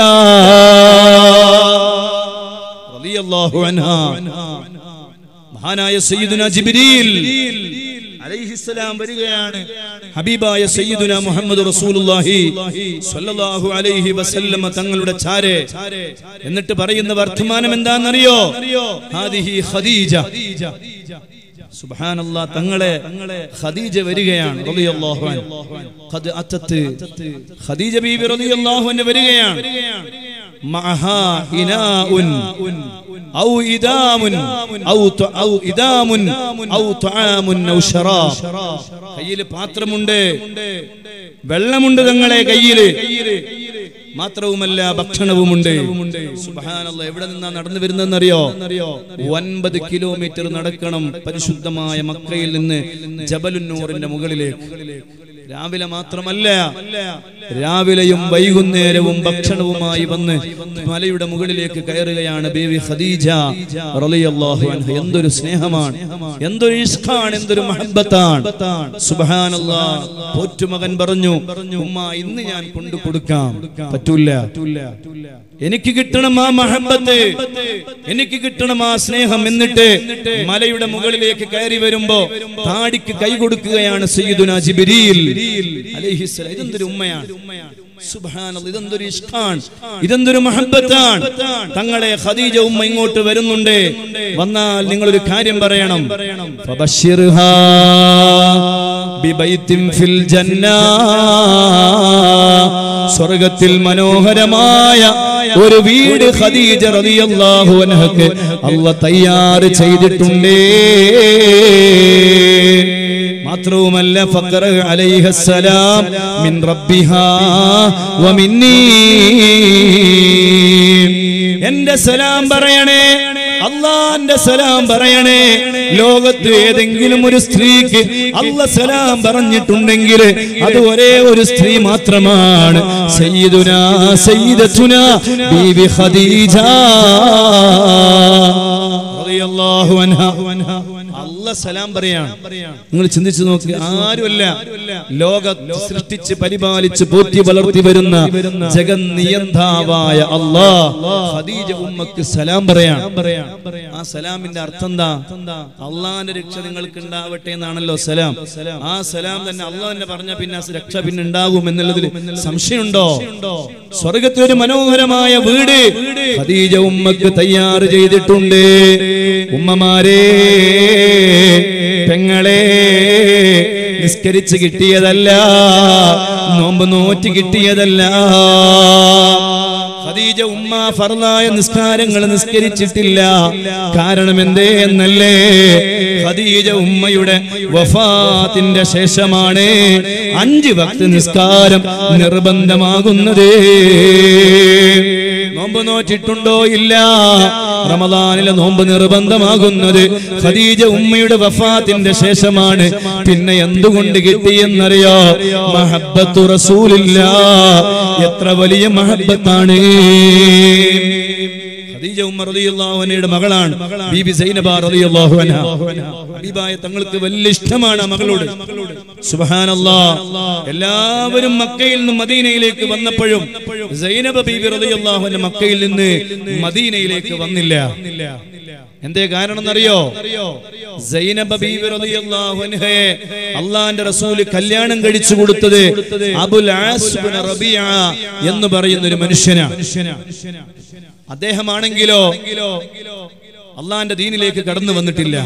റളിയല്ലാഹു അൻഹാ മഹാനായ സയ്യിദുന ജിബ്രീൽ അലൈഹിസ്സലാം വരികയാണ് ഹബീബായ സയ്യിദുന മുഹമ്മദ് റസൂലുള്ളാഹി സ്വല്ലല്ലാഹു അലൈഹി വസല്ലമ തങ്ങളുടെ ചാരെ എന്നിട്ട് പറയുന്ന വർത്തമാനം എന്താണെന്നറിയോ ഹാദിഹി ഖദീജ സുബ്ഹാനല്ലാഹ് തങ്ങളെ ഖദീജ വരികയാണ് റളിയല്ലാഹു അൻഹ ഖദ് അത്തത്ത് ഖദീജ ബീവി റളിയല്ലാഹു അൻഹ വരികയാണ് മഅഹാ ഇനാഉൻ ഔ ഇദാമുൻ ഔ തു- ഔ ഇദാമുൻ ഔ തുആമുൻ ഔ ശറാബ് കയ്യിൽ പാത്രമുണ്ട് വെള്ളമുണ്ട് തങ്ങളെ കയ്യില് മാത്രവുമല്ല ഭക്ഷണവുമുണ്ട് സുബ്ഹാനല്ലാഹ് എവിടെ നിന്നാ നടന്നു വരുന്നതെന്നറിയോ ഒൻപത് കിലോമീറ്റർ നടക്കണം പരിശുദ്ധമായ മക്കയിൽ നിന്ന് ജബലുന്നൂറിന്റെ മുകളിലേക്ക് രാവിലെ മാത്രമല്ല രാവിലെയും വൈകുന്നേരവും ഭക്ഷണവുമായി വന്ന് മലയുടെ മുകളിലേക്ക് കയറുകയാണ് ബേബി ഖദീജ റളിയല്ലാഹു അൻഹ എന്തൊരു സ്നേഹമാണ് എന്തൊരു ഇഷ്കാണ് എന്തൊരു മഹബത്താണ് സുബ്ഹാനല്ലാഹ് പോറ്റുമകൻ പറഞ്ഞു ഉമ്മ ഇന്ന് ഞാൻ കൊണ്ടു കൊടുക്കാം പറ്റൂല എനിക്ക് കിട്ടണം ആ മഹബത്ത് എനിക്ക് കിട്ടണം ആ സ്നേഹം എന്നിട്ട് മലയുടെ മുകളിലേക്ക് കയറി വരുമ്പോ താടിക്ക് കൈ കൊടുക്കുകയാണ് സയ്യിദുന ജിബ്രീൽ അലൈഹിസ്സലാം ഇതെന്തൊരു ഉമ്മയാണ് സുബ്ഹാനല്ലാഹ് ഇതെന്തൊരു ഇഷ്കാണ് ഇതെന്തൊരു മഹബത്താണ് തങ്ങളെ ഖദീജ ഉമ്മ ഇങ്ങോട്ട് വരുന്നുണ്ട് വന്നാൽ നിങ്ങൾ ഒരു കാര്യം പറയണം ഫബശ്ശിർഹാ ബിബൈത്തിൻ ഫിൽ ജന്നാ സ്വർഗത്തിൽ മനോഹരമായ ഒരു വീട് ഖദീജ റളിയല്ലാഹു അൻഹക്ക് അല്ലാഹ് തയ്യാർ ചെയ്തിട്ടുണ്ടേ മാത്രവുമല്ല ഫഖർ അലൈഹസ്സലാം മിൻ റബ്ബിഹാ വമിന്നീ എന്റെ സലാം പറയണേ അള്ളാന്റെ സലാം പറയണേ ലോകത്ത് ഏതെങ്കിലും ഒരു സ്ത്രീക്ക് അല്ല സലാം പറഞ്ഞിട്ടുണ്ടെങ്കിൽ അത് ഒരേ ഒരു സ്ത്രീ മാത്രമാണ് സയ്യിദുന സയ്യിദത്തുന ബീവി ഖദീജ റളിയല്ലാഹു അൻഹാ അല്ല സലാം പറയാണ് നിങ്ങൾ ചിന്തിച്ചു നോക്കി ആരുമല്ല ലോക സൃഷ്ടിച്ച് പരിപാലിച്ച് പോറ്റി വളർത്തി വരുന്ന ജഗന്നിയന്താവായ അല്ലാ ഖദീജ ഉമ്മക്ക് സലാം പറയാൻ ആ സലാമിന്റെ അർത്ഥം എന്താ അള്ളാന്റെ രക്ഷ നിങ്ങൾക്ക് ഉണ്ടാവട്ടെ എന്നാണല്ലോ സലാം ആ സലാം തന്നെ അള്ളാഹ് തന്നെ പറഞ്ഞ പിന്നെ ആ രക്ഷ പിന്നെ ഉണ്ടാകും എന്നുള്ളതിൽ സംശയമുണ്ടോ സ്വർഗത്തിൽ ഒരു മനോഹരമായ വീട് ഖദീജ ഉമ്മക്ക് തയ്യാർ ചെയ്തിട്ടുണ്ട് ഉമ്മമാരെ പെങ്ങളെ നിസ്കരിച്ച് കിട്ടിയതല്ല നോമ്പ് നോറ്റ് കിട്ടിയതല്ല ഖദീജ ഉമ്മ ഫർലായ നിസ്കാരങ്ങൾ നിസ്കരിച്ചിട്ടില്ല കാരണം എന്തേ എന്നല്ലേ ഖദീജ ഉമ്മയുടെ വഫാത്തിന്റെ ശേഷമാണ് അഞ്ച് വക്ത് നിസ്കാരം നിർബന്ധമാകുന്നത് നോമ്പ് നോറ്റിട്ടുണ്ടോ ഇല്ല റമദാനിലെ നോമ്പ് നിർബന്ധമാകുന്നത് ഖദീജ ഉമ്മയുടെ വഫാത്തിന്റെ ശേഷമാണ് പിന്നെ എന്തുകൊണ്ട് കിട്ടിയെന്നറിയോ മഹബത്തു റസൂലില്ല എത്ര വലിയ മഹബത്താണ് ഖദീജ ഉമ്മ റളിയല്ലാഹു അൻഹയുടെ മകളാണ് ബീബി സൈനബ റളിയല്ലാഹു അൻഹ ഹബീബായ തങ്ങൾക്ക് വലിയ ഇഷ്ടമാണ് ആ മകളോട് സുബ്ഹാനല്ലാഹ് എല്ലാവരും മക്കയിൽ നിന്ന് മദീനയിലേക്ക് വന്നപ്പോഴും സൈനബ ബീബി റളിയല്ലാഹു അൻഹ മക്കയിൽ നിന്ന് മദീനയിലേക്ക് വന്നില്ല എന്തേ കാരണം എന്നറിയോ സൈനബ ബീബി റളിയല്ലാഹു അൻഹയെ അള്ളാന്റെ റസൂല് കല്യാണം കഴിച്ചു കൊടുത്തത് അബുൽ ആസ് ഇബ്നു റബീഅ എന്ന് പറയുന്ന ഒരു മനുഷ്യനാണ് അദ്ദേഹമാണെങ്കിലോ അള്ളാന്റെ ദീനിലേക്ക് കടന്നു വന്നിട്ടില്ല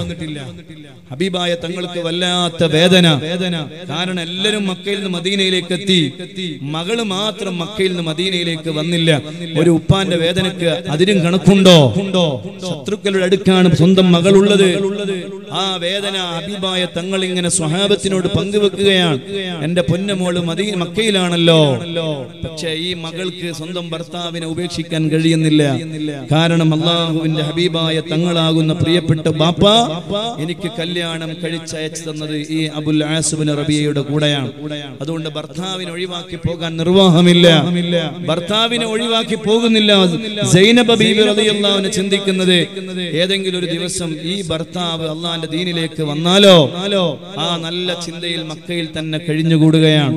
ഹബീബായ തങ്ങൾക്ക് വല്ലാത്ത വേദന കാരണം എല്ലാവരും മക്കയിൽ നിന്ന് മദീനയിലേക്ക് എത്തി മകള് മാത്രം മക്കയിൽ നിന്ന് മദീനയിലേക്ക് വന്നില്ല ഒരു ഉപ്പാന്റെ വേദനക്ക് അതിരും കണക്കുണ്ടോ ശത്രുക്കളുടെ അടുക്കാണ് സ്വന്തം മകളുള്ളത് ആ വേദന ഹബീബായ തങ്ങൾ ഇങ്ങനെ സ്വഹാബത്തിനോട് പങ്കുവെക്കുകയാണ് എന്റെ പൊന്നമോള് മദീന മക്കയിലാണല്ലോ പക്ഷേ ഈ മകൾക്ക് സ്വന്തം ഭർത്താവിനെ ഉപേക്ഷിക്കാൻ കഴിയുന്നില്ല കാരണം അള്ളാഹുവിന്റെ ഹബീബായ തങ്ങളാകുന്ന പ്രിയപ്പെട്ട ബാപ്പ എനിക്ക് കല്യാണം കഴിച്ചയച്ചു തന്നത് ഈ അബുൽ ആസുബിൻ റബിയയുടെ കൂടെയാണ് അതുകൊണ്ട് ഭർത്താവിനെ ഒഴിവാക്കി പോകാൻ നിർവാഹമില്ല ഭർത്താവിനെ ഒഴിവാക്കി പോകുന്നില്ല സൈനബ ബീബി റളിയല്ലാഹുവിനെ ചിന്തിക്കുന്നത് ഏതെങ്കിലും ഒരു ദിവസം ഈ ഭർത്താവ് അള്ളാന്റെ ദീനിലേക്ക് വന്നാലോ ആ നല്ല ചിന്തയിൽ മക്കയിൽ തന്നെ കഴിഞ്ഞുകൂടുകയാണ്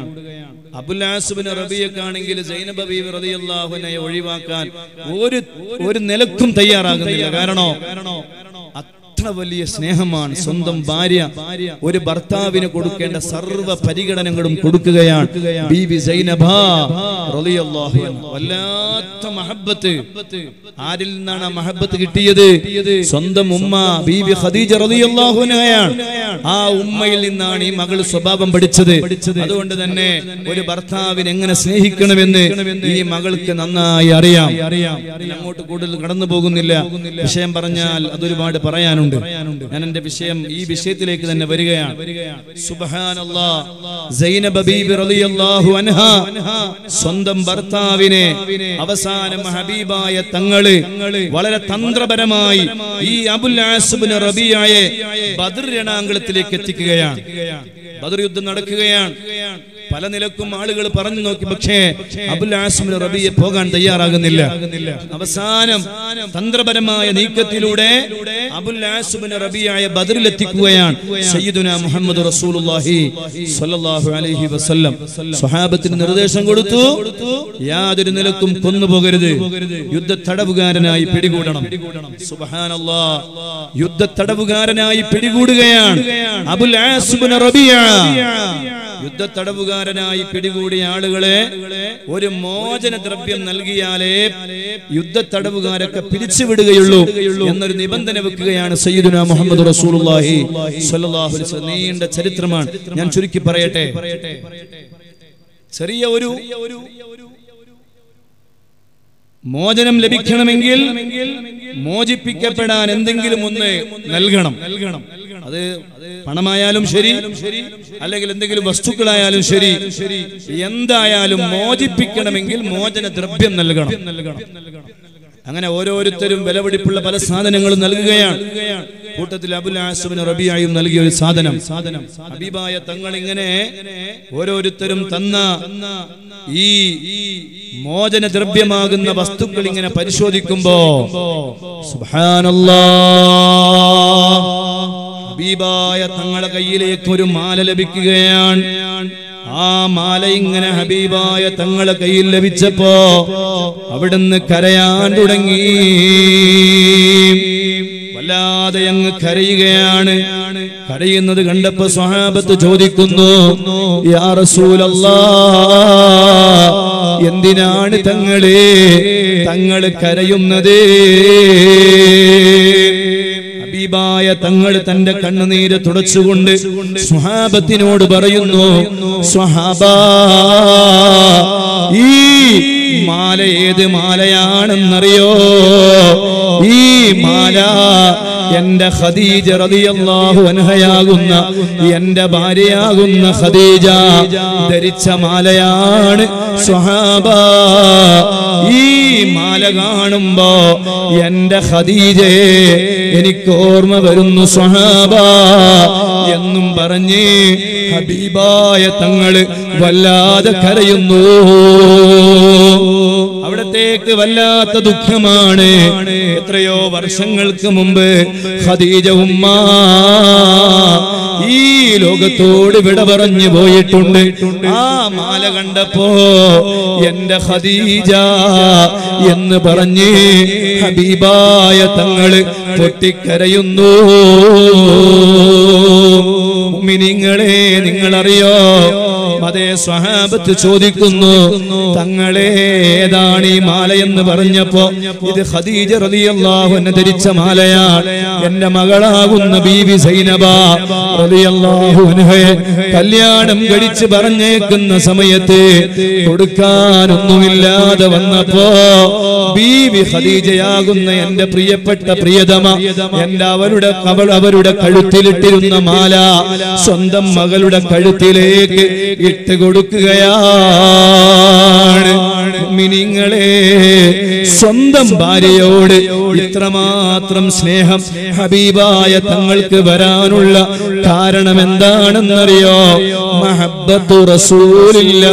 അബുലാസുബിന് റബിയക്കാണെങ്കിൽ സൈനബ ബീവി റളിയല്ലാഹുവിനെ ഒഴിവാക്കാൻ ഒരു ഒരു നിലക്കും തയ്യാറാകുന്നില്ല കാരണോ അത്ര വലിയ സ്നേഹമാണ് സ്വന്തം ഭാര്യ ഒരു ഭർത്താവിന് കൊടുക്കേണ്ട സർവ്വ പരിഗണനകളും കൊടുക്കുകയാണ് ബീബി സൈനബ റളിയല്ലാഹു അൻഹ. വല്ലാത്ത മഹബത്ത് ആരിൽ നിന്നാണ് ആ മഹബത്ത് കിട്ടിയത് സ്വന്തം ഉമ്മ ബീബി ഖദീജ റളിയല്ലാഹു അൻഹയാണ് ആ ഉമ്മയിൽ നിന്നാണ് ഈ മകൾ സ്വഭാവം പഠിച്ചത് അതുകൊണ്ട് തന്നെ ഒരു ഭർത്താവിനെ എങ്ങനെ സ്നേഹിക്കണമെന്ന് ഈ മകൾക്ക് നന്നായി അറിയാം ഞാൻ അങ്ങോട്ട് കൂടുതൽ കടന്നു പോകുന്നില്ല വിഷയം പറഞ്ഞാൽ അതൊരുപാട് പറയാനുണ്ട് ഞാൻ എന്റെ വിഷയം ഈ വിഷയത്തിലേക്ക് തന്നെ വരികയാണ് സുബ്ഹാനല്ലാ സൈനബ ബീബി റളിയല്ലാഹു അൻഹ സ്വന്തം ഭർത്താവിനെ അവസാനം ഹബീബായ തങ്ങള് വളരെ തന്ത്രപരമായി ഈ അബുൽ ആസിബിന് റബിയായെ ബദർ രണാങ്കളത്തിലേക്ക് എത്തിക്കുകയാണ് ബദർ യുദ്ധം നടക്കുകയാണ് പല നിലക്കും ആളുകൾ പറഞ്ഞു നോക്കി പക്ഷേ അബുൽ ആസിമിന് റബിയെ പോകാൻ തയ്യാറാകുന്നില്ല അവസാനം തന്ത്രപരമായ നീക്കത്തിലൂടെ അബുൽ ആസിമിന് റബിയായ ബദറിലെത്തിക്കുകയാണ് സയ്യിദുന മുഹമ്മദ് റസൂലുള്ളാഹി സ്വല്ലല്ലാഹു അലൈഹി വസല്ലം സ്വഹാബത്തിന് നിർദ്ദേശം കൊടുത്തു യാതൊരു നിലക്കും കൊന്നുപോകരുത് യുദ്ധ തടവുകാരനായി പിടികൂടണം സുബ്ഹാനല്ലാ യുദ്ധ തടവുകാരനായി പിടികൂടുകയാണ് അബുൽ ആസിബിന് റബിയ യുദ്ധ തടവുകാരനായി പിടികൂടിയ ആളുകളെ ഒരു മോചന ദ്രവ്യം നൽകിയാലേ യുദ്ധ തടവുകാരൊക്കെ പിരിച്ചുവിടുകയുള്ളൂ എന്നൊരു നിബന്ധന വെക്കുകയാണ് സയ്യിദുന മുഹമ്മദ് റസൂലുള്ളാഹി സ്വല്ലല്ലാഹു അലൈഹി വസല്ലം നീണ്ട ചരിത്രമാണ് ഞാൻ ചുരുക്കി പറയട്ടെ ചെറിയ ഒരു മോചനം ലഭിക്കണമെങ്കിൽ മോചിപ്പിക്കപ്പെടാൻ എന്തെങ്കിലും ഒന്ന് നൽകണം അത് പണമായാലും ശരി അല്ലെങ്കിൽ എന്തെങ്കിലും വസ്തുക്കളായാലും ശരി എന്തായാലും മോചിപ്പിക്കണമെങ്കിൽ മോചന ദ്രവ്യം നൽകണം അങ്ങനെ ഓരോരുത്തരും വിലപിടിപ്പുള്ള പല സാധനങ്ങളും നൽകുകയാണ് കൂട്ടത്തിൽ അബുൽ ആസുബിന് റബിയായും നൽകിയ ഒരു സാധനം സാധനം ഹബീബായ തങ്ങൾ ഇങ്ങനെ ഓരോരുത്തരും തന്ന ഈ മോചന ദ്രവ്യമാകുന്ന വസ്തുക്കൾ ഇങ്ങനെ പരിശോധിക്കുമ്പോ സുബ്ഹാനല്ലാ ഹബീബായ തങ്ങളെ കയ്യിലേക്ക് ഒരു മാല ലഭിക്കുകയാണ് ആ മാല ഇങ്ങനെ ഹബീബായ തങ്ങളെ കയ്യിൽ ലഭിച്ചപ്പോ അവിടുന്ന് കരയാൻ തുടങ്ങി വല്ലാതെ അങ്ങ് കരയുകയാണ് കരയുന്നത് കണ്ടപ്പോ സ്വഹാബത്ത് ചോദിക്കുന്നു യാ റസൂലല്ലാ എന്തിനാണ് തങ്ങളെ തങ്ങൾ കരയുന്നത് ഹബീബായ തങ്ങൾ തന്റെ കണ്ണുനീര് തുടച്ചുകൊണ്ട് സ്വഹാബത്തിനോട് പറയുന്നു സ്വഹാബ ഈ മാല ഏത് മാലയാണെന്നറിയോ ഈ മാല എന്റെ ഖദീജ റളിയല്ലാഹു അൻഹയാകുന്ന എന്റെ ഭാര്യയാകുന്ന ഖദീജ ധരിച്ച മാലയാണ് സ്വഹാബ ഈ മാല കാണുമ്പോ എന്റെ ഖദീജയെ എനിക്ക് ഓർമ്മ വരുന്നു സ്വഹാബ എന്നും പറഞ്ഞ് ഹബീബായ തങ്ങള് വല്ലാതെ കരയുന്നു അവിടത്തേക്ക് വല്ലാത്ത ദുഃഖമാണ് എത്രയോ വർഷങ്ങൾക്ക് മുമ്പ് ഖദീജ ഉമ്മ ഈ ലോകത്തോട് വിട പറഞ്ഞു പോയിട്ടുണ്ട് ആ മാല കണ്ടപ്പോ എന്റെ ഖദീജ എന്ന് പറഞ്ഞ് ഹബീബായ തങ്ങള് പൊട്ടിക്കരയുന്നു മുഅ്മിനീങ്ങളെ നിങ്ങളറിയോ അതേ സ്വഹാബത്ത് ചോദിക്കുന്നു തങ്ങളെ ഏതാണ് ഈ മാലയെന്ന് പറഞ്ഞപ്പോ ഇത് ഖദീജ റളിയല്ലാഹു അൻഹ ധരിച്ച മാലയാണ് എന്റെ മകളാകുന്ന ബീവി സൈനബ റളിയല്ലാഹു അൻഹയെ കല്യാണം കഴിച്ച് പറഞ്ഞേക്കുന്ന സമയത്ത് കൊടുക്കാനൊന്നുമില്ലാതെ വന്നപ്പോ ബീവി ഖദീജയാകുന്ന എന്റെ പ്രിയപ്പെട്ട പ്രിയതമ എന്റെ അവരുടെ അവൾ അവരുടെ കഴുത്തിലിട്ടിരുന്ന മാല സ്വന്തം മകളുടെ കഴുത്തിലേക്ക് ഇട്ട് കൊടുക്കുകയാണ് മിനിങ്ങളെ സ്വന്തം ഭാര്യയോട് ഇത്രമാത്രം സ്നേഹം ഹബീബായ തങ്ങൾക്ക് വരാനുള്ള കാരണം എന്താണെന്നറിയോ മഹബത്തു റസൂലില്ല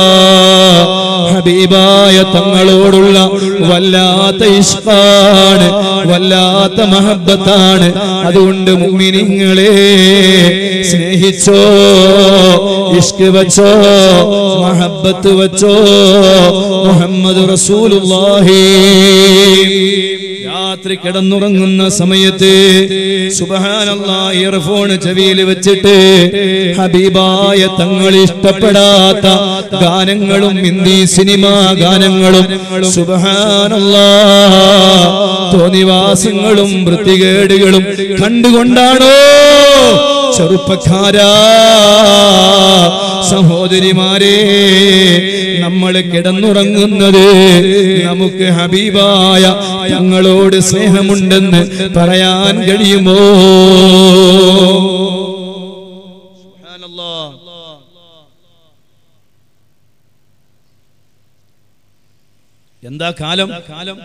ഹബീബായ തങ്ങളോടുള്ള വല്ലാത്ത ഇഷ്ടാണ് വല്ലാത്ത മഹബത്താണ് അതുകൊണ്ട് മുഅ്മിനീങ്ങളെ സ്നേഹിച്ചോ ഇഷ്ക് വെച്ചോ മഹബത്ത് വെച്ചോ മുഹമ്മദ് റസൂലുള്ളാഹി രാത്രി കിടന്നുറങ്ങുന്ന സമയത്ത് സുബഹാനല്ലാ ഇയർഫോൺ ചെവിയിൽ വെച്ചിട്ട് ഹബീബായ തങ്ങൾ ഇഷ്ടപ്പെടാത്ത ഗാനങ്ങളും ഹിന്ദി സിനിമാ ഗാനങ്ങളും സുബഹാനല്ലാ തോന്നിവാസങ്ങളും വൃത്തികേടുകളും കണ്ടുകൊണ്ടാണോ ചെറുപ്പക്കാരാ സഹോദരിമാരെ നമ്മൾ കിടന്നുറങ്ങുന്നത് നമുക്ക് ഹബീബായ ഞങ്ങളോട് സ്നേഹമുണ്ടെന്ന് പറയാൻ കഴിയുമോ എന്താ കാലം കാലം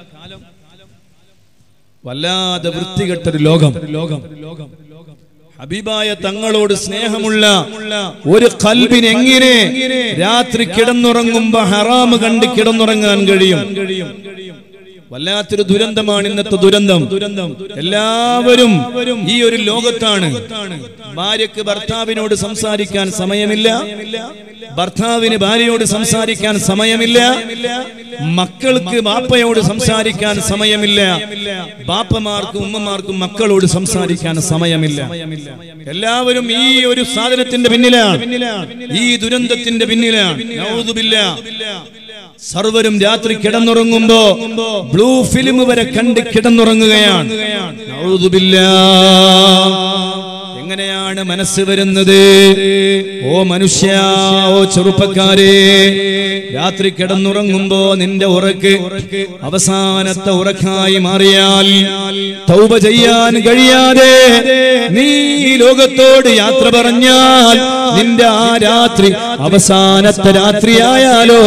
വല്ലാതെ വൃത്തികെട്ടൊരു ലോകം ലോകം ലോകം ഹബീബായ തങ്ങളോട് സ്നേഹമുള്ള ഒരു കൽബിന് എങ്ങനെ രാത്രി കിടന്നുറങ്ങുമ്പോ ഹറാമ് കണ്ട് കിടന്നുറങ്ങാൻ കഴിയും വല്ലാത്തൊരു ദുരന്തമാണ് ഇന്നത്തെ ദുരന്തം ദുരന്തം എല്ലാവരും ഈ ഒരു ലോകത്താണ് ഭാര്യക്ക് ഭർത്താവിനോട് സംസാരിക്കാൻ സമയമില്ല ഭർത്താവിന് ഭാര്യയോട് സംസാരിക്കാൻ സമയമില്ല മക്കൾക്ക് ബാപ്പയോട് സംസാരിക്കാൻ സമയമില്ല ബാപ്പമാർക്കും ഉമ്മമാർക്കും മക്കളോട് സംസാരിക്കാൻ സമയമില്ല എല്ലാവരും ഈ ഒരു സാധനത്തിന്റെ പിന്നിലാണ് ഈ ദുരന്തത്തിന്റെ പിന്നിലാണ് നൗദുബില്ലാ. സർവരും രാത്രി കിടന്നുറങ്ങുമ്പോ ബ്ലൂ ഫിലിം വരെ കണ്ട് കിടന്നുറങ്ങുകയാണ് നൗദുബില്ലാ. എങ്ങനെയാണ് മനസ്സ് വരുന്നത് ഓ മനുഷ്യ ഓ ചെറുപ്പക്കാരെ രാത്രി കിടന്നുറങ്ങുമ്പോ നിന്റെ ഉറക്ക് അവസാനത്തെ ഉറക്കായി മാറിയാൽ തൗബ ചെയ്യാൻ കഴിയാതെ നീ ഈ ലോകത്തോട് യാത്ര പറഞ്ഞാൽ നിന്റെ ആ രാത്രി അവസാനത്തെ രാത്രിയായാലോ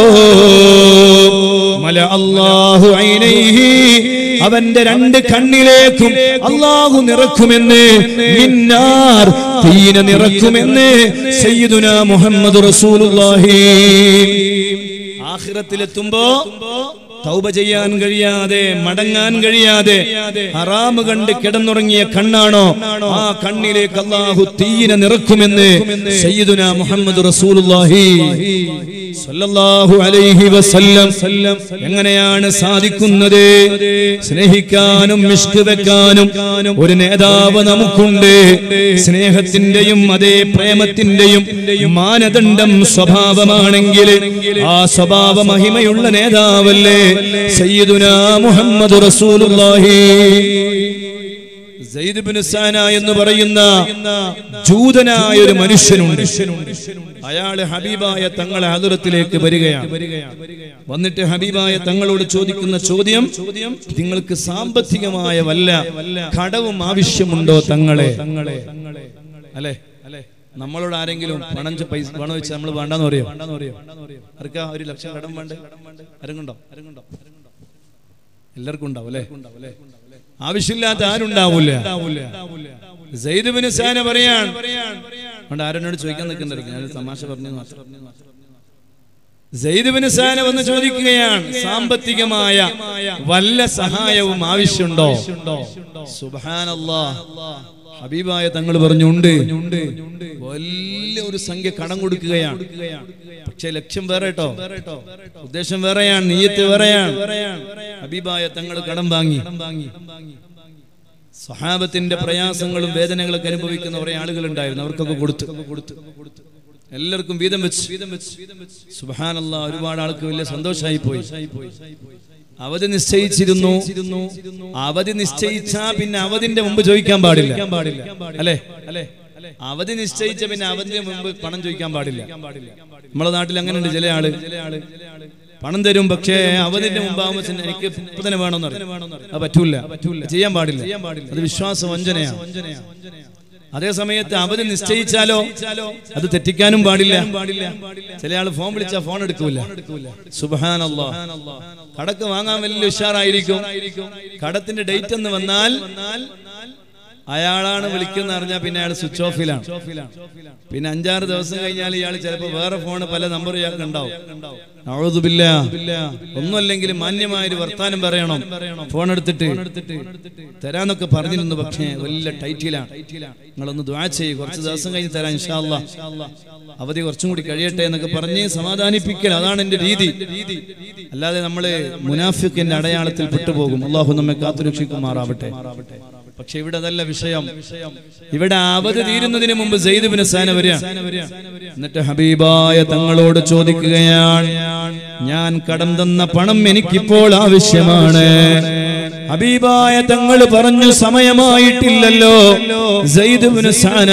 മല അല്ലാഹു ഐനൈഹി അവന്റെ രണ്ട് കണ്ണിലേക്കും അള്ളാഹു നിറക്കുമെന്ന് മിന്നാർ തീന നിറക്കുമെന്ന് സയ്യിദുന മുഹമ്മദ് റസൂലുള്ളാഹി ആഖിറത്തിലെത്തുമ്പോ തൗബ ചെയ്യാൻ കഴിയാതെ മടങ്ങാൻ കഴിയാതെ ഹറാമ് കണ്ട് കിടന്നുറങ്ങിയ കണ്ണാണോ ആ കണ്ണിലേക്ക് അള്ളാഹു തീനെ നിറക്കുമെന്ന് സയ്യിദുന മുഹമ്മദ് റസൂലുള്ളാഹി സല്ലല്ലാഹു അലൈഹി വസല്ലം എങ്ങനെയാണ് സാധിക്കുന്നത് സ്നേഹിക്കാനും മിഷ്ക് വെക്കാനും ഒരു നേതാവ് നമുക്കുണ്ട് സ്നേഹത്തിന്റെയും അതേ പ്രേമത്തിന്റെയും മാനദണ്ഡം സ്വഭാവമാണെങ്കിൽ ആ സ്വഭാവ മഹിമയുള്ള നേതാവല്ലേ സയ്യിദുന മുഹമ്മദ് റസൂലുള്ളാഹി സയ്യിദ് ഇബ്നു സാന എന്ന് പറയുന്ന ജൂതനായ ഒരു മനുഷ്യനുണ്ട് അയാള് ഹബീബായ തങ്ങളെ ഹദറത്തിലേക്ക് വരികയാണ് വന്നിട്ട് ഹബീബായ തങ്ങളോട് ചോദിക്കുന്ന ചോദ്യം നിങ്ങൾക്ക് സാമ്പത്തികമായ വല്ല കടവും ആവശ്യമുണ്ടോ തങ്ങളെ അല്ലെ അല്ലെ നമ്മളോട് ആരെങ്കിലും പണം ചെ- പൈസ പണം വെച്ച് നമ്മൾ വേണ്ടെന്ന് പറയോ ആർക്കാ ഒരു ലക്ഷം കടം വേണ്ട ആരെങ്കിണ്ടോ ആരെങ്കിണ്ടോ എല്ലാവർക്കും ഉണ്ടാവും അല്ലേ ആവശ്യമില്ലാത്ത ആരുണ്ടാവൂല സൈദുബിന് സാന പറയാൻ അതുകൊണ്ട് ആരോട് ചോദിക്കാൻ നിൽക്കുന്നുണ്ട് ഞാൻ തമാശ പറഞ്ഞു എന്ന് മാത്രം സൈദുബിന് സാന വന്ന് ചോദിക്കുകയാണ് സാമ്പത്തികമായ വല്ല സഹായവും ആവശ്യമുണ്ടോ സുബാനല്ലാ ഹബീബായ തങ്ങൾ പറഞ്ഞു ഉണ്ട് വലിയ ഒരു സംഖ്യ കടം കൊടുക്കുകയാണ് പക്ഷെ ലക്ഷ്യം വേറെ കേട്ടോ ഉദ്ദേശം വേറെയാണ് നീയത്ത് വേറെയാണ് ഹബീബായ തങ്ങൾ കടം വാങ്ങി സഹാബത്തിന്റെ പ്രയാസങ്ങളും വേദനകളൊക്കെ അനുഭവിക്കുന്ന കുറെ ആളുകൾ ഉണ്ടായിരുന്നു അവർക്കൊക്കെ കൊടുത്തു എല്ലാവർക്കും വീതം വെച്ച് സുബാനല്ല ഒരുപാട് ആൾക്ക് വലിയ സന്തോഷമായി പോയി അവധി നിശ്ചയിച്ചിരുന്നു അവധി നിശ്ചയിച്ചാ പിന്നെ അവധിന്റെ മുമ്പ് ചോദിക്കാൻ പാടില്ല അല്ലേ അല്ലേ അവധി നിശ്ചയിച്ച പിന്നെ അവധിന്റെ മുമ്പ് പണം ചോദിക്കാൻ പാടില്ല നമ്മളെ നാട്ടിൽ അങ്ങനെ ഉണ്ട് ചില ആള് പണം തരും പക്ഷേ അവധിന്റെ മുമ്പാകുമ്പോ ചെന്ന് എനിക്ക് ഇപ്പൊ തന്നെ വേണമെന്ന് പറയും അത് പറ്റൂല ചെയ്യാൻ പാടില്ല അത് വിശ്വാസ വഞ്ചനയാണ് അതേ സമയത്ത് അവധി നിശ്ചയിച്ചാലോ അത് തെറ്റിക്കാനും പാടില്ല ചില ആള് ഫോൺ വിളിച്ചാ ഫോൺ എടുക്കൂല സുബാനല്ലോ കടക്ക് വാങ്ങാൻ വലിയ ഉഷാറായിരിക്കും കടത്തിന്റെ ഡേറ്റ് എന്ന് വന്നാൽ അയാളാണ് വിളിക്കുന്ന അറിഞ്ഞാൽ പിന്നെ അയാൾ സ്വിച്ച് ഓഫിലാണ് പിന്നെ അഞ്ചാറ് ദിവസം കഴിഞ്ഞാൽ ഇയാൾ ചിലപ്പോ വേറെ ഫോണ് പല നമ്പർ ഇയാൾക്ക് ഉണ്ടാവും ഔദുബില്ല ഒന്നുമല്ലെങ്കിലും മാന്യമായൊരു വർത്താനം പറയണം ഫോൺ എടുത്തിട്ട് തരാന്നൊക്കെ പറഞ്ഞിരുന്നു പക്ഷേ വലിയ ടൈറ്റിലാണ് നിങ്ങളൊന്ന് ദ്വാ ചെയ്യ് കുറച്ച് ദിവസം കഴിഞ്ഞ് തരാം ഇൻഷാല്ല അവധി കുറച്ചും കൂടി കഴിയട്ടെ എന്നൊക്കെ പറഞ്ഞ് സമാധാനിപ്പിക്കൽ അതാണ് എന്റെ രീതി അല്ലാതെ നമ്മള് മുനാഫിക്കിന്റെ അടയാളത്തിൽ പെട്ടുപോകും അള്ളാഹു നമ്മെ കാത്തുരക്ഷിക്കുമാറാവട്ടെ പക്ഷെ ഇവിടെ അതല്ല വിഷയം ഇവിടെ അവധി തീരുന്നതിന് മുമ്പ് സെയ്ദുബിന് സാന വരിക എന്നിട്ട് ഹബീബായ തങ്ങളോട് ചോദിക്കുകയാണ് ഞാൻ കടം തന്ന പണം എനിക്കിപ്പോൾ ആവശ്യമാണ് ഹബീബായ തങ്ങൾ പറഞ്ഞു സമയമായിട്ടില്ലല്ലോ സെയ്ദുബിന് സാന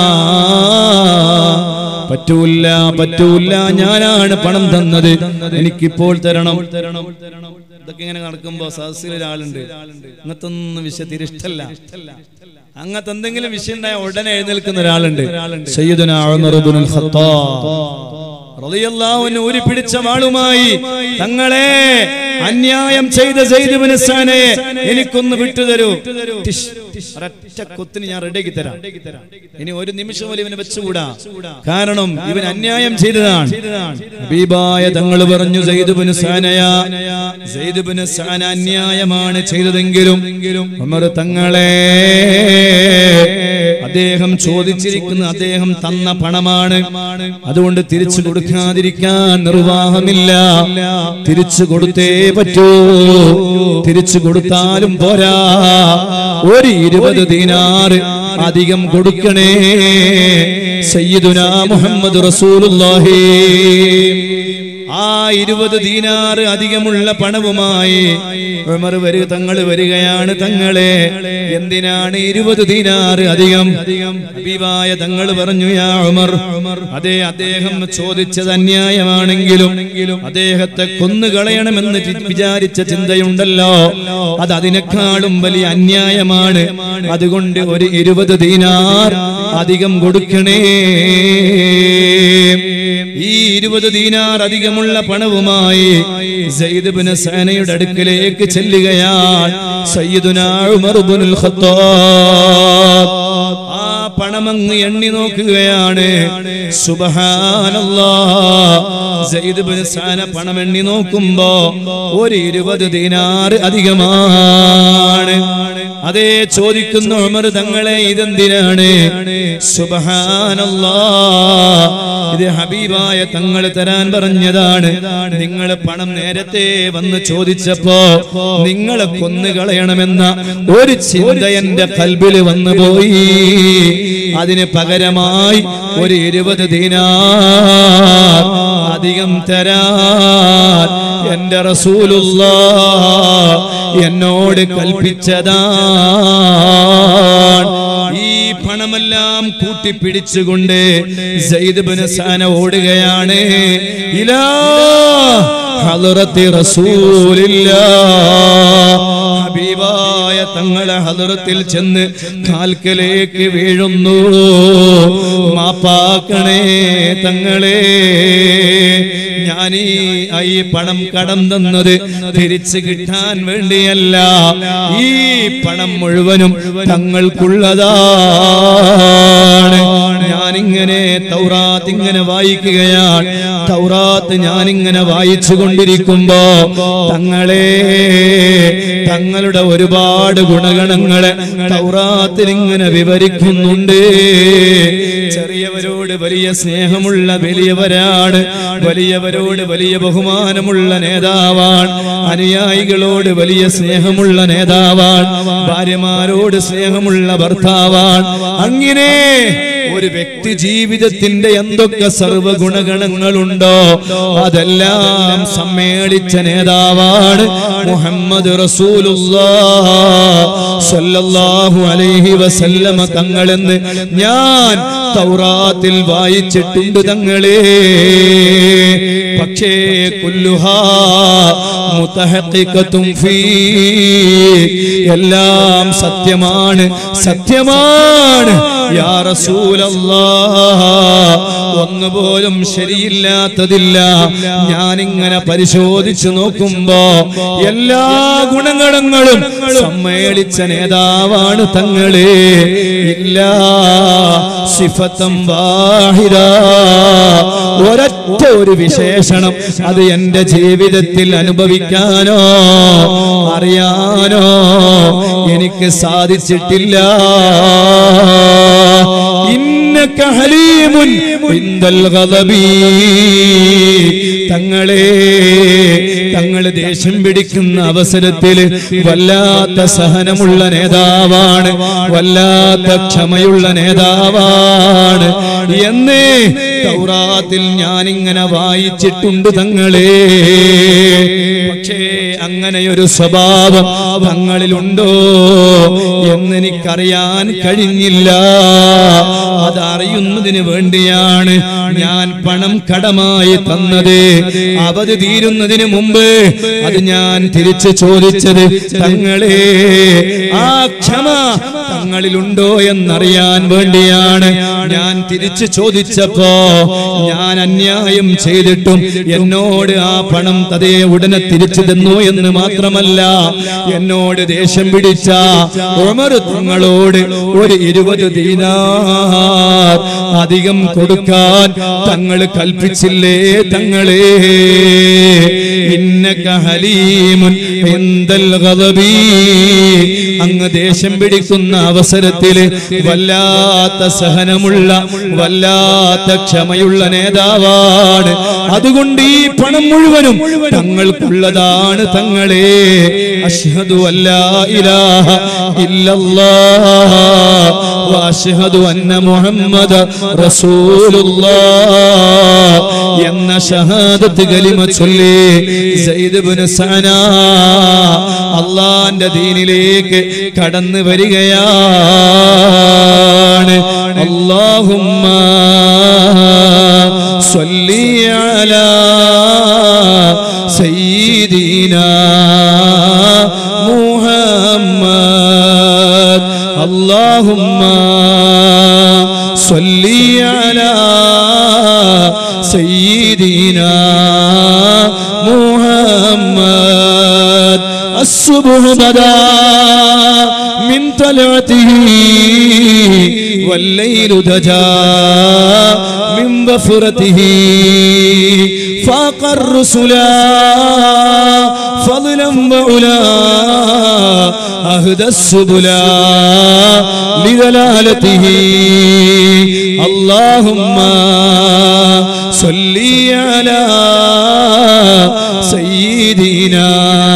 പറ്റൂല പറ്റൂല ഞാനാണ് പണം തന്നത് എനിക്കിപ്പോൾ തരണം തരണം ഇതൊക്കെ ഇങ്ങനെ നടക്കുമ്പോ സദസ്സിൽ ഒരാളുണ്ട് അങ്ങനത്തെ ഒന്നും വിഷയത്തിൽ ഇഷ്ടല്ല അങ്ങനത്തെ എന്തെങ്കിലും വിഷയം ഉണ്ടായ ഉടനെ എഴുന്നേൽക്കുന്ന ഒരാളുണ്ട് സയ്യിദുനാ ഉമർ ഇബ്നുൽ ഖത്താബ് റളിയല്ലാഹു അൻഹു ഊരി പിടിച്ച വാളുമായി തങ്ങളെ അന്യായം ചെയ്ത സെയ്ദ് സാനെ എനിക്കൊന്ന് വിട്ടുതരൂ ടിഷ്, ഒരൊറ്റ കൊത്തിന് ഞാൻ റെഡിയാക്കി തരാം ഇനി ഒരു നിമിഷം പോലും ഇവനെ വെച്ചുകൂടാ കാരണം ഇവൻ അന്യായം ചെയ്തതാണ് ഹബീബായ തങ്ങൾ പറഞ്ഞു സെയ്ദ് സാനയാ സെയ്ദ് സാന അന്യായമാണ് ചെയ്തതെങ്കിലും ഉമർ തങ്ങളെ അദ്ദേഹം ചോദിച്ചിരിക്കുന്ന അദ്ദേഹം തന്ന പണമാണ് അതുകൊണ്ട് തിരിച്ചു കൊടുക്കാതിരിക്കാൻ നിർവാഹമില്ല തിരിച്ചു കൊടുത്തേ പറ്റൂ തിരിച്ചു കൊടുത്താലും പോരാ ഒരു ഇരുപത് ദീനാറ് അധികം കൊടുക്കണേ സയ്യിദുനാ മുഹമ്മദ് റസൂലുള്ളാഹി ആ ഇരുപത് ദീനാറ് അധികമുള്ള പണവുമായി ഉമർ വരിക തങ്ങൾ വരികയാണ് തങ്ങളെ എന്തിനാണ് ഇരുപത് ദീനാറ് അധികം ഹബീബായ തങ്ങൾ പറഞ്ഞു യാ ഉമർ അതെ അദ്ദേഹം ചോദിച്ചത് അന്യായമാണെങ്കിലും അദ്ദേഹത്തെ കൊന്നുകളയണമെന്ന് ചി- വിചാരിച്ച ചിന്തയുണ്ടല്ലോ അത് അതിനേക്കാളും വലിയ അന്യായമാണ് അതുകൊണ്ട് ഒരു ഇരുപത് ദീനാർ അധികം കൊടുക്കണേ ഈ ഇരുപത് ദീനാർ അധികമുള്ള പണവുമായി സയ്യിദ് ബിൻ സനയുടെ അടുക്കലേക്ക് ചെല്ലുകയാണ് സയ്യിദുനാ ഉമർ ഇബ്നുൽ ഖത്താബ് ആ പണമങ്ങ് എണ്ണി നോക്കുകയാണ് സുബ്ഹാനല്ലാഹ് സയ്യിദ് ബിൻ സന പണം എണ്ണി നോക്കുമ്പോ ഒരു ഇരുപത് ദീനാർ അധികമാണ് അതേ ചോദിക്കുന്ന ഉമർ തങ്ങളെ ഇതെന്തിനാണ് സുബ്ഹാനല്ലാഹ് ഇത് ഹബീബായ തങ്ങൾ തരാൻ പറഞ്ഞതാണ് നിങ്ങൾ പണം നേരത്തെ വന്ന് ചോദിച്ചപ്പോ നിങ്ങളെ കൊന്നുകളയണമെന്ന ഒരു ചിന്ത എന്റെ കൽബിൽ വന്നു പോയി അതിന് പകരമായി ഒരു ഇരുപത് ദിനാർ അധികം തരാൻ എന്റെ റസൂലുള്ള എന്നോട് കൽപ്പിച്ചതാണ് ഈ പണമെല്ലാം കൂട്ടിപ്പിടിച്ചുകൊണ്ട് സയ്യിദ് ബിൻ സാന ഓടുകയാണ് ഇലാ ഹളറത്തി റസൂലില്ലാ ഹബീബായ തങ്ങളെ ഹലറത്തിൽ ചെന്ന് കാൽക്കലേക്ക് വീഴുന്നു മാപ്പാക്കണേ തങ്ങളെ ഞാൻ ഈ ഈ പണം കടം തന്നത് തിരിച്ചു കിട്ടാൻ വേണ്ടിയല്ല ഈ പണം മുഴുവനും തങ്ങൾക്കുള്ളതാണ് ഞാനിങ്ങനെ തൗറാത്ത് ഇങ്ങനെ വായിക്കുകയാണ് തൗറാത്ത് ഞാനിങ്ങനെ വായിച്ചു കൊണ്ടിരിക്കുമ്പോ തങ്ങളെ തങ്ങളുടെ ഒരുപാട് ഗുണഗണങ്ങളെ തൗറാത്തിൽ ഇങ്ങനെ വിവരിക്കുന്നുണ്ട് ചെറിയവരോട് വലിയ സ്നേഹമുള്ള വലിയവരാണ് വലിയവരോട് നബിതങ്ങളോട് വലിയ ബഹുമാനമുള്ള നേതാവാണ് അനുയായികളോട് വലിയ സ്നേഹമുള്ള നേതാവാണ് ഭാര്യമാരോട് സ്നേഹമുള്ള ഭർത്താവാണ് അങ്ങനെ ഒരു വ്യക്തി ജീവിതത്തിന്റെ എന്തൊക്കെ സർവഗുണഗണങ്ങളുണ്ടോ അതെല്ലാം സമ്മേളിച്ച നേതാവാണ് മുഹമ്മദ് റസൂലുള്ളാഹു അലൈഹി വസല്ലമ തങ്ങളെന്ന് ഞാൻ തൗറാത്തിൽ വായിച്ചിട്ടുണ്ട് തങ്ങളെ പക്ഷേ കുല്ലുഹാ മുതഹഖിഖത്തും ഫീ എല്ലാം സത്യമാണ് സത്യമാണ് യാ റസൂലല്ലാഹ് ഒന്നുപോലും ശരിയില്ലാത്തതില്ല ഞാനിങ്ങനെ പരിശോധിച്ചു നോക്കുമ്പോ എല്ലാ ഗുണഗണങ്ങളും സമ്മേളിച്ച നേതാവാണ് തങ്ങളെ ഇല്ല സിഫത്തം വാഹിദ ഒരൊറ്റ ഒരു വിശേഷണം അത് എന്റെ ജീവിതത്തിൽ അനുഭവിക്കാനോ അറിയാനോ എനിക്ക് സാധിച്ചിട്ടില്ല ഇന്നക ഹലീമുൻ ഇന്ദൽ ഗദബി തങ്ങളെ തങ്ങള് ദേഷ്യം പിടിക്കുന്ന അവസരത്തിൽ വല്ലാത്ത സഹനമുള്ള നേതാവാണ് വല്ലാത്ത ക്ഷമയുള്ള നേതാവാണ് എന്ന് തൗറാത്തിൽ ഞാനിങ്ങനെ വായിച്ചിട്ടുണ്ട് തങ്ങളെ പക്ഷേ അങ്ങനെയൊരു സ്വഭാവം തങ്ങളിലുണ്ടോ എന്നെനിക്കറിയാൻ കഴിഞ്ഞില്ല അതറിയുന്നതിന് വേണ്ടിയാണ് ഞാൻ പണം കടമായി തന്നത് അവധി തീരുന്നതിന് മുമ്പ് അത് ഞാൻ തിരിച്ചു ചോദിച്ചത് തങ്ങളെ ആ ക്ഷമ തങ്ങളിലുണ്ടോ എന്നറിയാൻ വേണ്ടിയാണ് ഞാൻ തിരിച്ചു ചോദിച്ചപ്പോ ഞാൻ അന്യായം ചെയ്തിട്ടും എന്നോട് ആ പണം തതേ ഉടനെ തിരിച്ചു തന്നു എന്ന് മാത്രമല്ല എന്നോട് ദേഷ്യം പിടിച്ച ഉമർ തങ്ങളോട് ഒരു ഇരുപത് ദീനാർ അധികം കൊടുക്കാൻ തങ്ങൾ കൽപ്പിച്ചില്ലേ തങ്ങളെ ഇന്നക ഹലീമുൻ ഇന്ദൽ ഗദബി അങ്ങ് ദേഷ്യം പിടിക്കുന്ന അവസരത്തിൽ വല്ലാത്ത സഹനമുള്ള വല്ലാത്ത ക്ഷമയുള്ള നേതാവാണ് അതുകൊണ്ട് ഈ പണം മുഴുവനും തങ്ങൾക്കുള്ളതാണ് തങ്ങളെ അഷ്ഹദു അല്ലാ ഇലാഹ ഇല്ലല്ലാഹ് വഅഷ്ഹദു അന്ന മുഹമ്മദ റസൂലുള്ളാഹ് എന്ന ഷഹാദത്ത് കലിമ ചൊല്ലി സയ്യിദ് ഇബ്നു സന അള്ളാന്റെ ദീനിലേക്ക് കടന്നു വരികയാണ് അല്ലാഹുമ്മ സ്വല്ലി അലാ സയ്യിദിനാ മുഹമ്മദ് اللهم صل على سيدنا محمد الصبح بدا من طلعته والليل دجا من ظفرته فاق الرسل فضلا وعلا أهدى السبل لذلالته اللهم صل على سيدنا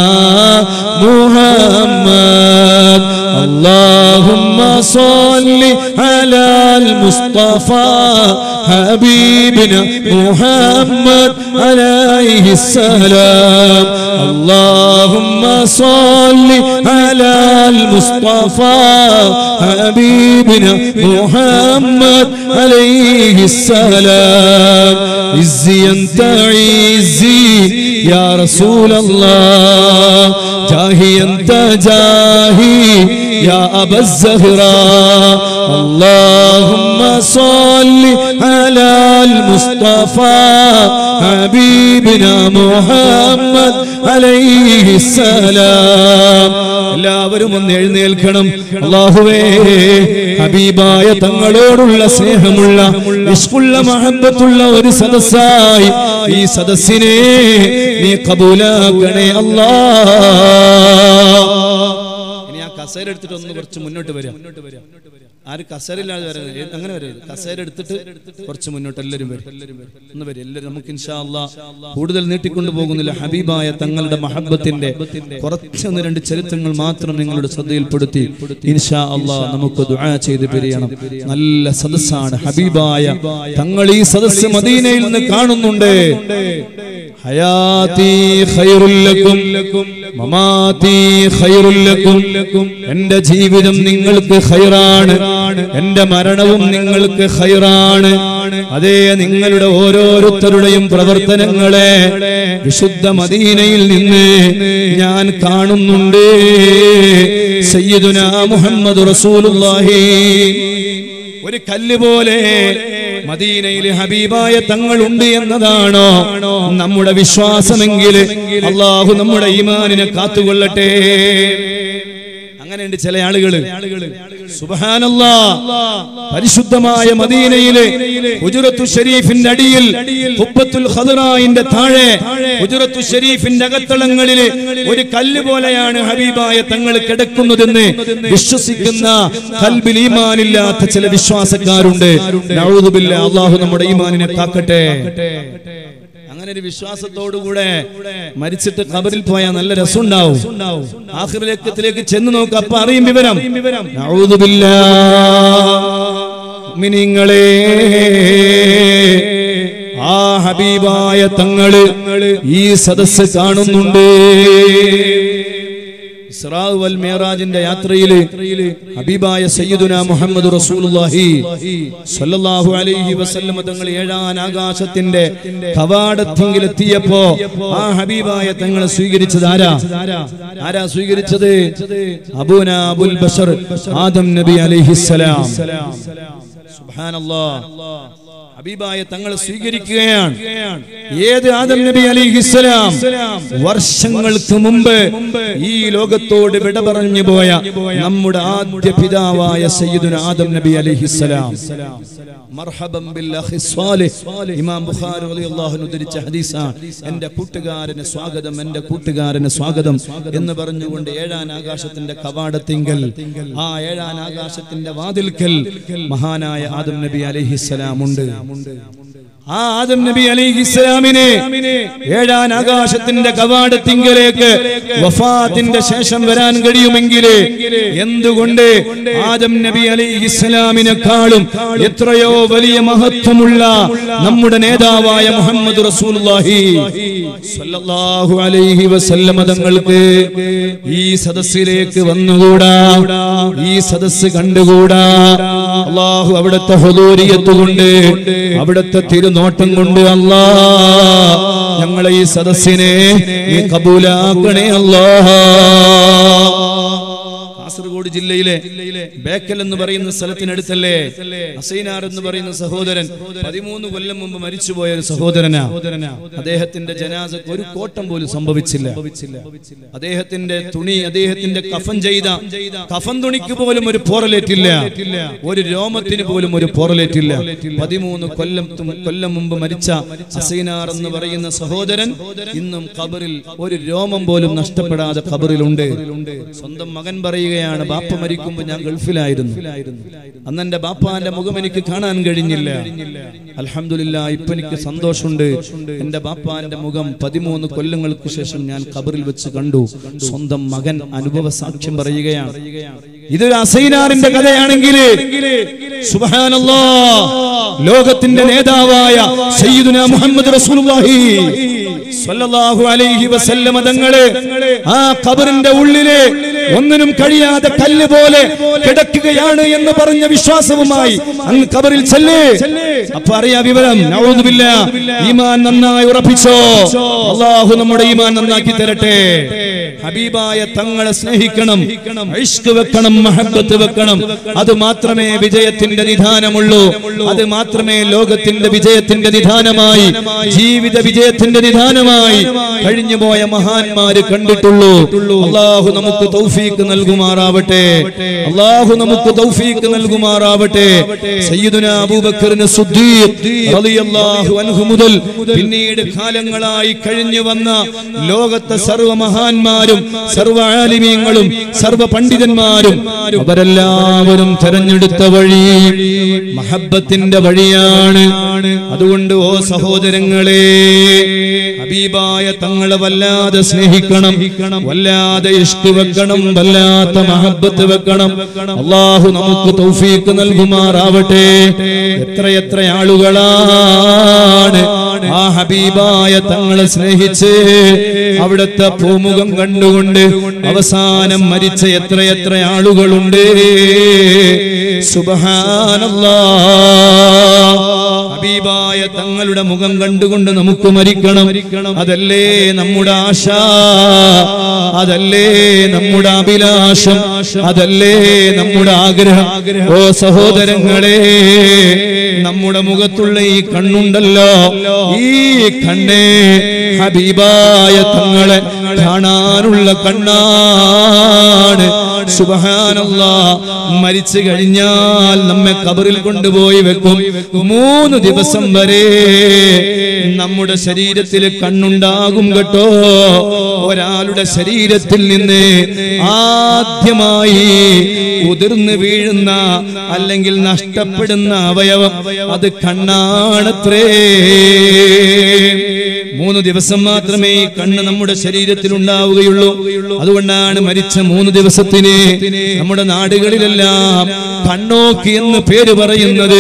محمد اللهم صل على المصطفى حبيبنا محمد عليه السلام اللهم صل على المصطفى حبيبنا محمد عليه السلام عزي انت عزي يا رسول الله جاهي انت جاهي يا ابا الزهراء اللهم صل على المصطفى حبيبنا محمد عليه السلام എല്ലാവരും ഒന്ന് എഴുന്നേൽക്കണം അള്ളാഹുവേ ഹബീബായ തങ്ങളോടുള്ള സ്നേഹമുള്ള ഇഷ്കുള്ള മഹബത്തുള്ള ഒരു സദസ്സായി ഈ സദസ്സിനെ നീ കബൂലാക്കണേ അല്ലാ ഇനി ആ കസേര എടുത്തിട്ട് ഒന്ന് കുറച്ച് മുന്നോട്ട് വരാം ആര് കസേരയില്ലാതെ വരരുത് ഏ- അങ്ങനെ വരരുത് കസേര എടുത്തിട്ട് കുറച്ച് മുന്നോട്ട് എല്ലാവരും വരും ഒന്ന് വരും എല്ലാവരും നമുക്ക് ഇൻഷാ അല്ലാ കൂടുതൽ നീട്ടിക്കൊണ്ടു പോകുന്നില്ല ഹബീബായ തങ്ങളുടെ മഹബത്തിന്റെ കുറച്ചൊന്ന് രണ്ട് ചരിത്രങ്ങൾ മാത്രം നിങ്ങളുടെ ശ്രദ്ധയിൽപ്പെടുത്തി ഇൻഷാ അല്ലാ നമുക്ക് ദുആ ചെയ്ത് പിരിയണം നല്ല സദസ്സാണ് ഹബീബായ തങ്ങൾ ഈ സദസ്സ് മദീനയിൽ നിന്ന് കാണുന്നുണ്ട് ഹയാത്തി ഖൈറുൽ ലക്കും മമാതി ഖൈറുൽ ലക്കും എന്റെ ജീവിതം നിങ്ങൾക്ക് ഖൈറാണ് എന്റെ മരണവും നിങ്ങൾക്ക് ഖൈറാണ് അതേ നിങ്ങളുടെ ഓരോരുത്തരുടെയും പ്രവർത്തനങ്ങളെ വിശുദ്ധ മദീനയിൽ നിന്ന് ഞാൻ കാണുന്നുണ്ട് സയ്യിദുന മുഹമ്മദ് റസൂലുള്ളാഹി ഒരു കല്ല് പോലെ മദീനയിൽ ഹബീബായ തങ്ങളുണ്ട് എന്നതാണോ നമ്മുടെ വിശ്വാസമെങ്കിൽ അള്ളാഹു നമ്മുടെ ഈമാനിനെ കാത്തുകൊള്ളട്ടെ അങ്ങനെയുണ്ട് ചില ആളുകള് സുബ്ഹാനല്ലാ പരിശുദ്ധമായ മദീനയിലെ ഹുജറത്തു ഷരീഫിന്റെ അടിയിൽ ഖുബ്ബത്തുൽ ഖദറായിന്റെ താഴെ ഹുജറത്തു ഷരീഫിന്റെ അകത്തളങ്ങളില് ഒരു കല്ല് പോലെയാണ് ഹബീബായ തങ്ങൾ കിടക്കുന്നതെന്ന് വിശ്വസിക്കുന്ന കൽബിൽ ഈമാനില്ലാത്ത ചില വിശ്വാസക്കാരുണ്ട് നഊദുബില്ല അള്ളാഹു നമ്മുടെ ഈമാനിനെ കാക്കട്ടെ അങ്ങനെ ഒരു വിശ്വാസത്തോടുകൂടെ മരിച്ചിട്ട് ഖബറിൽ പോയാൽ നല്ല രസമുണ്ടാവും ആഖിറലക്കത്തിലേക്ക് ചെന്ന് നോക്ക് അപ്പൊ അറിയും വിവരം നഊദുബില്ലാ. മുഅ്മിനീങ്ങളെ ആ ഹബീബായ തങ്ങള് ഈ സദസ്സ് കാണുന്നുണ്ട് ഇസ്രാ വൽ മിഅറാജിന്റെ യാത്രയില് ഹബീബായ സയ്യിദുന മുഹമ്മദ് റസൂലുള്ളാഹി സ്വല്ലല്ലാഹു അലൈഹി വസല്ലം തങ്ങൾ ഏഴാൻ ആകാശത്തിന്റെ കവാടത്തിങ്കിൽ എത്തിയപ്പോ ആ ഹബീബായ തങ്ങളെ സ്വീകരിച്ചത് ആരാ ആരാ സ്വീകരിച്ചത് അബൂന അബുൽ ബഷർ ആദം നബി അലൈഹിസ്സലാം സുബ്ഹാനല്ലാഹ് ഹബീബായ തങ്ങളെ സ്വീകരിക്കുകയാണ് ഏത് ആദം നബി അലിഹിസ്സലാം വർഷങ്ങൾക്ക് മുമ്പ് ഈ ലോകത്തോട് വിട പറഞ്ഞു പോയ നമ്മുടെ ആദ്യ പിതാവായ സയ്യിദുന ആദം നബി അലിഹിസ്സലാം മർഹബം ബിൽ അഖി സ്വാലിഹ് ഇമാം ബുഖാരി റളിയല്ലാഹു അൻഹു ഉദ്ധരിച്ച ഹദീസാണ് എൻ്റെ കൂട്ടുകാരന് സ്വാഗതം എൻ്റെ കൂട്ടുകാരന് സ്വാഗതം എന്ന് പറഞ്ഞുകൊണ്ട് ഏഴാൻ ആകാശത്തിന്റെ കവാടത്തിങ്കൽ ആ ഏഴാൻ ആകാശത്തിന്റെ വാതിൽക്കൽ മഹാനായ ആദം നബി അലൈഹിസ്സലാം ഉണ്ട് ആ ആദം നബി അലൈഹിസ്സലാമിനെ ഏഴാൻ ആകാശത്തിന്റെ കവാടത്തിങ്കലേക്ക് വഫാത്തിന്റെ ശേഷം വരാൻ കഴിയുമെങ്കിൽ എന്തുകൊണ്ട് ആദം നബി അലൈഹിസ്സലാമിനെക്കാളും എത്രയോ വലിയ മഹത്വമുള്ള നമ്മുടെ നേതാവായ മുഹമ്മദ് റസൂലുള്ളാഹി സ്വല്ലല്ലാഹു അലൈഹി വസല്ലമ തങ്ങൾക്ക് ഈ സദസ്സിലേക്ക് വന്നുകൂടാ ഈ സദസ്സ് കണ്ടുകൂടാ അള്ളാഹു അവിടുത്തെ ഹുദൂരിയത്ത് കൊണ്ട് അവിടുത്തെ തിരുനോട്ടം കൊണ്ട് അല്ലാ ഞങ്ങളെ ഈ സദസ്സിനെ നീ കബൂലാക്കണേ അല്ലാ കാസർഗോഡ് ജില്ലയിലെ ബേക്കൽ എന്ന് പറയുന്ന സ്ഥലത്തിനടുത്തല്ലേ അസൈനാർ എന്ന് പറയുന്ന സഹോദരൻ പതിമൂന്ന് കൊല്ലം മുമ്പ് മരിച്ചുപോയ ഒരു സഹോദരനാ അദ്ദേഹത്തിന്റെ ജനാസക്ക് ഒരു കോട്ടം പോലും സംഭവിച്ചില്ല അദ്ദേഹത്തിന്റെ തുണി അദ്ദേഹത്തിന്റെ കഫൻ ചെയ്ത കഫൻ തുണിക്ക് പോലും ഒരു പോറലേറ്റില്ല ഒരു രോമത്തിന് പോലും ഒരു പോറലേറ്റില്ല പതിമൂന്ന് കൊല്ലം തു- കൊല്ലം മുമ്പ് മരിച്ച അസൈനാർ എന്ന് പറയുന്ന സഹോദരൻ ഇന്നും ഖബറിൽ ഒരു രോമം പോലും നഷ്ടപ്പെടാതെ ഖബറിലുണ്ട് സ്വന്തം മകൻ പറയുകയാണ് ബാപ്പ മരിക്കുമ്പോൾ ഞാൻ ഗൾഫിലായിരുന്നു അന്ന് എന്റെ ബാപ്പാന്റെ മുഖം എനിക്ക് കാണാൻ കഴിഞ്ഞില്ല അൽഹംദുലില്ലാ ഇപ്പൊ എനിക്ക് സന്തോഷമുണ്ട് എന്റെ ബാപ്പാന്റെ മുഖം പതിമൂന്ന് കൊല്ലങ്ങൾക്ക് ശേഷം ഞാൻ ഖബറിൽ വെച്ച് കണ്ടു സ്വന്തം മകൻ അനുഭവ സാക്ഷ്യം പറയുകയാണ് ഇതൊരു അസൈനാറിന്റെ കഥയാണെങ്കിൽ സുബ്ഹാനല്ലാ ലോകത്തിന്റെ നേതാവായ സയ്യിദുന മുഹമ്മദ് റസൂലുള്ളാഹി സ്വല്ലല്ലാഹു അലൈഹി വസല്ലമ തങ്ങള് ആ ഖബറിന്റെ ഉള്ളില് ഒന്നിനും കഴിയാതെ കല്ല് പോലെ കിടക്കുകയാണ് എന്ന് പറഞ്ഞ വിശ്വാസവുമായി അങ്ങ് ഖബറിൽ ചെല്ലേ അപ്പൊ അറിയാ വിവരം നഊദുബില്ലാ ഈമാൻ നന്നായി ഉറപ്പിച്ചോ അള്ളാഹു നമ്മുടെ ഈമാൻ നന്നാക്കി തരട്ടെ ഹബീബായ തങ്ങളെ സ്നേഹിക്കണം ഇഷ്ക് വെക്കണം മഹബത്ത് വെക്കണം അത് മാത്രമേ വിജയത്തിന്റെ നിധാനമുള്ളൂ അത് മാത്രമേ ലോകത്തിന്റെ വിജയത്തിന്റെ നിധാനമായി ജീവിത വിജയത്തിന്റെ നിധാനമായി കഴിഞ്ഞുപോയ മഹാന്മാര് കണ്ടിട്ടുള്ളൂ അള്ളാഹു നമുക്ക് തൗഫീഖ് തൗഫീക്ക് നൽകുമാറാവട്ടെ അള്ളാഹു നമുക്ക് തൗഫീക്ക് നൽകുമാറാവട്ടെ സയ്യിദുന അബൂബക്കറിന് റളിയല്ലാഹു അൻഹു മുതൽ പിന്നീട് കാലങ്ങളായി കഴിഞ്ഞു വന്ന ലോകത്തെ സർവ്വ മഹാന്മാരും സർവ്വ ആലിമീങ്ങളും സർവ്വ പണ്ഡിതന്മാരും അവരെല്ലാവരും തെരഞ്ഞെടുത്ത വഴി മഹബത്തിന്റെ വഴിയാണ് അതുകൊണ്ട് ഓ സഹോദരങ്ങളെ ഹബീബായ തങ്ങളെ വല്ലാതെ സ്നേഹിക്കണം വല്ലാതെ ഇഷ്ട വെക്കണം വല്ലാത്ത മഹബത്ത് വെക്കണം അള്ളാഹു നമുക്ക് തൗഫീക്ക് നൽകുമാറാവട്ടെ എത്രയെത്ര ആളുകളാണ് ആ ഹബീബായ തങ്ങളെ സ്നേഹിച്ച് അവിടുത്തെ പൂമുഖം കണ്ടുകൊണ്ട് അവസാനം മരിച്ച എത്രയെത്ര ആളുകളുണ്ട് സുബഹാനല്ലാ ഹബീബായ തങ്ങളുടെ മുഖം കണ്ടുകൊണ്ട് നമുക്ക് മരിക്കണം അതല്ലേ നമ്മുടെ ആശ അതല്ലേ നമ്മുടെ അഭിലാഷം അതല്ലേ നമ്മുടെ ആഗ്രഹം ഓ സഹോദരങ്ങളെ നമ്മുടെ മുഖത്തുള്ള ഈ കണ്ണുണ്ടല്ലോ ഈ കണ്ണേ ഹബീബായ തങ്ങളെ കാണാനുള്ള കണ്ണാണ് സുബഹാനല്ല മരിച്ചു കഴിഞ്ഞാൽ നമ്മെ കബറിൽ കൊണ്ടുപോയി വെക്കും മൂന്ന് ദിവസം വരെ നമ്മുടെ ശരീരത്തിൽ കണ്ണുണ്ടാകും കേട്ടോ ഒരാളുടെ ശരീരത്തിൽ നിന്ന് ആദ്യമായി ഉതിർന്നു വീഴുന്ന അല്ലെങ്കിൽ നഷ്ടപ്പെടുന്ന അവയവം അത് കണ്ണാണത്രേ മൂന്ന് ദിവസം മാത്രമേ ഈ കണ്ണ് നമ്മുടെ ശരീരത്തിൽ ഉണ്ടാവുകയുള്ളൂ അതുകൊണ്ടാണ് മരിച്ച മൂന്ന് ദിവസത്തിന് നമ്മുടെ നാടുകളിലെല്ലാം കണ്ണോക്കി എന്ന് പേര് പറയുന്നത്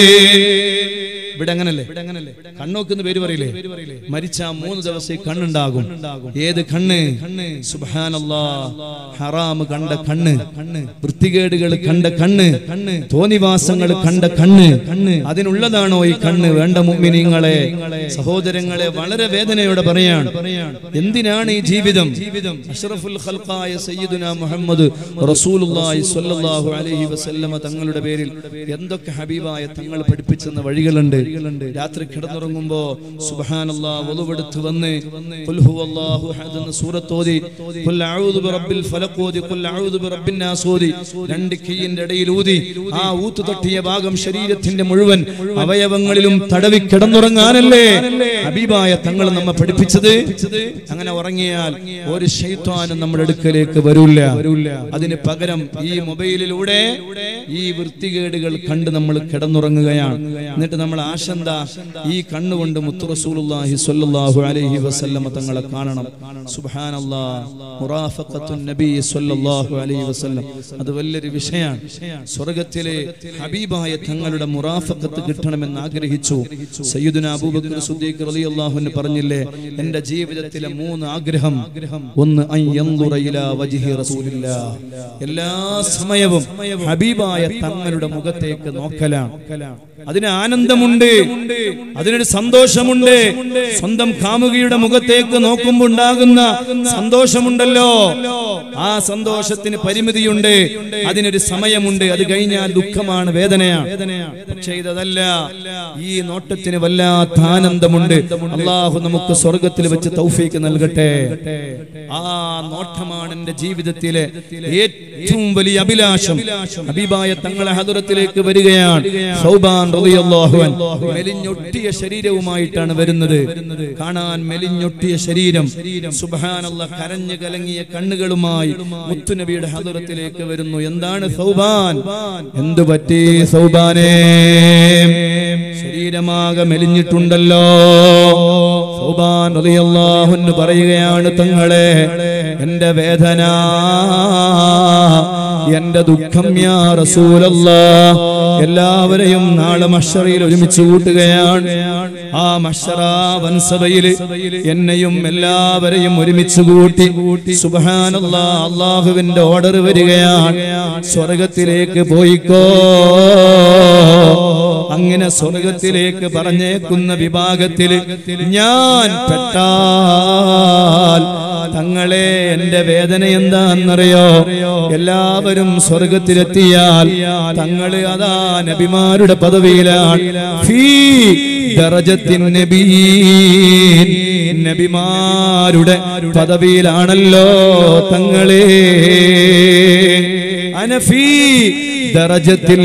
ഇവിടെ അങ്ങനല്ലേ കണ്ണോക്ക് എന്ന് പേര് പറയില്ലേ മരിച്ച ആ മൂന്ന് ദിവസം ഈ കണ്ണുണ്ടാകും ഏത് കണ്ണ് സുബാനല്ലാ ഹറാമ് കണ്ട കണ്ണ് വൃത്തികേടുകൾ കണ്ട കണ്ണ് തോന്നിവാസങ്ങൾ കണ്ട കണ്ണ് അതിനുള്ളതാണോ ഈ കണ്ണ് വേണ്ട മുമ്മിനിങ്ങളെ സഹോദരങ്ങളെ വളരെ വേദനയോടെ പറയാണ് എന്തിനാണ് ഈ ജീവിതം അഷ്റഫുൽ ഖൽഖായ സയ്യിദുന മുഹമ്മദ് റസൂലുള്ളാഹി സ്വല്ലല്ലാഹു അലൈഹി വസല്ലമ തങ്ങളുടെ പേരിൽ എന്തൊക്കെ ഹബീബായ തങ്ങൾ പഠിപ്പിച്ചെന്ന വഴികളുണ്ട് രാത്രി കിടന്നുറങ്ങുമ്പോ സുബ്ഹാനല്ലാ വളുവെടുത്ത് വന്ന് ഖുൽ ഹുവല്ലാഹു അഹദ് എന്ന സൂറത്ത് ഓതി ഖുൽ അഊദു ബിറബ്ബിൽ ഫലഖ് ഓതി ഖുൽ അഊദു ബിറബ്ബിൻ നാസ് ഓതി രണ്ട് കൈയിന്റെ ഇടയിൽ ഊതി ആ ഊത്ത് തട്ടിയ ഭാഗം ശരീരത്തിന്റെ മുഴുവൻ അവയവങ്ങളിലും തടവി കിടന്നുറങ്ങാനല്ലേ ഹബീബായ തങ്ങൾ നമ്മെ പഠിപ്പിച്ചത് അങ്ങനെ ഉറങ്ങിയാൽ ഒരു ശൈത്വാനും നമ്മുടെ അടുക്കലേക്ക് വരൂല അതിന് പകരം ഈ മൊബൈലിലൂടെ ഈ വൃത്തികേടുകൾ കണ്ട് നമ്മൾ കിടന്നുറങ്ങുകയാണ് എന്നിട്ട് നമ്മൾ ആശന്ത ഈ കണ്ണുകൊണ്ട് മുത്തു റസൂലുള്ളാഹി സ്വല്ലല്ലാഹു അലൈഹി വസല്ലമ തങ്ങളെ കാണണം സുബ്ഹാനല്ലാഹ് മുറാഫഖത്തുൻ നബി സ്വല്ലല്ലാഹു അലൈഹി വസല്ലം അത് വലിയൊരു വിഷയമാണ് സ്വർഗ്ഗത്തിലെ ഹബീബായ തങ്ങളുടെ മുറാഫഖത്ത് കിട്ടണമെന്ന് ആഗ്രഹിച്ചു സയ്യിദുന അബൂബക്കർ സിദ്ദീഖ് റളിയല്ലാഹു അൻഹു പറഞ്ഞില്ലേ എൻ്റെ ജീവിതത്തിലെ മൂന്ന് ആഗ്രഹം ഒന്ന് അൻ യൻദുറ ഇലാ വജ്ഹി റസൂലില്ലാഹ് എല്ലാ സമയവും ഹബീബായ തങ്ങളുടെ മുഖത്തേക്ക് നോക്കലാണ് അതിന് ആനന്ദമുണ്ട് അതിനൊരു സന്തോഷമുണ്ട് സ്വന്തം കാമുകിയുടെ മുഖത്തേക്ക് നോക്കുമ്പോൾ ഉണ്ടാകുന്ന സന്തോഷമുണ്ടല്ലോ ആ സന്തോഷത്തിന് പരിമിതിയുണ്ട് അതിനൊരു സമയമുണ്ട് അത് കഴിഞ്ഞാൽ ദുഃഖമാണ് വേദനയാണ് പക്ഷേ ഇതല്ല ഈ നോട്ടത്തിന് വല്ലാത്ത ആനന്ദമുണ്ട് അള്ളാഹു നമുക്ക് സ്വർഗത്തിൽ വെച്ച് തൗഫീക്ക് നൽകട്ടെ ആ നോട്ടമാണ് എന്റെ ജീവിതത്തിലെ ഏറ്റവും വലിയ അഭിലാഷം ഹബീബായ തങ്ങളെ ഹദുറത്തിലേക്ക് വരികയാണ് സൗബാൻ റളിയല്ലാഹു അൻഹു മെലിഞ്ഞൊട്ടിയ ശരീരവുമായിട്ടാണ് വരുന്നത് കാണാൻ മെലിഞ്ഞൊട്ടിയ ശരീരം സുബ്ഹാനല്ലാഹ് കരഞ്ഞു കലങ്ങിയ കണ്ണുകളുമായി മുത്തുനബിയുടെ ഹദുറത്തിലേക്ക് വരുന്നു എന്താണ് സൗബാൻ എന്തു പറ്റി സൗബാനേ ശരീരമാകെ മെലിഞ്ഞിട്ടുണ്ടല്ലോ സൗബാൻ റളിയല്ലാഹു അൻഹു പറയുകയാണ് തങ്ങളെ എന്റെ വേദന എന്റെ ദുഃഖം യാ റസൂലല്ലാ എല്ലാവരെയും നാളെ മഷറയിൽ ഒരുമിച്ച് കൂട്ടുകയാണ് ആ മഷറ വൻസഭയിൽ എന്നെയും എല്ലാവരെയും ഒരുമിച്ച് കൂട്ടി സുബഹാനല്ലാ അള്ളാഹുവിന്റെ ഓർഡർ വരികയാണ് സ്വർഗത്തിലേക്ക് പോയിക്കോ അങ്ങനെ സ്വർഗത്തിലേക്ക് പറഞ്ഞേക്കുന്ന വിഭാഗത്തിൽ ഞാൻ പെട്ടാൽ തങ്ങളെ എന്റെ വേദന എന്താണെന്നറിയോ എല്ലാവരും സ്വർഗത്തിലെത്തിയാൽ തങ്ങള് അതാ നബിമാരുടെ പദവിയിലാണ് ഫീ ദറജത്തിൻ നബീൻ നബിമാരുടെ പദവിയിലാണല്ലോ തങ്ങളെ അനഫി ദറജത്തിൽ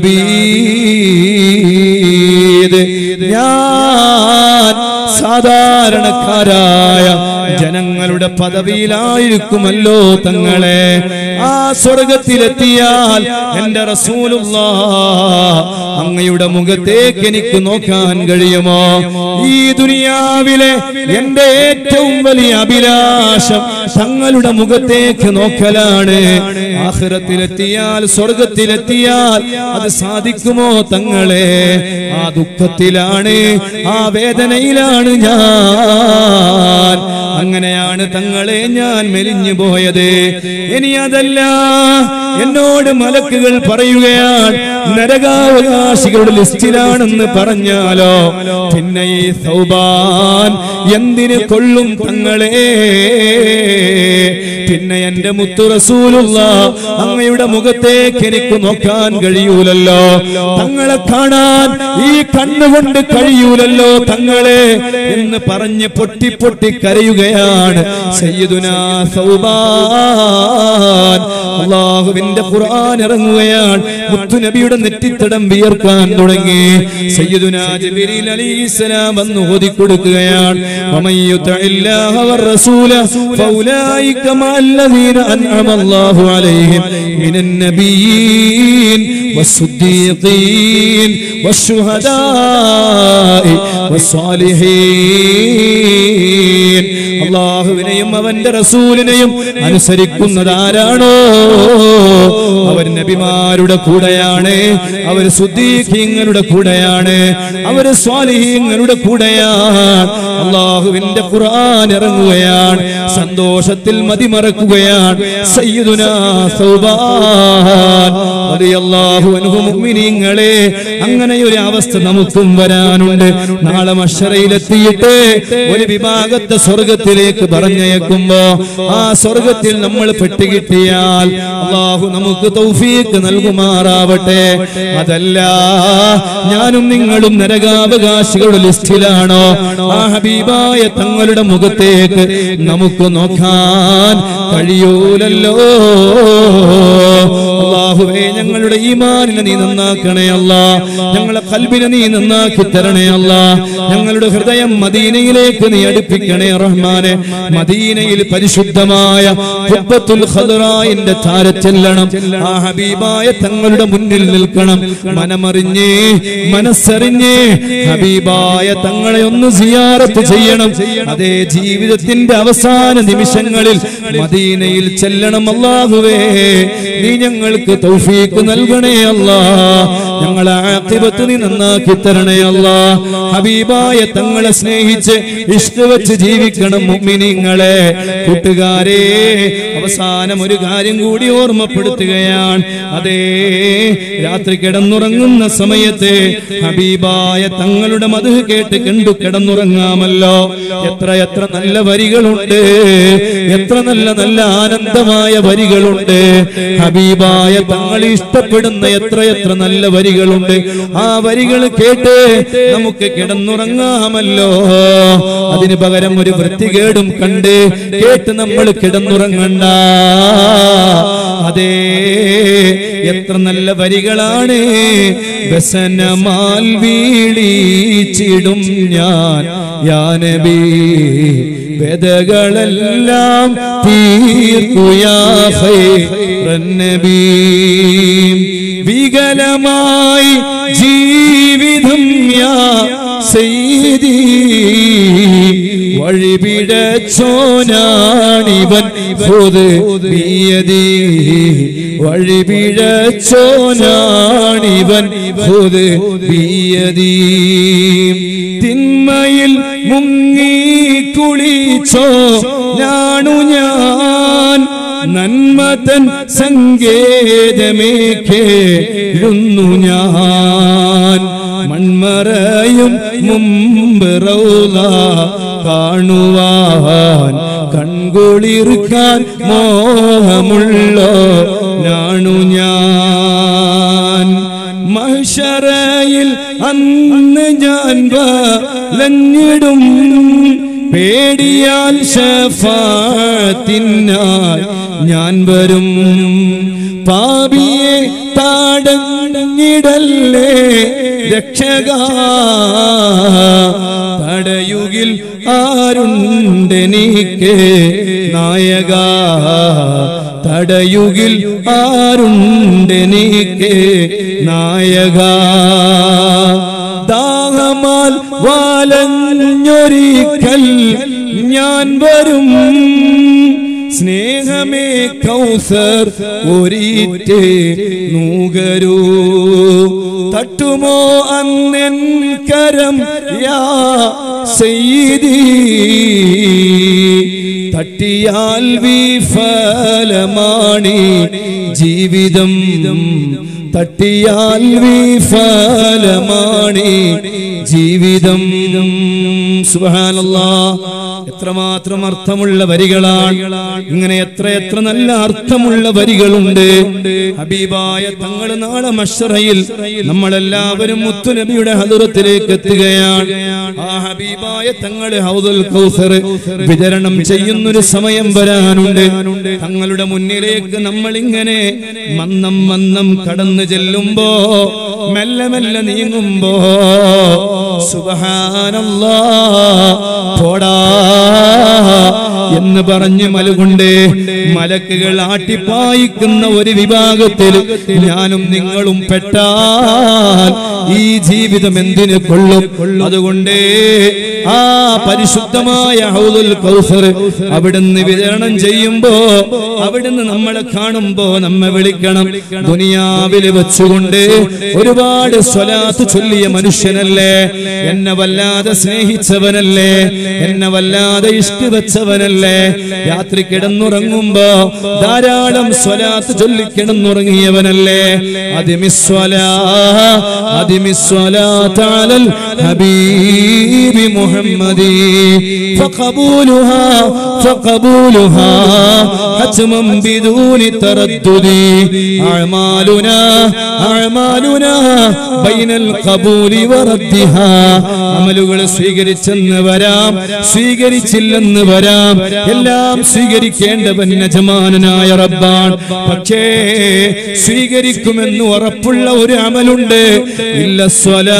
അബീദ് ഞാൻ സാധാരണക്കാരായ ജനങ്ങളുടെ പദവിയിലായിരിക്കുമല്ലോ തങ്ങളെ ആ സ്വർഗത്തിലെത്തിയാൽ എന്റെ റസൂലുള്ള അങ്ങയുടെ മുഖത്തേക്ക് എനിക്ക് നോക്കാൻ കഴിയുമോ ഈ ദുനിയാവിലെ എന്റെ ഏറ്റവും വലിയ അഭിലാഷം തങ്ങളുടെ മുഖത്തേക്ക് നോക്കലാണ് ആഹ്റത്തിലെത്തിയാൽ സ്വർഗത്തിലെത്തിയാൽ അത് സാധിക്കുമോ തങ്ങളെ ആ ദുഃഖത്തിലാണ് ആ വേദനയിലാണ് ഞാൻ അങ്ങനെയാണ് തങ്ങളെ ഞാൻ മെലിഞ്ഞു പോയത് ഇനി അതല്ല എന്നോട് മലക്കുകൾ പറയുകയാണ് നരകാവകാശികളുടെ ലിസ്റ്റിലാണെന്ന് പറഞ്ഞാലോ പിന്നെ ഈ സൗബാൻ എന്തിന് കൊള്ളും തങ്ങളെ പിന്നെ എന്റെ മുത്തു റസൂലുള്ള അങ്ങയുടെ മുഖത്തേക്ക് എനിക്ക് നോക്കാൻ കഴിയൂലല്ലോ തങ്ങളെ കാണാൻ ഈ കണ്ണുകൊണ്ട് കഴിയൂലല്ലോ തങ്ങളെ എന്ന് പറഞ്ഞ് പൊട്ടി പൊട്ടി കരയുകയാണ് സയ്യിദുനാ സൗബാൻ അള്ളാഹുവിന്റെ ഖുർആൻ ഇറങ്ങുകയാണ് മുത്തുനബിയുടെ നെറ്റിത്തടം വിയർക്കാൻ തുടങ്ങി സയ്യിദുനാ ജിബ്രീൽ അലൈഹിസ്സലാം വന്ന് ഓതി കൊടുക്കുകയാണ് വമൻ യുതഇല്ലാഹ വറസൂല ഫൗലൈക മഅല്ലദീന അൻഅമ അല്ലാഹു അലൈഹിം മിനൻ നബിയ്യീൻ والصديقين والشهداء والصالحين അള്ളാഹുവിനെയും അവന്റെ റസൂലിനെയും അനുസരിക്കുന്നത് ആരാണോ അവർ നബിമാരുടെ കൂടെയാണ് അവർ സുദ്ദീഖീങ്ങളുടെ കൂടെയാണ് അവർ സ്വാലിഹീങ്ങളുടെ കൂടെയാണ് അള്ളാഹുവിന്റെ ഖുർആൻ ഇറങ്ങുകയാണ് സന്തോഷത്തിൽ മതിമറക്കുകയാണ് സയ്യിദുനാ സൗബാൻ റളിയല്ലാഹു അൻഹു മുഅ്മിനീങ്ങളെ അങ്ങനെ ഒരു അവസ്ഥ നമുക്കും വരാനുണ്ട് നാളെ മഷറയിലെത്തിയിട്ട് ഒരു വിഭാഗത്തെ സ്വർഗത്തിലേക്ക് പറഞ്ഞയക്കുമ്പോ ആ സ്വർഗത്തിൽ നമ്മൾ പെട്ടുകിട്ടിയാൽ അള്ളാഹു നമുക്ക് തൗഫീക്ക് നൽകുമാറാവട്ടെ അതല്ല ഞാനും നിങ്ങളും നരകാവകാശികളുടെ ലിസ്റ്റിലാണോ ആ ഹബീബായ തങ്ങളുടെ മുഖത്തേക്ക് നമുക്ക് നോക്കാൻ കഴിയൂലല്ലോ അള്ളാഹുവേ ഞങ്ങളുടെ ഈമാനിനെ നീ നന്നാക്കണേ അല്ല ഞങ്ങളെ കൽബിനെ നീ നന്നാക്കി തരണേ അല്ല ഞങ്ങളുടെ ഹൃദയം മദീനയിലേക്ക് നീ അടുപ്പിക്കണേ റഹ്മാനെ മദീനയിൽ പരിശുദ്ധമായ ഖുബ്ബത്തുൽ ഖദ്റായിന്റെ താരച്ചെല്ലണം ആ ഹബീബായ തങ്ങളുടെ മുന്നിൽ നിൽക്കണം മനമറിഞ്ഞ് മനസ്സറിഞ്ഞ് ഹബീബായ തങ്ങളെ ഒന്ന് സിയാറത്ത് ചെയ്യണം അതേ ജീവിതത്തിന്റെ അവസാന നിമിഷങ്ങളിൽ മദീനയിൽ ചെല്ലണം അല്ലാഹുവേ നീ ഞങ്ങൾക്ക് തൗഫീക്ക് നൽകണേ അല്ലാ ഞങ്ങളെ ആഖിബത്ത് നീ നന്നാക്കി തരണേ അല്ലാ ഹബീബായ തങ്ങളെ സ്നേഹിച്ച് ഇഷ്ട വെച്ച് ജീവിക്കണം മുഅ്മിനീങ്ങളെ കൂട്ടുകാരെ അവസാനം ഒരു കാര്യം കൂടി ഓർമ്മപ്പെടുത്തുകയാണ് അതേ രാത്രി കിടന്നുറങ്ങുന്ന സമയത്ത് ഹബീബായ തങ്ങളുടെ മധു കേട്ട് കണ്ടു കിടന്നുറങ്ങാമല്ലോ എത്ര എത്ര നല്ല വരികളുണ്ട് എത്ര നല്ല നല്ല ആനന്ദമായ വരികളുണ്ട് ഹബീബായ തങ്ങൾ ഇഷ്ടപ്പെടുന്ന എത്ര എത്ര നല്ല വരികളുണ്ട് ആ വരികൾ കേട്ട് നമുക്ക് കിടന്നുറങ്ങാമല്ലോ അതിന് പകരം ഒരു വൃത്തികേടും കണ്ട് കേട്ട് നമ്മൾ കിടന്നുറങ്ങണ്ട അതേ എത്ര നല്ല വരികളാണ് വ്യസനമാൽ വീളിച്ചിടും ഞാൻ യാനബി വേദകളെല്ലാം തീർക്കുയാഹൈറന്നബീ വികലമായി ജീവിതം യാ സെയ്തി വഴിപിഴച്ചോനാണിവൻ ഹുദ് ബിയദി വഴിപിഴച്ചോനാണിവൻ ഹുദ് ബിയദി തിന്മയിൽ മുങ്ങി കുളിച്ചോ ഞാണു ഞാൻ നന്മതൻ സങ്കേതമേക്കേഴുന്നു ഞാൻ മൺമറയും മുമ്പ് റൗല കാണുവാൻ കൺകുളിർക്കാൻ മോഹമുള്ളോ നാണു ഞാൻ മഹിഷറയിൽ അന്ന് ഞാൻ വലഞ്ഞിടും പേടിയാൽ ഷഫാത്തിനായി ഞാൻ വരും പാപിയെ താടങ്ങിടല്ലേ രക്ഷക തടയുകിൽ ആരുണ്ടെനിക്ക് നായക തടയുകിൽ ആരുണ്ടെനിക്ക് നായക ദാഹമാൽ വാലഞ്ഞൊരിക്കൽ ഞാൻ വരും സ്നേഹമേ കൗസർ ഒരീറ്റേ നൂകരൂ തട്ടുമോ അന്നെൻ കരം യാ സയ്യിദി തട്ടിയാൽ വിഫലമാണി ജീവിതം തട്ടിയാൽ വിഫലമാണി ജീവിതം സുബ്ഹാനല്ലാ എത്രമാത്രം അർത്ഥമുള്ള വരികളാണ് ഇങ്ങനെ എത്ര എത്ര നല്ല അർത്ഥമുള്ള വരികളുണ്ട് ഹബീബായ തങ്ങൾ നാളെ മഷറയിൽ നമ്മളെല്ലാവരും മുത്തുനബിയുടെ ഹദുറത്തിലേക്ക് എത്തുകയാണ് ആ ഹബീബായ തങ്ങൾ ഹൗദുൽ കൗസർ വിതരണം ചെയ്യുന്നൊരു സമയം വരാനുണ്ട് തങ്ങളുടെ മുന്നിലേക്ക് നമ്മൾ ഇങ്ങനെ മന്നം മന്നം കടന്നു ചെല്ലുമ്പോ മെല്ലെ മെല്ലെ നീങ്ങുമ്പോ സുബഹാനല്ലാ പോടാ എന്ന് പറഞ്ഞ് മലുകൊണ്ട് മലക്കുകൾ ആട്ടിപ്പായിക്കുന്ന ഒരു വിഭാഗത്തിൽ ഞാനും നിങ്ങളും പെട്ടാൽ ഈ ജീവിതം എന്തിനു കൊള്ളും അതുകൊണ്ട് ആ പരിശുദ്ധമായ ഹൗദുൽ കൗസർ അവിടുന്ന് വിതരണം ചെയ്യുമ്പോ അവിടുന്ന് നമ്മളെ കാണുമ്പോ നമ്മെ വിളിക്കണം ദുനിയാവിൽ വെച്ചുകൊണ്ട് ഒരുപാട് സ്വലാത്ത് ചൊല്ലിയ മനുഷ്യനല്ലേ എന്നെ വല്ലാതെ സ്നേഹിച്ചവനല്ലേ എന്നെ വല്ലാതെ ഇഷ്ടി വെച്ചവനല്ലേ രാത്രി കിടന്നുറങ്ങുമ്പോ ധാരാളം സ്വലാത്ത് ചൊല്ലി കിടന്നുറങ്ങിയവനല്ലേ അതിമിസ്വലാ അതിമിസ്വലാത്താലൽ ഹബീബി മുഹമ്മദി فقبولها فقبولها حتما بدون تردد أعمالنا أعمالنا بين القبول وردها അമലുകൾ സ്വീകരിച്ചെന്ന് വരാം സ്വീകരിച്ചില്ലെന്ന് വരാം എല്ലാം സ്വീകരിക്കേണ്ടവൻ യജമാനായ റബ്ബാൻ പക്ഷേ സ്വീകരിക്കുമെന്ന് ഉറപ്പുള്ള ഒരു അമലുണ്ട് ഇല്ല സ്വലാ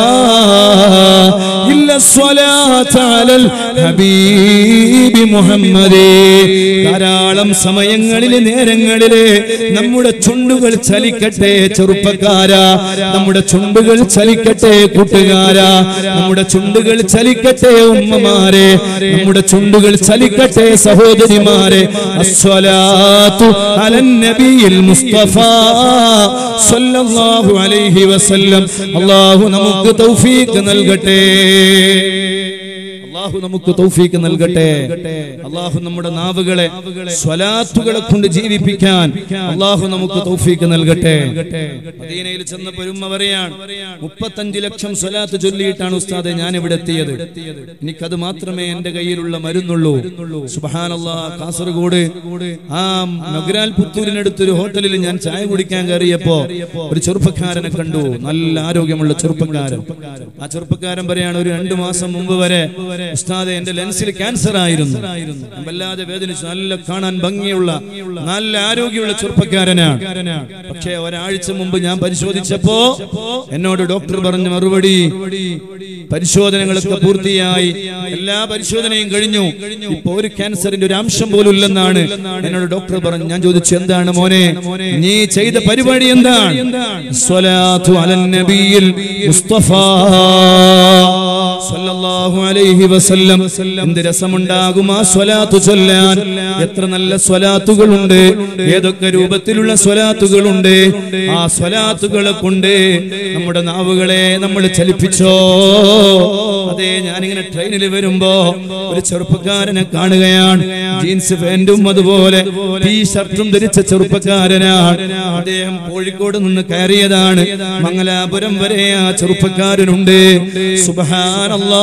ഇല്ല സ്വലാത്താലൽ ഹബീബി മുഹമ്മദേ ധാരാളം സമയങ്ങളില് നേരങ്ങളില് നമ്മുടെ ചുണ്ടുകൾ ചലിക്കട്ടെ ചെറുപ്പക്കാരാ നമ്മുടെ ചുണ്ടുകൾ ചലിക്കട്ടെ കൂട്ടുകാരാ നമ്മുടെ ചുണ്ടുകൾ ചലിക്കട്ടെ ഉമ്മമാരെ നമ്മുടെ ചുണ്ടുകൾ ചലിക്കട്ടെ സഹോദരിമാരെ അസ്വലാത്തു അലൻ നബിയിൽ മുസ്തഫ സല്ലല്ലാഹു അലൈഹി വസല്ലം അല്ലാഹു നമുക്ക് തൗഫീഖ് നൽകട്ടെ അള്ളാഹു നമുക്ക് തൗഫീക്ക് നൽകട്ടെ അള്ളാഹു നമ്മുടെ നാവുകളെ സ്വലാത്തുകളെ കൊണ്ട് ജീവിപ്പിക്കാൻ അള്ളാഹു നമുക്ക് തൗഫീക്ക് നൽകട്ടെ മദീനയിൽ ചെന്നപ്പോ ഉമ്മ പറയാണ് മുപ്പത്തഞ്ച് ലക്ഷം സ്വലാത്ത് ചൊല്ലിയിട്ടാണ് ഉസ്താദെ ഞാൻ ഇവിടെ എത്തിയത് എനിക്കത് മാത്രമേ എന്റെ കയ്യിലുള്ള മരുന്നുള്ളൂ സുബഹാനല്ലാ കാസർഗോഡ് ആ നഗരാൽ പുത്തൂരിനടുത്തൊരു ഹോട്ടലിൽ ഞാൻ ചായ കുടിക്കാൻ കയറിയപ്പോ ഒരു ചെറുപ്പക്കാരനെ കണ്ടു നല്ല ആരോഗ്യമുള്ള ചെറുപ്പക്കാരൻ ആ ചെറുപ്പക്കാരൻ പറയാണ് ഒരു രണ്ടു മാസം മുമ്പ് വരെ ഉസ്താദെ എന്റെ ലെൻസിൽ ക്യാൻസർ ആയിരുന്നു ഞാൻ വല്ലാതെ വേദനിച്ചു നല്ല കാണാൻ ഭംഗിയുള്ള നല്ല ആരോഗ്യമുള്ള ചെറുപ്പക്കാരനാണ് പക്ഷേ ഒരാഴ്ച മുമ്പ് ഞാൻ പരിശോധിച്ചപ്പോ എന്നോട് ഡോക്ടർ പറഞ്ഞ മറുപടി പരിശോധനകളൊക്കെ പൂർത്തിയായി എല്ലാ പരിശോധനയും കഴിഞ്ഞു ഇപ്പൊ ഒരു ക്യാൻസറിന്റെ ഒരു അംശം പോലും ഇല്ലെന്നാണ് എന്നോട് ഡോക്ടർ പറഞ്ഞു ഞാൻ ചോദിച്ചു എന്താണ് മോനെ നീ ചെയ്ത പരിപാടി എന്താണ് സ്വലാത്തു അലൻ നബിയിൽ മുസ്തഫ സല്ലല്ലാഹു അലൈഹി വസല്ലം എന്ത് രസമുണ്ടാകും ആ സ്വലാത്തു ചൊല്ലാൻ എത്ര നല്ല സ്വലാത്തുകളുണ്ട് ഏതൊക്കെ രൂപത്തിലുള്ള സ്വലാത്തുകളുണ്ട് ആ സ്വലാത്തുകളെ കൊണ്ട് നമ്മുടെ നാവുകളെ നമ്മൾ ചലിപ്പിച്ചോ അതെ ഞാനിങ്ങനെ ട്രെയിനിൽ വരുമ്പോ ഒരു ചെറുപ്പക്കാരനെ കാണുകയാണ് ജീൻസ് പാന്റും അതുപോലെ ടീ ഷർട്ടും ധരിച്ച ചെറുപ്പക്കാരനാണ് അദ്ദേഹം കോഴിക്കോട് നിന്ന് കയറിയതാണ് മംഗലാപുരം വരെ ആ ചെറുപ്പക്കാരനുണ്ട് സുബഹാനല്ലാ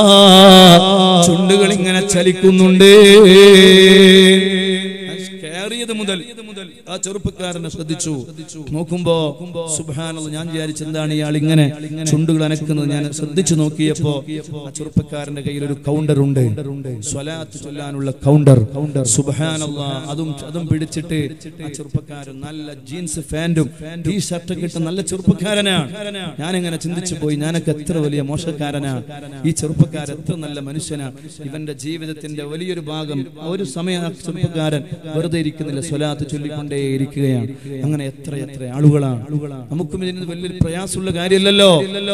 ചുണ്ടുകൾ ഇങ്ങനെ ചലിക്കുന്നുണ്ട് കയറിയത് മുതൽ ആ ചെറുപ്പക്കാരനെ ശ്രദ്ധിച്ചു നോക്കുമ്പോ സുബാനല്ല ഞാൻ വിചാരിച്ചു എന്താണ് ഇയാൾ ഇങ്ങനെ ചുണ്ടുകൾ അനക്കുന്നത് ഞാൻ ശ്രദ്ധിച്ചു നോക്കിയപ്പോ ആ ചെറുപ്പക്കാരന്റെ കയ്യിൽ ഒരു കൗണ്ടർ ഉണ്ട് സ്വലാത്ത് ചൊല്ലാനുള്ള കൗണ്ടർ സുബാനല്ല അതും അതും പിടിച്ചിട്ട് ആ ചെറുപ്പക്കാരൻ നല്ല ജീൻസ് പാന്റും ടീ ഷർട്ട് കിട്ട നല്ല ചെറുപ്പക്കാരനാണ് ഞാനിങ്ങനെ ചിന്തിച്ചു പോയി ഞാനൊക്കെ എത്ര വലിയ മോശക്കാരനാ ഈ ചെറുപ്പക്കാരൻ എത്ര നല്ല മനുഷ്യനാണ് ഇവന്റെ ജീവിതത്തിന്റെ വലിയൊരു ഭാഗം ആ ഒരു സമയം ആ ചെറുപ്പക്കാരൻ വെറുതെ ഇരിക്കുന്നില്ല സ്വലാത്ത് ചൊല്ലിക്കൊണ്ടേ ഇരിക്കുകയാണ് അങ്ങനെ എത്ര എത്ര ആളുകളാണ് നമുക്കും ഇതിന് വലിയൊരു പ്രയാസമുള്ള കാര്യമില്ലല്ലോ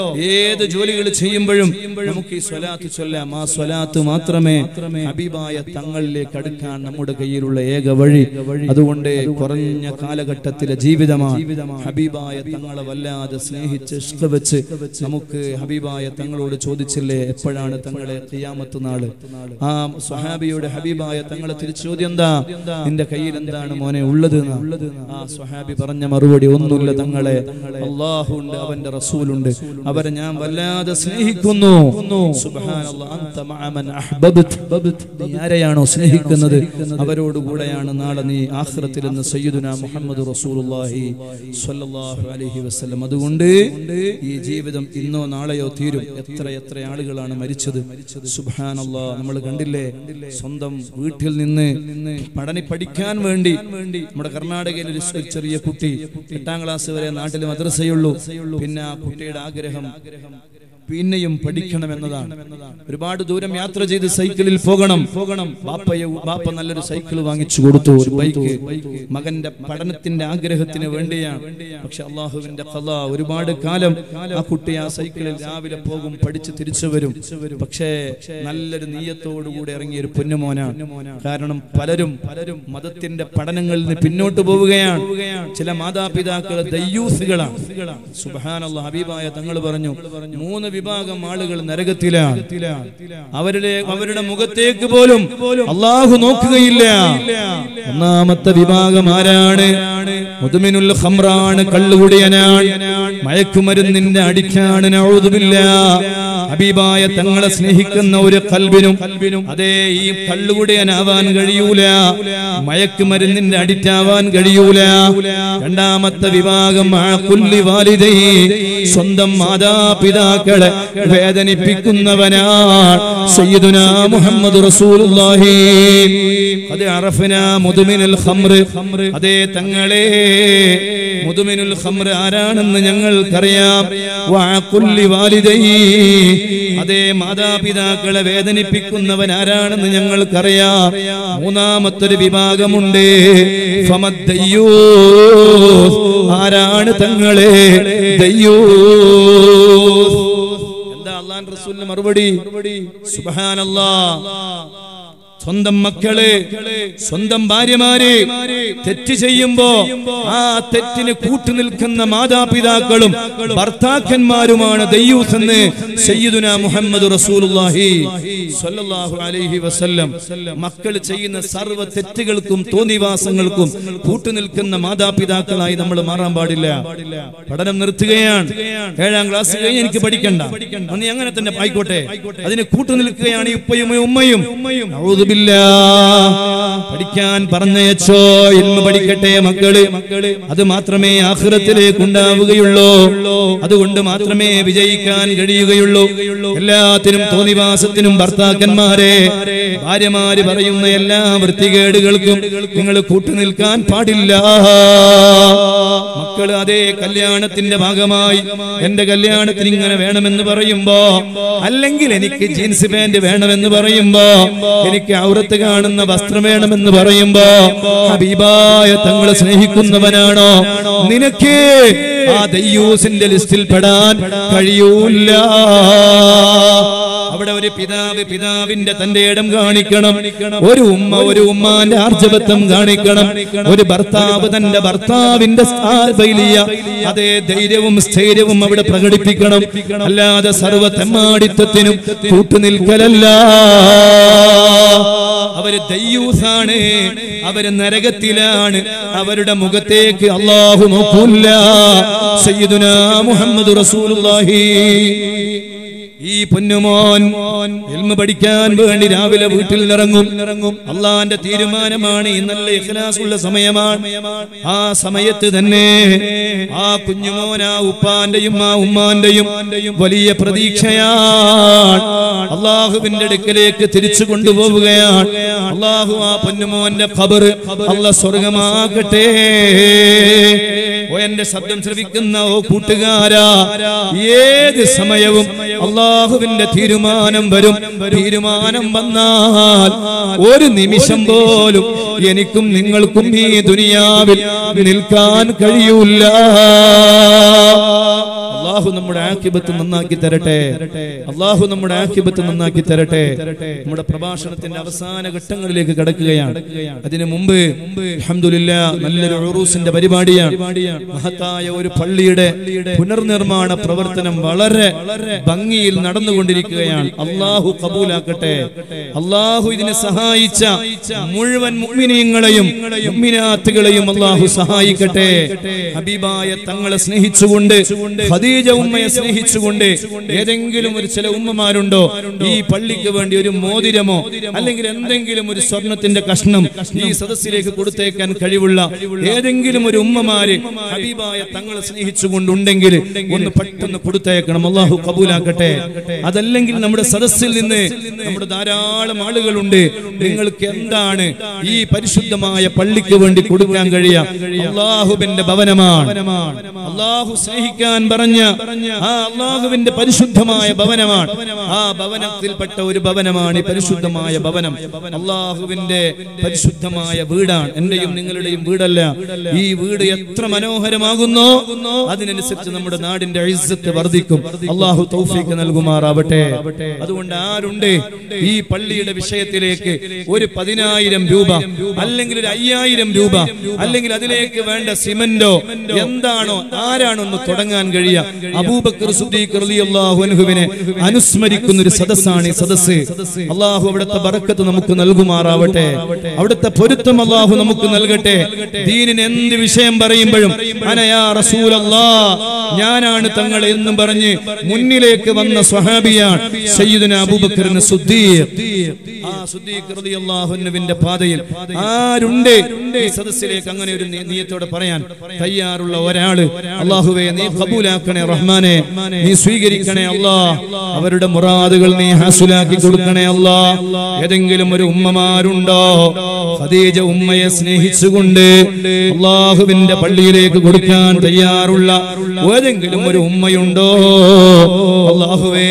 ഏത് ജോലികൾ ചെയ്യുമ്പോഴും നമുക്ക് ഈ സ്വലാത്ത് ചൊല്ലാം ആ സ്വലാത്ത് മാത്രമേ ഹബീബായ തങ്ങളിലേക്ക് അടുക്കാൻ നമ്മുടെ കയ്യിലുള്ള ഏക വഴി അതുകൊണ്ട് കുറഞ്ഞ കാലഘട്ടത്തിലെ ജീവിതമാണ് ഹബീബായ തങ്ങളെ വല്ലാതെ സ്നേഹിച്ച് ഇഷ്ട വെച്ച് നമുക്ക് ഹബീബായ തങ്ങളോട് ചോദിച്ചില്ലേ എപ്പോഴാണ് തങ്ങളെ ഖിയാമത്ത് നാള് ആ സ്വഹാബിയുടെ ഹബീബായ തങ്ങളെ തിരിച്ചു ചോദ്യം എന്താ നിന്റെ കയ്യിൽ എന്താണ് മോനെ ഉള്ളത് എന്നാ. ആ സ്വഹാബി പറഞ്ഞ മറുപടി ഒന്നുമില്ല തങ്ങളെ അള്ളാഹു ഉണ്ട് അവന്റെ റസൂലുണ്ട് അവരെ ഞാൻ വല്ലാതെ സ്നേഹിക്കുന്നു സുബ്ഹാനല്ലാഹ്, അന്ത മഅ മൻ അഹ്ബബ്ത്. നീ ആരെയാണോ സ്നേഹിക്കുന്നത് അവരോട് കൂടെയാണ് നാളെ നീ ആഖിറത്തിൽ നിന്ന് സയ്യിദുന മുഹമ്മദ് റസൂലുള്ളാഹി സ്വല്ലല്ലാഹു അലൈഹി വസല്ലം അതുകൊണ്ട് ഈ ജീവിതം ഇന്നോ നാളെയോ തീരും എത്ര എത്ര ആളുകളാണ് മരിച്ചത് സുബ്ഹാനല്ലാ നമ്മൾ കണ്ടില്ലേ സ്വന്തം വീട്ടിൽ നിന്ന് പഠന പഠിക്കാൻ വേണ്ടി നമ്മുടെ കർണാടകയിൽ ഒരു ചെ- ചെറിയ കുട്ടി എട്ടാം ക്ലാസ് വരെ നാട്ടിൽ മദ്രസയുള്ളൂ പിന്നെ ആ കുട്ടിയുടെ ആഗ്രഹം പിന്നെയും പഠിക്കണം എന്നതാണ് ഒരുപാട് ദൂരം യാത്ര ചെയ്ത് സൈക്കിളിൽ പോകണം പോകണം ബാപ്പയെ ബാപ്പ നല്ലൊരു സൈക്കിൾ വാങ്ങിച്ചു കൊടുത്തു ഒരു ബൈക്ക് മകന്റെ പഠനത്തിന്റെ ആഗ്രഹത്തിന് വേണ്ടിയാണ് പക്ഷെ അള്ളാഹുവിന്റെ കഥ ഒരുപാട് കാലം ആ കുട്ടി ആ സൈക്കിളിൽ രാവിലെ പോകും പഠിച്ച് തിരിച്ചു വരും പക്ഷേ നല്ലൊരു നീയത്തോടുകൂടി ഇറങ്ങിയ ഒരു പൊന്നുമോനാണ് കാരണം പലരും പലരും മതത്തിന്റെ പഠനങ്ങളിൽ നിന്ന് പിന്നോട്ട് പോവുകയാണ് ചില മാതാപിതാക്കൾ ദയ്യൂസുകളാണ് സുബാനുള്ള ഹബീബായ തങ്ങൾ പറഞ്ഞു മൂന്ന് വിഭാഗം ആളുകൾ നരകത്തിലാണ് അവരുടെ അവരുടെ മുഖത്തേക്ക് പോലും അള്ളാഹു നോക്കുകയില്ല ഒന്നാമത്തെ വിഭാഗം ആരാണ് മുതുമിനുൽ ഖംറാണ് കള്ളുകുടിയനാണ് മയക്കുമരുന്നിന്റെ അടിക്കാണ് നൗദുബില്ല ഹബീബായ തങ്ങളെ സ്നേഹിക്കുന്ന ഒരു കൽബിനും അതേ ഈ കള്ളുകുടിയനാവാൻ കഴിയൂല മയക്കുമരുന്നിന്റെ അടിറ്റാവാൻ കഴിയൂല രണ്ടാമത്തെ വിഭാഗം ആ കുല്ലി വാലിദൈ സ്വന്തം മാതാപിതാക്കളെ വേദനിപ്പിക്കുന്നവനാണ് സയ്യിദുനാ മുഹമ്മദ് റസൂലുള്ളാഹി അത് അറഫന മുതുമിനുൽ ഖംറ് അതേ തങ്ങളെ മുതുമിനുൽ ഖംറ് ആരാണെന്ന് ഞങ്ങൾക്കറിയാം വഅഖുല്ലി വാലിദൈ അതേ മാതാപിതാക്കളെ വേദനിപ്പിക്കുന്നവൻ ആരാണെന്ന് ഞങ്ങൾക്കറിയാം മൂന്നാമത്തൊരു വിഭാഗമുണ്ട് ഫമദ്ദയ്യൂസ്. ആരാണ് തങ്ങളെ ദയ്യൂസ്. എന്താ അള്ളാൻ റസൂലിന് മറുപടി സുബ്ഹാനല്ലാ സ്വന്തം മക്കള് സ്വന്തം ഭാര്യമാര് തെറ്റ് ചെയ്യുമ്പോ ആ തെറ്റിന് കൂട്ടുനിൽക്കുന്ന മാതാപിതാക്കളും ഭർത്താക്കന്മാരുമാണ് ദയ്യൂസ് എന്ന് സയ്യിദുന മുഹമ്മദ് റസൂലുള്ളാഹി സ്വല്ലല്ലാഹു അലൈഹി വസല്ലം മക്കൾ ചെയ്യുന്ന സർവ്വ തെറ്റുകൾക്കും തോന്നിവാസങ്ങൾക്കും കൂട്ടുനിൽക്കുന്ന മാതാപിതാക്കളായി നമ്മൾ മാറാൻ പാടില്ല പഠനം നിർത്തുകയാണ് ഏഴാം ക്ലാസ് കഴിഞ്ഞ് എനിക്ക് പഠിക്കണ്ട അന്ന് അങ്ങനെ തന്നെ ആയിക്കോട്ടെ അതിന് കൂട്ടുനിൽക്കുകയാണ് ഈ ഉപ്പയും ഈ ഉമ്മയും ഔദുബില്ലാ. പഠിക്കാൻ പറഞ്ഞയച്ചോ ഇൽമ പഠിക്കട്ടെ മക്കള് അത് മാത്രമേ ആഖിറത്തിലേക്ക് ഉണ്ടാവുകയുള്ളൂ അതുകൊണ്ട് മാത്രമേ വിജയിക്കാൻ കഴിയുകയുള്ളൂ എല്ലാത്തിനും തോന്നിവാസത്തിനും ഭർത്താക്കന്മാരെ ഭാര്യമാര് പറയുന്ന എല്ലാ വൃത്തികേടുകൾക്കും നിങ്ങൾ കൂട്ടുനിൽക്കാൻ പാടില്ല മക്കള് അതേ കല്യാണത്തിന്റെ ഭാഗമായി എന്റെ കല്യാണത്തിന് ഇങ്ങനെ വേണമെന്ന് പറയുമ്പോ അല്ലെങ്കിൽ എനിക്ക് ജീൻസ് പാന്റ് വേണമെന്ന് പറയുമ്പോ എനിക്ക് ഔറത്ത് കാണുന്ന വസ്ത്രം വേണമെന്ന് പറയുമ്പോ ഹബീബായ തങ്ങളെ സ്നേഹിക്കുന്നവനാണോ നിനക്ക് ആ ദയ്യൂസിന്റെ ലിസ്റ്റിൽ പെടാൻ കഴിയൂല അവിടെ ഒരു പിതാവ് പിതാവിന്റെ തന്റെ ഇടം കാണിക്കണം ഒരു ഉമ്മ ഒരു ഉമ്മാന്റെ ആർജവത്വം കാണിക്കണം ഒരു ഭർത്താവ് തന്റെ ഭർത്താവിന്റെ സ്ഥാ- വലിയ അതേ ധൈര്യവും സ്ഥൈര്യവും അവിടെ പ്രകടിപ്പിക്കണം അല്ലാതെ സർവ തെമ്മാടിത്വത്തിനും കൂട്ടുനിൽക്കലല്ല അവര് ദയ്യൂസാണ് അവര് നരകത്തിലാണ് അവരുടെ മുഖത്തേക്ക് അള്ളാഹു നോക്കൂല്ല സയ്യിദുന മുഹമ്മദ് റസൂലുള്ളാഹി ഈ പൊന്നുമോൻ എൽമ പഠിക്കാൻ വേണ്ടി രാവിലെ വീട്ടിൽ ഇറങ്ങും ഇറങ്ങും അള്ളാന്റെ തീരുമാനമാണ് ഈ നല്ല ഇഖ്ലാസുള്ള സമയമാണ് ആ സമയത്ത് തന്നെ ആ കുഞ്ഞുമോൻ ആ ഉപ്പാന്റെയും ആ ഉമ്മാന്റെയും വലിയ പ്രതീക്ഷയാണ് അള്ളാഹുവിന്റെ അടുക്കലേക്ക് തിരിച്ചു കൊണ്ടുപോവുകയാണ് അള്ളാഹു ആ പൊന്നുമോന്റെ ഖബർ അല്ല സ്വർഗമാകട്ടെ ഓ എന്റെ ശബ്ദം ശ്രവിക്കുന്ന ഓ കൂട്ടുകാരാ ഏത് സമയവും അള്ളാഹുവിന്റെ തീരുമാനം വരും തീരുമാനം വന്നാൽ ഒരു നിമിഷം പോലും എനിക്കും നിങ്ങൾക്കും ഈ ദുനിയാവിൽ നിൽക്കാൻ കഴിയൂല അള്ളാഹു നമ്മുടെ ആക്കിബത്ത് നന്നാക്കി തരട്ടെ അള്ളാഹു നമ്മുടെ ആക്കിബത്ത് നന്നാക്കി തരട്ടെ നമ്മുടെ പ്രഭാഷണത്തിന്റെ അവസാന ഘട്ടങ്ങളിലേക്ക് കടക്കുകയാണ് അതിനു മുമ്പ് അൽഹംദുലില്ലാ നല്ലൊരു ഉറൂസിന്റെ പരിപാടിയാണ് മഹത്തായ ഒരു പള്ളിയുടെ പുനർനിർമ്മാണ പ്രവർത്തനം വളരെ ഭംഗിയിൽ നടന്നുകൊണ്ടിരിക്കുകയാണ് അള്ളാഹു കബൂലാക്കട്ടെ അള്ളാഹു ഇതിനെ സഹായിച്ച മുഴുവൻ മുഅ്മിനീങ്ങളെയും മുഅ്മിനാത്തുകളെയും അള്ളാഹു സഹായിക്കട്ടെ ഹബീബായ തങ്ങളെ സ്നേഹിച്ചുകൊണ്ട് ഖദീജ ഉമ്മയെ സ്നേഹിച്ചുകൊണ്ട് ഏതെങ്കിലും ഒരു ചില ഉമ്മമാരുണ്ടോ ഈ പള്ളിക്ക് വേണ്ടി ഒരു മോതിരമോ അല്ലെങ്കിൽ എന്തെങ്കിലും ഒരു സ്വർണത്തിന്റെ കഷ്ണം ഈ സദസ്സിലേക്ക് കൊടുത്തേക്കാൻ കഴിവുള്ള ഏതെങ്കിലും ഒരു ഉമ്മമാര് ഹബീബായ തങ്ങളെ സ്നേഹിച്ചുകൊണ്ടുണ്ടെങ്കിൽ ഒന്ന് പെട്ടെന്ന് കൊടുത്തേക്കണം അള്ളാഹു കബൂലാക്കട്ടെ അതല്ലെങ്കിൽ നമ്മുടെ സദസ്സിൽ നിന്ന് നമ്മുടെ ധാരാളം ആളുകളുണ്ട് നിങ്ങൾക്ക് എന്താണ് ഈ പരിശുദ്ധമായ പള്ളിക്ക് വേണ്ടി കൊടുക്കാൻ കഴിയുക അള്ളാഹുബിന്റെ ഭവനമാണ് അള്ളാഹു സ്നേഹിക്കാൻ പറഞ്ഞ ആ അള്ളാഹുവിന്റെ പരിശുദ്ധമായ ഭവനമാണ് ആ ഭവനത്തിൽപ്പെട്ട ഒരു ഭവനമാണ് ഈ പരിശുദ്ധമായ ഭവനം അള്ളാഹുവിന്റെ പരിശുദ്ധമായ വീടാണ് എന്റെയും നിങ്ങളുടെയും വീടല്ല ഈ വീട് എത്ര മനോഹരമാകുന്നോ അതിനനുസരിച്ച് നമ്മുടെ നാടിന്റെ ഐസത്ത് വർദ്ധിക്കും അള്ളാഹു തൗഫീക്ക് നൽകുമാറാവട്ടെ അതുകൊണ്ട് ആരുണ്ട് ഈ പള്ളിയുടെ വിഷയത്തിലേക്ക് ഒരു പതിനായിരം രൂപ അല്ലെങ്കിൽ ഒരു അയ്യായിരം രൂപ അല്ലെങ്കിൽ അതിലേക്ക് വേണ്ട സിമന്റോ എന്താണോ ആരാണോ ഒന്ന് തുടങ്ങാൻ കഴിയുക അബൂബക്കർ സുദ്ദീഖ് റളിയല്ലാഹു അൻഹുവിനെ അനുസ്മരിക്കുന്ന ഒരു സദസ്സാണ് ഈ സദസ്സ് അള്ളാഹു അവിടുത്തെ ബറക്കത്ത് നമുക്ക് നൽകുമാറാവട്ടെ അവിടുത്തെ പൊരുത്തം അള്ളാഹു നമുക്ക് നൽകട്ടെ ദീനിന് എന്ത് വിഷയം പറയുമ്പോഴും അനയാ റസൂലല്ലാ ഞാനാണ് തങ്ങൾ എന്നും പറഞ്ഞ് മുന്നിലേക്ക് വന്ന സ്വഹാബിയാണ് സയ്യിദുന അബൂബക്കറിന് സുദ്ദീഖ് ആ സുദ്ദീഖ് റളിയല്ലാഹു അൻഹുവിന്റെ പാതയിൽ ആരുണ്ട് ഈ സദസ്സിലേക്ക് അങ്ങനെ ഒരു നീ- നീയത്തോടെ പറയാൻ തയ്യാറുള്ള ഒരാള് അള്ളാഹുവേ നീ കബൂലാക്കണേ റഹ്മാനെ നീ സ്വീകരിക്കണേ അല്ലാ അവരുടെ മുറാദുകൾ നീ ഹാസുലാക്കി കൊടുക്കണേ അല്ലാ ഏതെങ്കിലും ഒരു ഉമ്മമാരുണ്ടോ ഖദീജ ഉമ്മയെ സ്നേഹിച്ചുകൊണ്ട് അള്ളാഹുവിന്റെ പള്ളിയിലേക്ക് കൊടുക്കാൻ തയ്യാറുള്ള ഏതെങ്കിലും ഒരു ഉമ്മയുണ്ടോ അള്ളാഹുവേ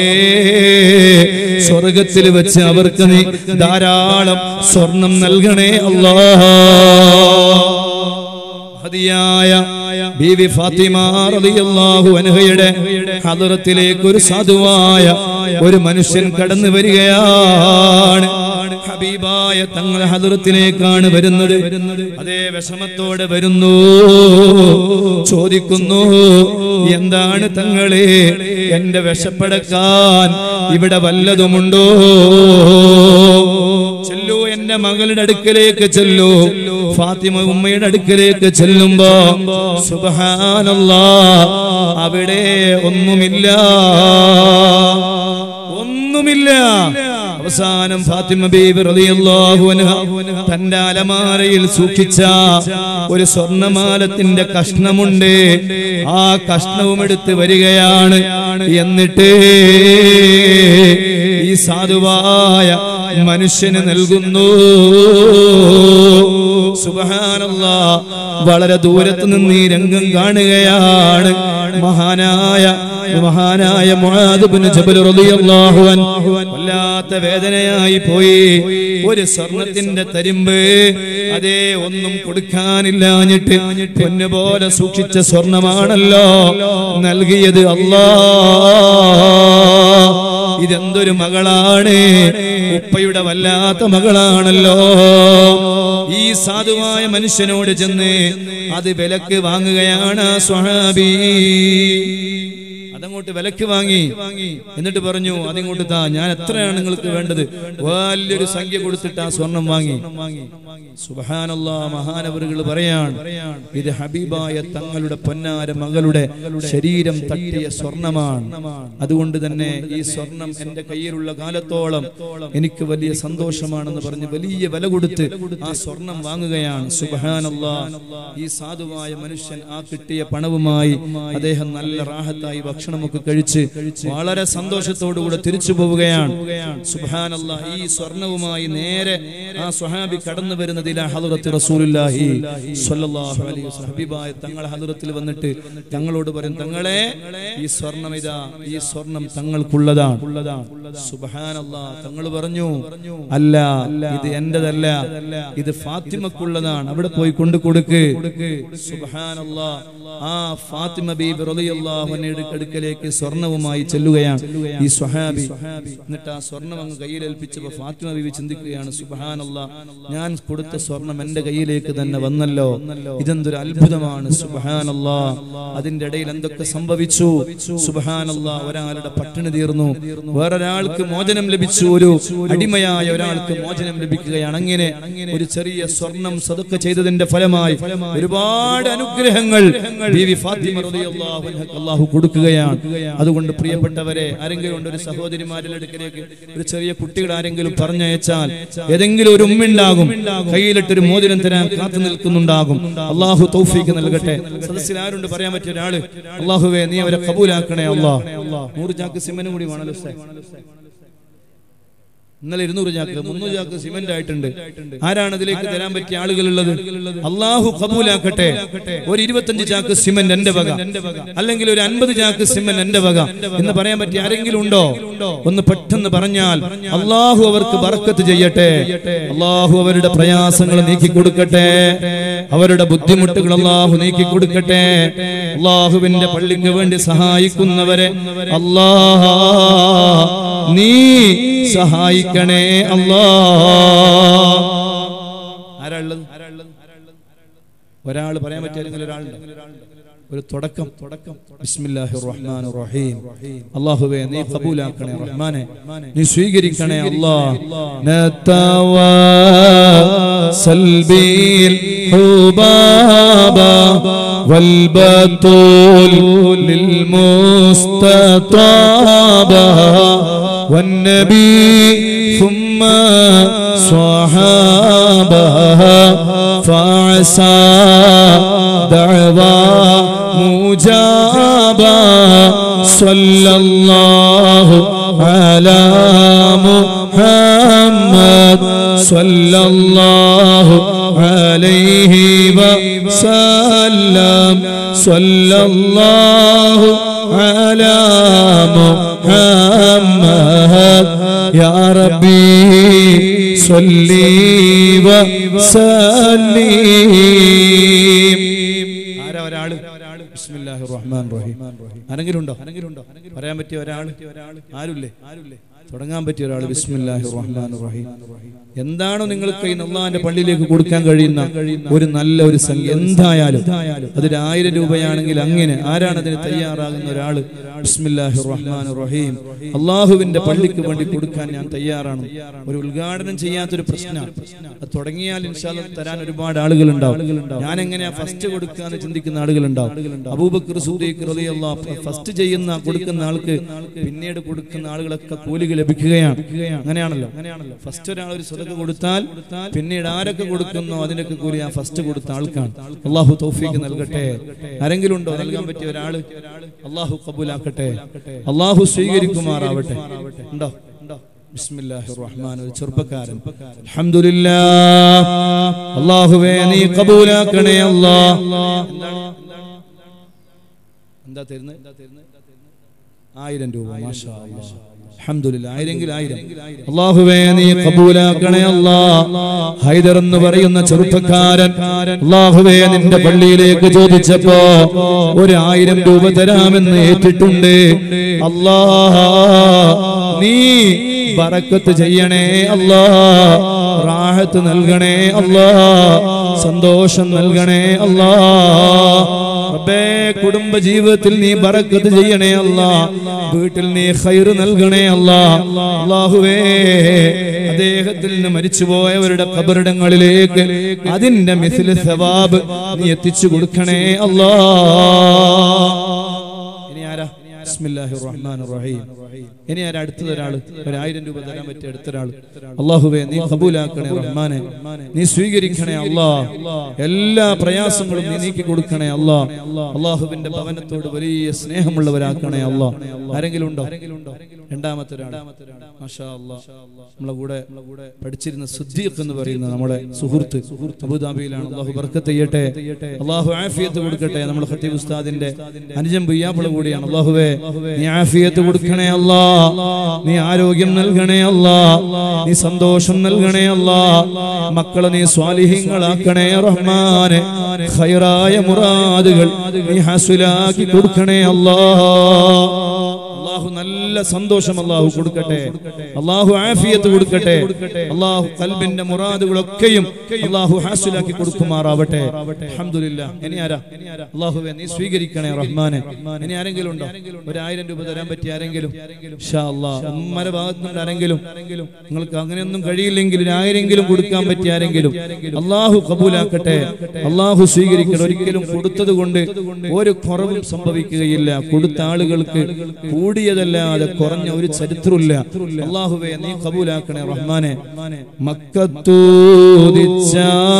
സ്വർഗത്തിൽ വെച്ച് അവർക്ക് നീ ധാരാളം സ്വർണം നൽകണേ അല്ലാ മഹതിയായ ബീവി ഫാത്തിമ റളിയല്ലാഹു അൻഹയുടെ ഹദറത്തിലേക്ക് ഒരു സാധുവായ ഒരു മനുഷ്യൻ കടന്നു വരികയാണ് ഹബീബായ തങ്ങൾ ഹദറത്തിലേക്കാണ് വരുന്നത് അതേ വിഷമത്തോടെ വരുന്നു ചോദിക്കുന്നു എന്താണ് തങ്ങളെ എന്റെ വിഷപ്പടക്കാൻ ഇവിടെ വല്ലതുമുണ്ടോ ചെല്ലൂ എന്റെ മകളുടെ അടുക്കലേക്ക് ചെല്ലൂ ഫാത്തിമ ഉമ്മയുടെ അടുക്കലേക്ക് ചെല്ലുമ്പോ സുബഹാനല്ലാ അവിടെ ഒന്നുമില്ല ഒന്നുമില്ല അവസാനം ഫാത്തിമ ബീബി റളിയല്ലാഹു അൻഹ തന്റെ അലമാരയിൽ സൂക്ഷിച്ച ഒരു സ്വർണമാലത്തിന്റെ കഷ്ണമുണ്ട് ആ കഷ്ണവും എടുത്ത് വരികയാണ് എന്നിട്ട് ഈ സാധുവായ മനുഷ്യന് നൽകുന്നു സുബഹാനല്ലാ വളരെ ദൂരത്ത് നിന്ന് ഈ രംഗം കാണുകയാണ് മഹാനായ മഹാനായ മുആദ് ഇബ്നു ജബൽ റളിയല്ലാഹു അൻഹു വല്ലാത്ത വേദനയായി പോയി ഒരു സ്വർണത്തിന്റെ തരിമ്പ് അതേ ഒന്നും കൊടുക്കാനില്ലാഞ്ഞിട്ട് പൊന്നുപോലെ സൂക്ഷിച്ച സ്വർണമാണല്ലോ നൽകിയത് അല്ലാ ഇതെന്തൊരു മകളാണ് ഉപ്പയുടെ വല്ലാത്ത മകളാണല്ലോ ഈ സാധുവായ മനുഷ്യനോട് ചെന്ന് അത് വിലക്ക് വാങ്ങുകയാണ് ആ സ്വഹാബി അത് അതങ്ങോട്ട് വിലക്ക് വാങ്ങി എന്നിട്ട് പറഞ്ഞു അതിങ്ങോട്ട് താ ഞാൻ എത്രയാണ് നിങ്ങൾക്ക് വേണ്ടത് വലിയൊരു സംഖ്യ കൊടുത്തിട്ട് ആ സ്വർണം വാങ്ങി സുബഹാനല്ലാ മഹാനവറുകൾ പറയാൻ ഇത് ഹബീബായ തങ്ങളുടെ പൊന്നാര മകളുടെ ശരീരം തട്ടിയ സ്വർണമാണ് അതുകൊണ്ട് തന്നെ ഈ സ്വർണം എന്റെ കയ്യിലുള്ള കാലത്തോളം എനിക്ക് വലിയ സന്തോഷമാണെന്ന് പറഞ്ഞ് വലിയ വില കൊടുത്ത് ആ സ്വർണം വാങ്ങുകയാണ് സുബഹാനല്ലാ ഈ സാധുവായ മനുഷ്യൻ ആ കിട്ടിയ പണവുമായി അദ്ദേഹം നല്ല റാഹത്തായി ഭക്ഷണമൊക്കെ കഴിച്ച് വളരെ സന്തോഷത്തോടുകൂടെ തിരിച്ചു പോവുകയാണ് സുബഹാനല്ല ഈ സ്വർണവുമായി നേരെ ആ സ്വഹാബി കടന്നു വരുന്നതിൽ ഹദറത്ത് റസൂലുള്ളാഹി സ്വല്ലല്ലാഹു അലൈഹി വസല്ലം ഹബീബായ തങ്ങളെ ഹദറത്തിൽ വന്നിട്ട് തങ്ങളോട് പറയും തങ്ങളെ ഈ സ്വർണം ഇതാ ഈ സ്വർണം തങ്ങൾക്കുള്ളതാണ് സുബഹാനല്ലാ തങ്ങൾ പറഞ്ഞു അല്ല ഇത് എന്റേതല്ല ഇത് ഫാത്തിമക്കുള്ളതാണ് അവിടെ പോയി കൊണ്ടു കൊടുക്ക് സുബഹാനല്ലാ ആ ഫാത്തിമ ബീബി റളിയല്ലാഹു അൻഹയുടെ അടുക്കലേക്ക് സ്വർണവുമായി ചെല്ലുകയാണ് ഈ സ്വഹാബി എന്നിട്ട് ആ സ്വർണം അങ്ങ് കയ്യിലേൽപ്പിച്ചപ്പോൾ ഫാത്തിമ ബീബി ചിന്തിക്കുകയാണ് സുബഹാനല്ലാ ഞാൻ കൊടുത്ത സ്വർണം എന്റെ കയ്യിലേക്ക് തന്നെ വന്നല്ലോ ഇതെന്തൊരു അത്ഭുതമാണ് സുബഹാനല്ലാ അതിന്റെ ഇടയിൽ എന്തൊക്കെ സംഭവിച്ചു സുബഹാനല്ലാ ഒരാളുടെ പട്ടിണി തീർന്നു വേറൊരാൾക്ക് മോചനം ലഭിച്ചു ഒരു അടിമയായ ഒരാൾക്ക് മോചനം ലഭിക്കുകയാണ് അങ്ങനെ ഒരു ചെറിയ സ്വർണം സതുക്ക ചെയ്തതിന്റെ ഫലമായി ഒരുപാട് അനുഗ്രഹങ്ങൾ ബീവി ഫാത്തിമ റളിയല്ലാഹു അൻഹക്ക് അല്ലാഹു കൊടുക്കുകയാണ് അതുകൊണ്ട് പ്രിയപ്പെട്ടവരെ ആരെങ്കിലും ഉണ്ട് ഒരു സഹോദരിമാരുടെ അടുക്കലേക്ക് ഒരു ചെറിയ കുട്ടികൾ ആരെങ്കിലും പറഞ്ഞയച്ചാൽ ഏതെങ്കിലും ഒരു ഉമ്മുണ്ടാകും കയ്യിലിട്ടൊരു മോതിരം തരാൻ കാത്തു നിൽക്കുന്നുണ്ടാകും അള്ളാഹു തൗഫീക്ക് നൽകട്ടെ സദസ്സിൽ ആരുണ്ട് പറയാൻ പറ്റിയ ഒരാള് അള്ളാഹുവേ നീ അവരെ കബൂലാക്കണേ അള്ളാഹ് നൂറ് ചാക്ക് സിമനും കൂടി വേണമല്ലോ ഉസ്താദ്. ഇന്നലെ ഇരുന്നൂറ് ചാക്ക് മുന്നൂറ് ചാക്ക് സിമന്റ് ആയിട്ടുണ്ട് ആരാണ് അതിലേക്ക് തരാൻ പറ്റിയ ആളുകളുള്ളത് അള്ളാഹു കബൂലാക്കട്ടെ ഒരു ഇരുപത്തഞ്ച് ചാക്ക് സിമന്റ് എന്റെ വക അല്ലെങ്കിൽ ഒരു അൻപത് ചാക്ക് സിമന്റ് എന്റെ വക എന്ന് പറയാൻ പറ്റിയ ആരെങ്കിലും ഉണ്ടോ ഒന്ന് പെട്ടെന്ന് പറഞ്ഞാൽ അള്ളാഹു അവർക്ക് ബർക്കത്ത് ചെയ്യട്ടെ അള്ളാഹു അവരുടെ പ്രയാസങ്ങൾ നീക്കി കൊടുക്കട്ടെ അവരുടെ ബുദ്ധിമുട്ടുകൾ അള്ളാഹു നീക്കി കൊടുക്കട്ടെ അള്ളാഹുവിന്റെ പള്ളിക്ക് വേണ്ടി സഹായിക്കുന്നവരെ അള്ളാഹ് നീ സഹായിക്കണേ അല്ലാ ആരാളുള്ളത് ഒരാൾ പറയാൻ പറ്റിയ ഒരാളുണ്ട് ഒരു തുടക്കം തുടക്കം ബിസ്മില്ലാഹിർ റഹ്മാനിർ റഹീം അല്ലാഹുവേ നീ കബൂലാക്കണേ റഹ്മാനെ നീ സ്വീകരിക്കണേ അല്ലാഹ് നതവസൽ ബിൽ ഹുബാബ والبتول للمستطاب والنبي ثم صحابها فعسى دعوى مجابا صلى الله على محمد صلى الله عليه وسلم صلى الله على محمد يا ربي صلي وسلم ആരാ ഒരാള് ബിസ്മില്ലാഹിർ റഹ്മാനിർ റഹീം ആരെങ്കിലും ഉണ്ടോ ആരെങ്കിലും ഉണ്ടോ പറയാൻ പറ്റിയ ഒരാൾ ആരുല്ലേ ആരുല്ലേ തുടങ്ങാൻ പറ്റിയ ഒരാൾ ബിസ്മില്ലാഹിർ റഹ്മാനിർ റഹീം എന്താണോ നിങ്ങൾക്ക് ഈ അള്ളാഹിന്റെ പള്ളിയിലേക്ക് കൊടുക്കാൻ കഴിയുന്ന ഒരു നല്ല ഒരു സംഖ്യ എന്തായാലും അതൊരു ആയിരം രൂപയാണെങ്കിൽ അങ്ങനെ ആരാണ് അതിന് തയ്യാറാകുന്ന ഒരാള് ബിസ്മില്ലാഹിർ റഹ്മാനിർ റഹീം അള്ളാഹുവിന്റെ പള്ളിക്ക് വേണ്ടി കൊടുക്കാൻ ഞാൻ തയ്യാറാണ് ഒരു ഉദ്ഘാടനം ചെയ്യാത്തൊരു പ്രശ്നമാണ് അത് തുടങ്ങിയാൽ ഇൻഷാല്ല തരാൻ ഒരുപാട് ആളുകൾ ഉണ്ടാവും ഞാൻ എങ്ങനെയാ ഫസ്റ്റ് കൊടുക്കുക എന്ന് ചിന്തിക്കുന്ന ആളുകൾ ഉണ്ടാവും അബൂബക്കർ സൂദിഖ് റളിയല്ലാഹു ഫസ്റ്റ് ചെയ്യുന്ന കൊടുക്കുന്ന ആൾക്ക് പിന്നീട് കൊടുക്കുന്ന ആളുകളൊക്കെ കൂലികൾ ലഭിക്കുകയാണ് അങ്ങനെയാണല്ലോ അങ്ങനെയാണല്ലോ ഫസ്റ്റ് ഒരാൾ ഒരു സ്വതക്ക് കൊടുത്താൽ പിന്നീട് ആരൊക്കെ കൊടുക്കുന്നോ അതിനൊക്കെ കൂലി ആ ഫസ്റ്റ് കൊടുത്ത ആൾക്കാണ് അള്ളാഹു തൗഫീക്ക് നൽകട്ടെ ആരെങ്കിലും ഉണ്ടോ നൽകാൻ പറ്റിയ ഒരാള് അള്ളാഹു കബൂലാക്കട്ടെ അള്ളാഹു സ്വീകരിക്കുമാറാവട്ടെ ഉണ്ടോ ഉണ്ടോ ബിസ്മില്ലാഹിർ റഹ്മാൻ ഒരു ചെറുപ്പക്കാരൻ അൽഹംദുലില്ലാ അല്ലാഹുവേ നീ കബൂലാക്കണേ അല്ലാ എന്താ തരുന്നത് ആയിരം രൂപ മാഷാ അല്ലാ അൽഹംദുലില്ലാ ആയിരെങ്കിൽ ആയിരം അല്ലാഹുവേ നീ കബൂലാക്കണേ അല്ലാ ഹൈദർ എന്ന് പറയുന്ന ചെറുപ്പക്കാരൻ അല്ലാഹുവേ നിന്റെ പള്ളിയിലേക്ക് ചോദിച്ചപ്പോ ഒരു ആയിരം രൂപ തരാമെന്ന് ഏറ്റിട്ടുണ്ട് അല്ലാ നീ ബറക്കത്ത് ചെയ്യണേ അല്ലാ റാഹത്ത് നൽകണേ അല്ലാ സന്തോഷം നൽകണേ അല്ലാ റബ്ബേ കുടുംബ ജീവിതത്തിൽ നീ ബറക്കത്ത് ചെയ്യണേ അല്ല വീട്ടിൽ നീ ഖൈർ നൽകണേ അല്ല അല്ലാഹുവേ അദ്ദേഹത്തിൽ നിന്ന് മരിച്ചുപോയവരുടെ കബറിടങ്ങളിലേക്ക് അതിന്റെ മിസിൽ സവാബ് നീ എത്തിച്ചു കൊടുക്കണേ അല്ലാ ഇനി ആരാ ബിസ്മില്ലാഹിർ റഹ്മാനിർ റഹീം ഇനി ആരാ അടുത്തത് ഒരാള് ഒരായിരം രൂപ തരാൻ പറ്റിയ അടുത്തൊരാള് അള്ളാഹുവേ നീ കബൂലാക്കണേ റഹ്മാനെ നീ സ്വീകരിക്കണേ അല്ലാ എല്ലാ പ്രയാസങ്ങളും നീ നീക്കി കൊടുക്കണേ അല്ലാ അള്ളാഹുവിന്റെ ഭവനത്തോട് വലിയ സ്നേഹമുള്ളവരാക്കണേ അല്ലാ ആരെങ്കിലും ഉണ്ടോ രണ്ടാമത്തെ ഒരാൾ മാഷാ അല്ലാ നമ്മളെ കൂടെ പഠിച്ചിരുന്ന സുദ്ദീഖ് എന്ന് പറയുന്ന നമ്മുടെ സുഹൃത്ത് അബുദാബിയിലാണ് അള്ളാഹു ബർക്കത്ത് ചെയ്യട്ടെ അള്ളാഹു ആഫിയത്ത് കൊടുക്കട്ടെ നമ്മുടെ ഖത്തീബ് ഉസ്താദിന്റെ അനുജം ബുയ്യാപ്പിള കൂടിയാണ് അള്ളാഹുവേ നീ ആഫിയത്ത് കൊടുക്കണേ അല്ലാ നീ ആരോഗ്യം നൽകണേ അല്ലാ നീ സന്തോഷം നൽകണേ അല്ലാ മക്കളെ നീ സ്വാലിഹ്യങ്ങളാക്കണേ റഹ്മാനെ ഖൈറായ മുറാദുകൾ നീ ഹസുലാക്കി കൊടുക്കണേ അല്ലാ അള്ളാഹു നല്ല സന്തോഷം അള്ളാഹു കൊടുക്കട്ടെ അള്ളാഹു ആഫിയത്ത് കൊടുക്കട്ടെ അള്ളാഹു കൽബിന്റെ മുറാദുകളൊക്കെയും അള്ളാഹു ഹാസുലാക്കി കൊടുക്കുമാറാവട്ടെ അൽഹംദുലില്ലാ ഇനി ആരാ അള്ളാഹുവെ നീ സ്വീകരിക്കണേ റഹ്മാനെ ഇനി ആരെങ്കിലും ഉണ്ടോ ഒരു ആയിരം രൂപ തരാൻ പറ്റിയ ആരെങ്കിലും ഇൻഷാ അല്ലാഹ് ഉമ്മയുടെ ഭാഗത്തുനിന്ന് ആരെങ്കിലും നിങ്ങൾക്ക് അങ്ങനെയൊന്നും കഴിയില്ലെങ്കിൽ ഒരു ആയിരെങ്കിലും കൊടുക്കാൻ പറ്റിയ ആരെങ്കിലും അള്ളാഹു കബൂലാക്കട്ടെ അള്ളാഹു സ്വീകരിക്കട്ടെ ഒരിക്കലും കൊടുത്തത് കൊണ്ട് ഒരു കുറവും സംഭവിക്കുകയില്ല കൊടുത്ത ആളുകൾക്ക് കൂടിയതല്ലാതെ കുറഞ്ഞ ഒരു ചരിത്രമില്ല അള്ളാഹുവെ നീ കബൂലാക്കണേ റഹ്മാനെ മക്കത്തൂതിച്ച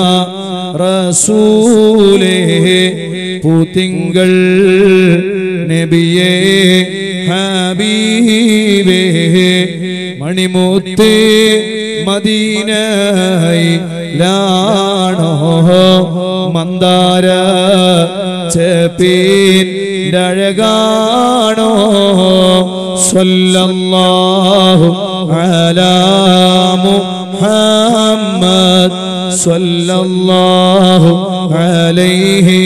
റസൂലേ പൂത്തിങ്കൾ നബിയേ ഹബീബേ മണിമൂത്തേ മദീനായി ലാണോ മന്ദാര ചെപ്പീൻ അഴകാണോ സ്വല്ലല്ലാഹു അലാ മുഹമ്മദ് സ്വല്ലല്ലാഹു അലൈഹി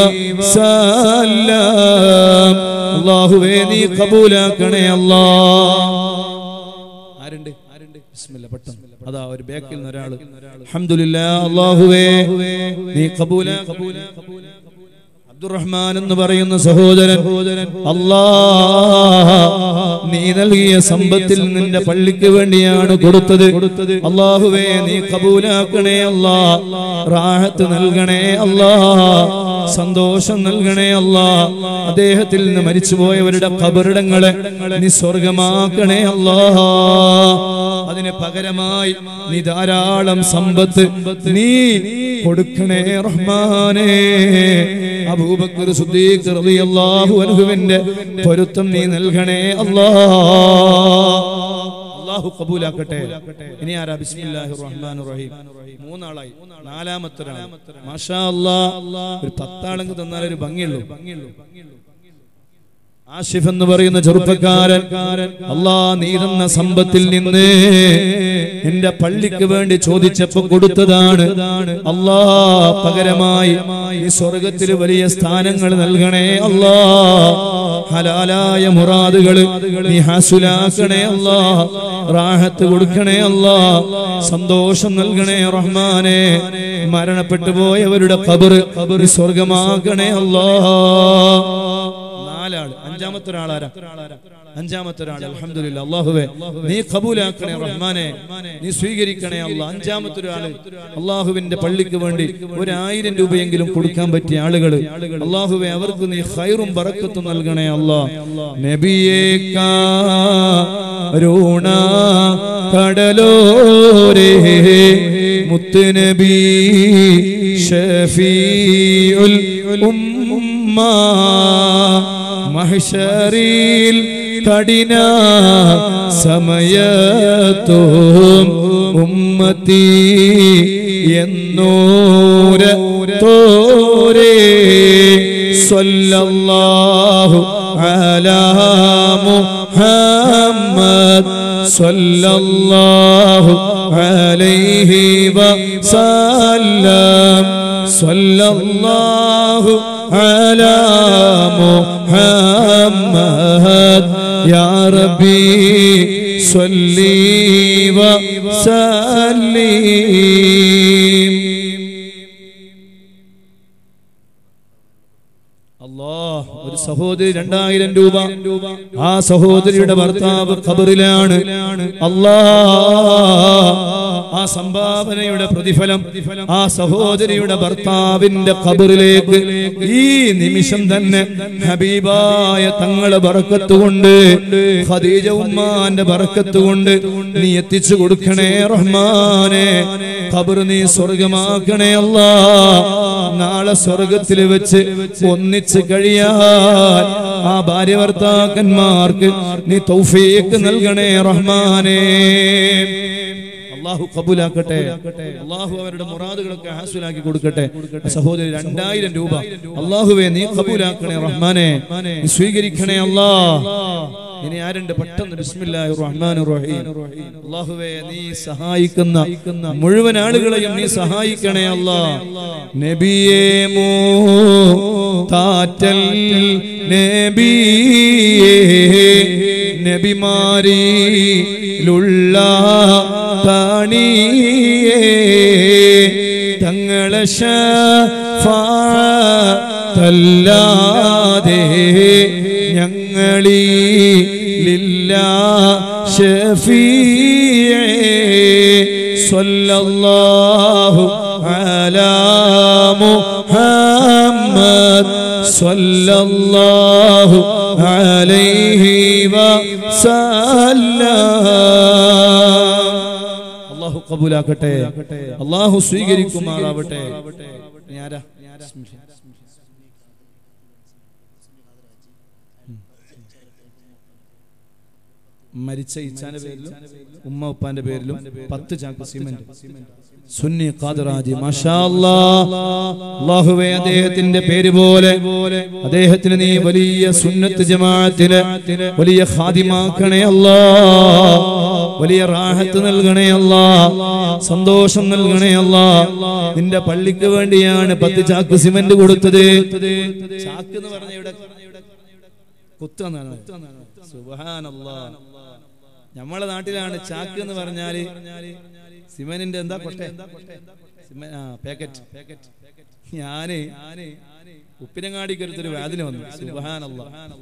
വസല്ലം അല്ലാഹുവേ നീ കബൂലാക്കണേ അല്ലാ ആരുണ്ട് ആരുണ്ട് ബിസ്മില്ലാ പെട്ടെന്ന് അതാ ഒരു ബാക്കിൽ നിന്ന് ഒരാള് അൽഹംദുലില്ലാ അല്ലാഹുവേ നീ കബൂല കബൂല അബ്ദുറഹ്മാൻ എന്ന് പറയുന്ന സഹോദരൻ അല്ലാ നീ നൽകിയ സമ്പത്തിൽ നിന്റെ പള്ളിക്ക് വേണ്ടിയാണ് കൊടുത്തത് അള്ളാഹുവേ നീ കബൂലാക്കണേ അല്ലാ റാഹത്ത് നൽകണേ അല്ലാ സന്തോഷം നൽകണേ അല്ലാ അദ്ദേഹത്തിൽ നിന്ന് മരിച്ചുപോയവരുടെ കബറിടങ്ങളെ നീ സ്വർഗമാക്കണേ അല്ലാ അതിന് പകരമായി നീ ധാരാളം സമ്പത്ത് നീ കൊടുക്കണേ റഹ്മാനേ അബൂബക്കർ സുദ്ദീഖ് റളിയല്ലാഹു അൻഹുവിന്റെ പൊരുത്തം നീ നൽകണേ അല്ലാ അല്ലാഹു കബൂലാക്കട്ടെ ഇനി ആരാ ബിസ്മില്ലാഹിർ റഹ്മാനിർ റഹീം മൂന്നാളായി നാലാമത്തെ ഒരാൾ മാഷാ അല്ലാ ഒരു പത്താളെങ്ക് തന്നാൽ ഒരു ഭംഗിയുള്ളൂ ആഷിഫ് എന്ന് പറയുന്ന ചെറുപ്പക്കാരൻ അല്ലാ നീ തന്ന സമ്പത്തിൽ നിന്ന് എന്റെ പള്ളിക്ക് വേണ്ടി ചോദിച്ചപ്പോ കൊടുത്തതാണ് അല്ലാ പകരമായി ഈ സ്വർഗത്തിൽ വലിയ സ്ഥാനങ്ങൾ നൽകണേ അല്ലാ ഹലാലായ മുറാദുകൾ നീ ഹാസുലാക്കണേ അല്ലാ റാഹത്ത് കൊടുക്കണേ അല്ലാ സന്തോഷം നൽകണേ റഹ്മാനെ മരണപ്പെട്ടു പോയവരുടെ കബറ് നീ സ്വർഗമാക്കണേ അല്ലാ നാലാള് അഞ്ചാമത്തെ ഒരാളാരാ അഞ്ചാമത്തെ ഒരാൾ അൽഹംദുലില്ലാ അല്ലാഹുവേ നീ കബൂലാക്കണേ റഹ്മാനെ നീ സ്വീകരിക്കണേ അല്ലാ അഞ്ചാമത്തെ ഒരാള് അള്ളാഹുവിന്റെ പള്ളിക്ക് വേണ്ടി ഒരു ആയിരം രൂപയെങ്കിലും കൊടുക്കാൻ പറ്റിയ ആളുകള് അള്ളാഹുവേ അവർക്ക് നീ ഹൈറും ബറക്കത്തും നൽകണേ അല്ലാ നബിയേ കാരുണ കടലോരേ മുത്തുനബി ഷഫീഉൽ ഉമ്മ മഹ്ശറിൽ കഠിന സമയത്തും ഉമ്മത്തി എന്നൂര തോരേ സ്വല്ലല്ലാഹു അലാ മുഹമ്മദ് സ്വല്ലല്ലാഹു അലൈഹി വസല്ലം സ്വല്ലല്ലാഹു അലാ മുഹമ്മദ് യാ റബ്ബി സ്വല്ലി വസല്ലിം സഹോദരി രണ്ടായിരം രൂപ ആ സഹോദരിയുടെ ഭർത്താവ് ഖബറിലാണ് അല്ലാ ആ സംഭാവനയുടെ പ്രതിഫലം ആ സഹോദരിയുടെ ഭർത്താവിന്റെ ഖബറിലേക്ക് ഈ നിമിഷം തന്നെ ഹബീബായ തങ്ങളെ ബറക്കത്തുകൊണ്ട് ഖദീജ ഉമ്മാന്റെ ബറക്കത്തുകൊണ്ട് നീ എത്തിച്ചു കൊടുക്കണേ റഹ്മാനെ ഖബർ നീ സ്വർഗമാക്കണേ അല്ലാ നാളെ സ്വർഗത്തിൽ വെച്ച് ഒന്നിച്ച് കഴിയാൻ ആ ഭാര്യ ഭർത്താക്കന്മാർക്ക് നീ തൗഫീക്ക് നൽകണേ റഹ്മാനേ അള്ളാഹു കബൂലാക്കട്ടെ അള്ളാഹു അവരുടെ മുറാദുകളൊക്കെ ഹാസുലാക്കി കൊടുക്കട്ടെ സഹോദരി രണ്ടായിരം രൂപ അള്ളാഹുവെ നീ കബൂലാക്കണേ റഹ്മാനെ നീ സ്വീകരിക്കണേ അല്ലാ ഇനി ആരുണ്ട് പെട്ടെന്ന് ബിസ്മില്ലാഹി റഹ്മാൻ റഹീം അള്ളാഹുവെ നീ സഹായിക്കുന്ന മുഴുവൻ ആളുകളെയും നീ സഹായിക്കണേ അല്ലാ നബിയേ മോ താറ്റൽ നബിയേ നബിമാരിലുള്ള താണിയേ തങ്ങളെ ഷഫാത്തല്ലാതെ ഞങ്ങളിലില്ല ഷഫീയേ സ്വല്ലല്ലാഹു അലാ മുഹമ്മദ് സ്വല്ലല്ലാഹു അലൈഹി വസല്ലം അള്ളാഹു കബൂലാക്കട്ടെ അള്ളാഹു സ്വീകരിക്കുമാറാവട്ടെ ഇനി ആരാ? മരിച്ച ഇച്ചാന്റെ പേരിലും ഉമ്മ ഉപ്പാന്റെ പേരിലും പത്ത് ചാക്ക് സിമന്റ് സുന്നി ഖാദിറാജി മാഷാ അല്ലാ. അല്ലാഹുവേ അദ്ദേഹത്തിന്റെ പേര് പോലെ അദ്ദേഹത്തിന് നീ വലിയ സുന്നത്ത് ജമാഅത്തിന് വലിയ ഖാദിമാക്കണേ അല്ലാ വലിയ റാഹത്ത് നൽകണേ അല്ലാ സന്തോഷം നൽകണേ അല്ലാ നിന്റെ പള്ളിക്ക് വേണ്ടിയാണ് പത്ത് ചാക്ക് സിമന്റ് കൊടുത്തത് ചാക്ക് എന്ന് പറഞ്ഞ ഇവിടെ കുത്തെന്നാണ് സുബ്ഹാനല്ലാ നമ്മളെ നാട്ടിലാണ് ചാക്ക് എന്ന് പറഞ്ഞാല് സിമന്റിന്റെ എന്താ കൊട്ടെ സിമ- ആ പാക്കറ്റ് ഞാന് ഉപ്പിനങ്ങാടിക്ക് അടുത്തൊരു വാതിന് വന്നു സുബ്ഹാനല്ലാ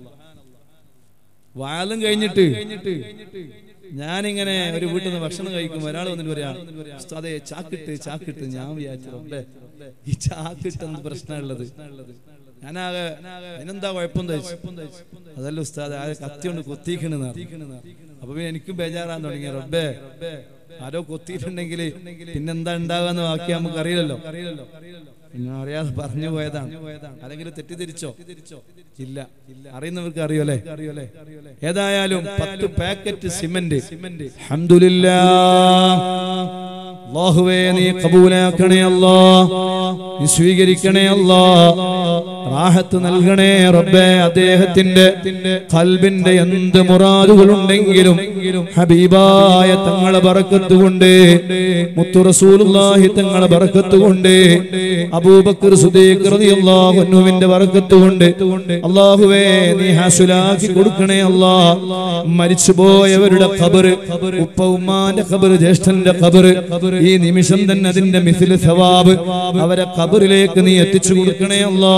വാദം കഴിഞ്ഞിട്ട് ഞാനിങ്ങനെ ഒരു വീട്ടിൽ നിന്ന് ഭക്ഷണം കഴിക്കുമ്പോൾ ഒരാൾ വന്നിട്ട് പറയാ അതെ ചാക്കിട്ട് ചാക്കിട്ട് ഞാൻ വിചാരിച്ചു റബ്ബേ, ഈ ചാക്കിട്ട് എന്ത് പ്രശ്നമുള്ളത് ഞാനാകെ അതിനെന്താ കുഴപ്പം അതല്ല ഉസ്താദ് ആകെ കത്തി കൊണ്ട് കൊത്തിക്കണെന്ന് അപ്പൊ പിന്നെ എനിക്കും ബേജാറാൻ തുടങ്ങി റബ്ബേ ആരോ കൊത്തിയിട്ടുണ്ടെങ്കിൽ പിന്നെന്താ ഉണ്ടാകാന്ന് ബാക്കി നമുക്ക് അറിയില്ലല്ലോ പിന്നെ അറിയാതെ പറഞ്ഞു പോയതാണ് അല്ലെങ്കിൽ തെറ്റിദ്ധരിച്ചോ ഇല്ല അറിയുന്നവർക്ക് അറിയോല്ലേ ഏതായാലും പത്ത് പാക്കറ്റ് സിമന്റ് അൽഹംദുലില്ലാ അല്ലാഹുവേ നീ കബൂലാക്കണേ അല്ലാ നീ സ്വീകരിക്കണേ അല്ലാ റാഹത്ത് നൽകണേ റബ്ബേ അദ്ദേഹത്തിന്റെ കൽബിന്റെ എന്ത് മുറാദുകളുണ്ടെങ്കിലും ഹബീബായ തങ്ങളെ ബറക്കത്ത് കൊണ്ട് മുത്തു റസൂലുള്ളാഹി തങ്ങളെ ബറക്കത്ത് കൊണ്ട് അബൂബക്കർ സുദീഖ് റളിയല്ലാഹു അൻഹുവിന്റെ ബറക്കത്ത് കൊണ്ട് അല്ലാഹുവേ നീ ഹാസുലാക്കി കൊടുക്കണേ അല്ലാ മരിച്ചുപോയവരുടെ ഖബർ ഉപ്പ ഉമ്മാന്റെ ഖബർ ജ്യേഷ്ഠന്റെ ഖബർ ഈ നിമിഷം തന്നെ അതിന്റെ മിഥില് സവാബ് അവരെ ഖബറിലേക്ക് നീ എത്തിച്ചു കൊടുക്കണേ അല്ലാ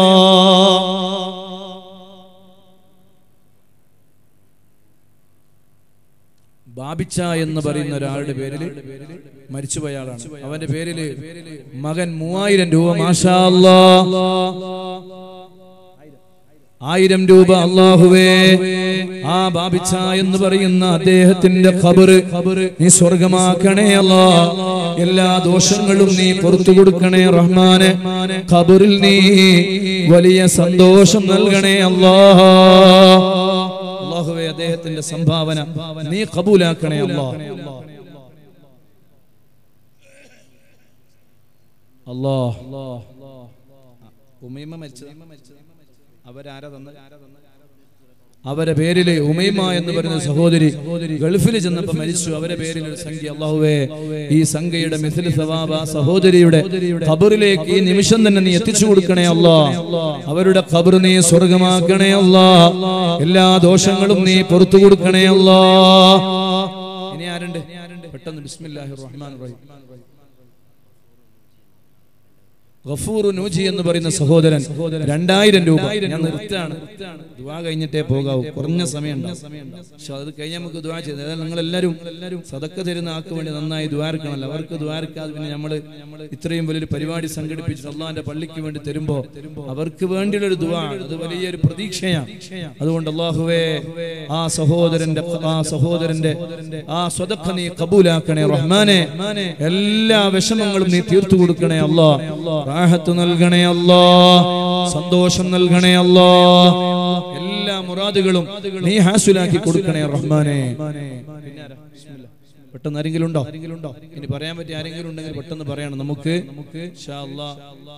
ബാബിച്ച എന്ന് പറയുന്ന ഒരാളുടെ പേരിൽ മരിച്ചുപോയ ആളാണ് അവന്റെ പേരില് മകൻ മൂവായിരം രൂപ മാഷാ അല്ലാ. ആയിരം രൂപ അള്ളാഹുവേ ആ ബാബിച്ച എന്ന് പറയുന്ന അദ്ദേഹത്തിന്റെ ഖബറ് നീ സ്വർഗമാക്കണേ അല്ലാ എല്ലാ ദോഷങ്ങളും നീ പുറത്തു കൊടുക്കണേ റഹ്മാനെ ഖബറിൽ നീ വലിയ സന്തോഷം നൽകണേ അല്ലാ അള്ളാഹുവേ അദ്ദേഹത്തിന്റെ സംഭാവന നീ കബൂലാക്കണേ അല്ലാ അല്ലാ ഉമൈമ മരിച്ചത് അവരാരാ തന്നത് അവരെ പേരില് ഉമൈമ എന്ന് പറയുന്ന സഹോദരി ഗൾഫിൽ ചെന്നപ്പോ മരിച്ചു അവരെ പേരിൽ ഒരു സംഖ്യ അള്ളാഹുവേ ഈ സംഖ്യയുടെ മിഥിൽ സവാബ ആ സഹോദരിയുടെ ഖബറിലേക്ക് ഈ നിമിഷം തന്നെ നീ എത്തിച്ചു കൊടുക്കണേ അല്ലാ അവരുടെ ഖബർ നീ സ്വർഗമാക്കണേ അല്ലാ എല്ലാ ദോഷങ്ങളും നീ പുറത്തു കൊടുക്കണേ അല്ലാ ഇനി ആരുണ്ട് പെട്ടെന്ന് ബിസ്മില്ലാഹിർ റഹ്മാൻ റഹീം ഗഫൂറു നൂജി എന്ന് പറയുന്ന സഹോദരൻ രണ്ടായിരം രൂപ ഞാൻ നിർത്താണ് ദുവാ കഴിഞ്ഞിട്ടേ പോകാവൂ കുറഞ്ഞ സമയം പക്ഷെ അത് കഴിഞ്ഞ് നമുക്ക് ദുവാ ചെയ്ത് അതായത് നിങ്ങൾ എല്ലാവരും സതക്ക തരുന്ന ആൾക്ക് വേണ്ടി നന്നായി ദ്വാരക്കണമല്ലോ അവർക്ക് ദ്വാരക്കാതെ പിന്നെ നമ്മൾ ഇത്രയും വലിയൊരു പരിപാടി സംഘടിപ്പിച്ചിട്ട് അള്ളാന്റെ പള്ളിക്ക് വേണ്ടി തരുമ്പോ അവർക്ക് വേണ്ടിയുള്ള ഒരു ദുവാ അത് വലിയൊരു പ്രതീക്ഷയാണ് അതുകൊണ്ട് അള്ളാഹുവേ ആ സഹോദരന്റെ ആ സഹോദരന്റെ ആ സ്വതക്ക നീ കബൂലാക്കണേ റഹ്മാനെ എല്ലാ വിഷമങ്ങളും നീ തീർത്തു കൊടുക്കണേ അല്ലാ റാഹത്ത് നൽകണേ അല്ലാ സന്തോഷം നൽകണേ അല്ലാ എല്ലാ മുറാദുകളും നീ ഹാസുലാക്കി കൊടുക്കണേ റഹ്മാനെ പെട്ടെന്ന് ആരെങ്കിലും ഉണ്ടോ ഇനി പറയാൻ പറ്റിയ ആരെങ്കിലും ഉണ്ടെങ്കിൽ പെട്ടെന്ന് പറയണം നമുക്ക് ഇൻഷാ അല്ലാ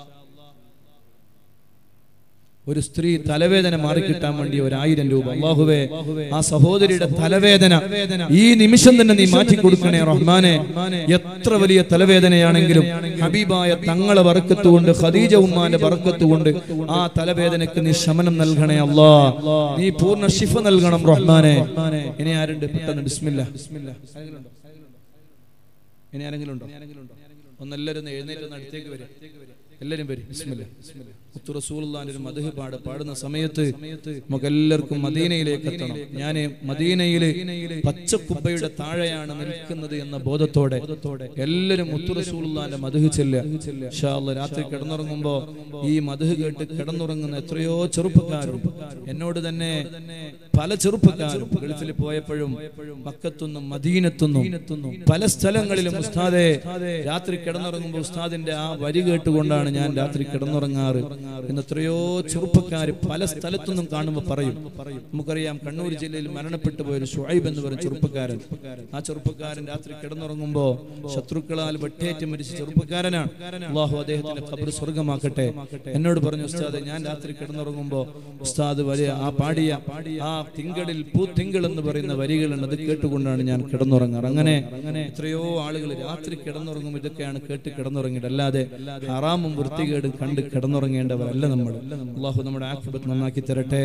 ഒരു സ്ത്രീ തലവേദന മാറിക്കിട്ടാൻ വേണ്ടി ഒരായിരം രൂപ അള്ളാഹുവേ ആ സഹോദരിയുടെ തലവേദന ഈ നിമിഷം തന്നെ നീ മാറ്റി കൊടുക്കണേ റഹ്മാനെ എത്ര വലിയ തലവേദനയാണെങ്കിലും ഹബീബായ തങ്ങളെ വറക്കത്തുകൊണ്ട് ഖദീജ ഉമ്മാന്റെ വറക്കത്തുകൊണ്ട് ആ തലവേദനക്ക് നീ ശമനം നൽകണേ അല്ലാ നീ പൂർണ്ണ ശിഫ നൽകണം റഹ്മാനെ ഇനി ആരുണ്ട് പെട്ടെന്ന് ബിസ്മില്ല ഇനി ആരെങ്കിലും ഉണ്ടോ ഒന്നെല്ലാരും ഒന്ന് എഴുന്നേറ്റ് ഒന്ന് അടുത്തേക്ക് വരും എല്ലാരും വരും ബിസ്മില്ല മുത്തു റസൂലുള്ളാന്റെ ഒരു മധു പാട് പാടുന്ന സമയത്ത് നമുക്ക് എല്ലാവർക്കും മദീനയിലേക്ക് എത്തണം ഞാൻ മദീനയില് പച്ചക്കുബ്ബയുടെ താഴെയാണ് നിൽക്കുന്നത് എന്ന ബോധത്തോടെ എല്ലാരും മുത്തു റസൂലുള്ളാന്റെ മധു ചെല്ലുക ഇൻഷാ അല്ലാ രാത്രി കിടന്നുറങ്ങുമ്പോ ഈ മധു കേട്ട് കിടന്നുറങ്ങുന്ന എത്രയോ ചെറുപ്പക്കാരും എന്നോട് തന്നെ പല ചെറുപ്പക്കാരും ഗൾഫിൽ പോയപ്പോഴും മക്കത്തുനിന്നും മദീനത്തുനിന്നും പല സ്ഥലങ്ങളിലും ഉസ്താദെ രാത്രി കിടന്നുറങ്ങുമ്പോൾ ഉസ്താദിന്റെ ആ വരി കേട്ടുകൊണ്ടാണ് ഞാൻ രാത്രി കിടന്നുറങ്ങാറ് എന്ന് എത്രയോ ചെറുപ്പക്കാർ പല സ്ഥലത്തുനിന്നും കാണുമ്പോൾ പറയും നമുക്കറിയാം കണ്ണൂർ ജില്ലയിൽ മരണപ്പെട്ടു പോയ ഒരു ഷുഐബ് എന്ന് പറയുന്ന ചെറുപ്പക്കാരൻ ആ ചെറുപ്പക്കാരൻ രാത്രി കിടന്നുറങ്ങുമ്പോ ശത്രുക്കളാൽ വെട്ടേറ്റ് മരിച്ച ചെറുപ്പക്കാരനാണ് അള്ളാഹു അദ്ദേഹത്തിന്റെ ഖബർ സ്വർഗമാക്കട്ടെ എന്നോട് പറഞ്ഞു ഉസ്താദ് ഞാൻ രാത്രി കിടന്നുറങ്ങുമ്പോ ഉസ്താദ് വലിയ ആ പാടിയ ആ തിങ്കളിൽ പൂത്തിങ്കൾ എന്ന് പറയുന്ന വരികളുണ്ട് അത് കേട്ടുകൊണ്ടാണ് ഞാൻ കിടന്നുറങ്ങാറ് അങ്ങനെ എത്രയോ ആളുകൾ രാത്രി കിടന്നുറങ്ങുമ്പോൾ ഇതൊക്കെയാണ് കേട്ട് കിടന്നുറങ്ങിയിട്ട് അല്ലാതെ ഹറാമും വൃത്തികേടും കണ്ട് കിടന്നുറങ്ങേണ്ടവരല്ല നമ്മൾ അള്ളാഹു നമ്മുടെ ആക്കിബത്ത് നന്നാക്കി തരട്ടെ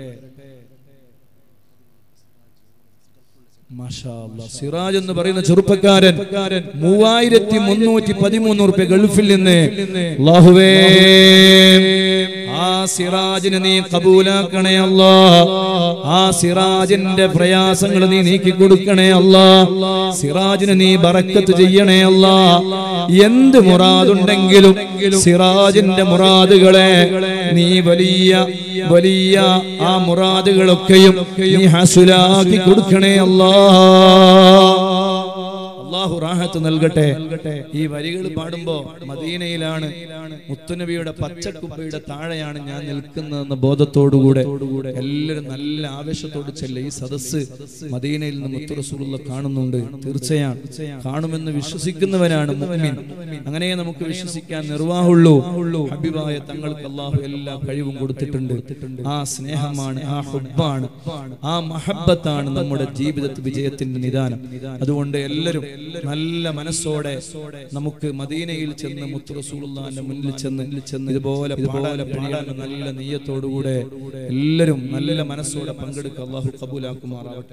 മാഷാ അല്ലാ. സിറാജ് എന്ന് പറയുന്ന ചെറുപ്പക്കാരൻ മൂവായിരത്തി മുന്നൂറ്റി പതിമൂന്ന് റുപ്യ ഗൾഫിൽ നിന്ന് അല്ലാഹുവേ ആ സിറാജിന് നീ കബൂലാക്കണേ അല്ലാ ആ സിറാജിന്റെ പ്രയാസങ്ങൾ നീ നീക്കി കൊടുക്കണേ അല്ലാ സിറാജിന് നീ ബറക്കത്ത് ചെയ്യണേ അല്ലാ എന്ത് മുറാദുണ്ടെങ്കിലും സിറാജിന്റെ മുറാദുകളെ നീ വലിയ വലിയ ആ മുറാദുകളൊക്കെയും നീ ഹസുലാക്കി കൊടുക്കണേ അല്ലാ അള്ളാഹു റാഹത്ത് നൽകട്ടെ ഈ വരികൾ പാടുമ്പോ മദീനയിലാണ് മുത്തുനബിയുടെ പച്ചക്കുപ്പയുടെ താഴെയാണ് ഞാൻ നിൽക്കുന്നതെന്ന ബോധത്തോടുകൂടെ എല്ലാവരും നല്ല ആവേശത്തോട് ചെല്ല ഈ സദസ്സ് മദീനയിൽ നിന്ന് മുത്തു റസൂലുള്ള കാണുന്നുണ്ട് തീർച്ചയാണ് കാണുമെന്ന് വിശ്വസിക്കുന്നവനാണ് മുഅ്മിൻ അങ്ങനെ നമുക്ക് വിശ്വസിക്കാൻ നിർവാഹുള്ളൂ ഹബീബായ തങ്ങൾക്ക് അള്ളാഹു എല്ലാ കഴിവും കൊടുത്തിട്ടുണ്ട് ആ സ്നേഹമാണ് ആ ഹുബാണ് ആ മഹബത്താണ് നമ്മുടെ ജീവിതത്തിൽ വിജയത്തിന്റെ നിദാനം അതുകൊണ്ട് എല്ലാവരും നല്ല മനസ്സോടെ നമുക്ക് മദീനയിൽ ചെന്ന് മുത്തു റസൂലുള്ളാന്റെ മുന്നിൽ ചെന്ന് ചെന്ന് ഇതുപോലെ പാടാൻ പാടാൻ നല്ല നെയ്യത്തോടുകൂടെ എല്ലാവരും നല്ല മനസ്സോടെ പങ്കെടുക്കുക അള്ളാഹു കബൂലാക്കുമാറാവട്ടെ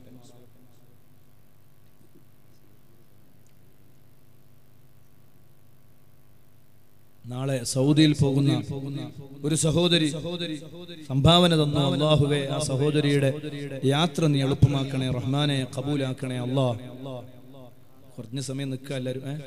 നാളെ സൗദിയിൽ പോകുന്ന ഒരു സഹോദരി സംഭാവന തന്നു അള്ളാഹുവെ ആ സഹോദരിയുടെ യാത്ര നീ എളുപ്പമാക്കണേ റഹ്മാനെ കബൂലാക്കണേ അള്ളാ കുറഞ്ഞ സമയം നിൽക്കുക എല്ലാവരും ഏ?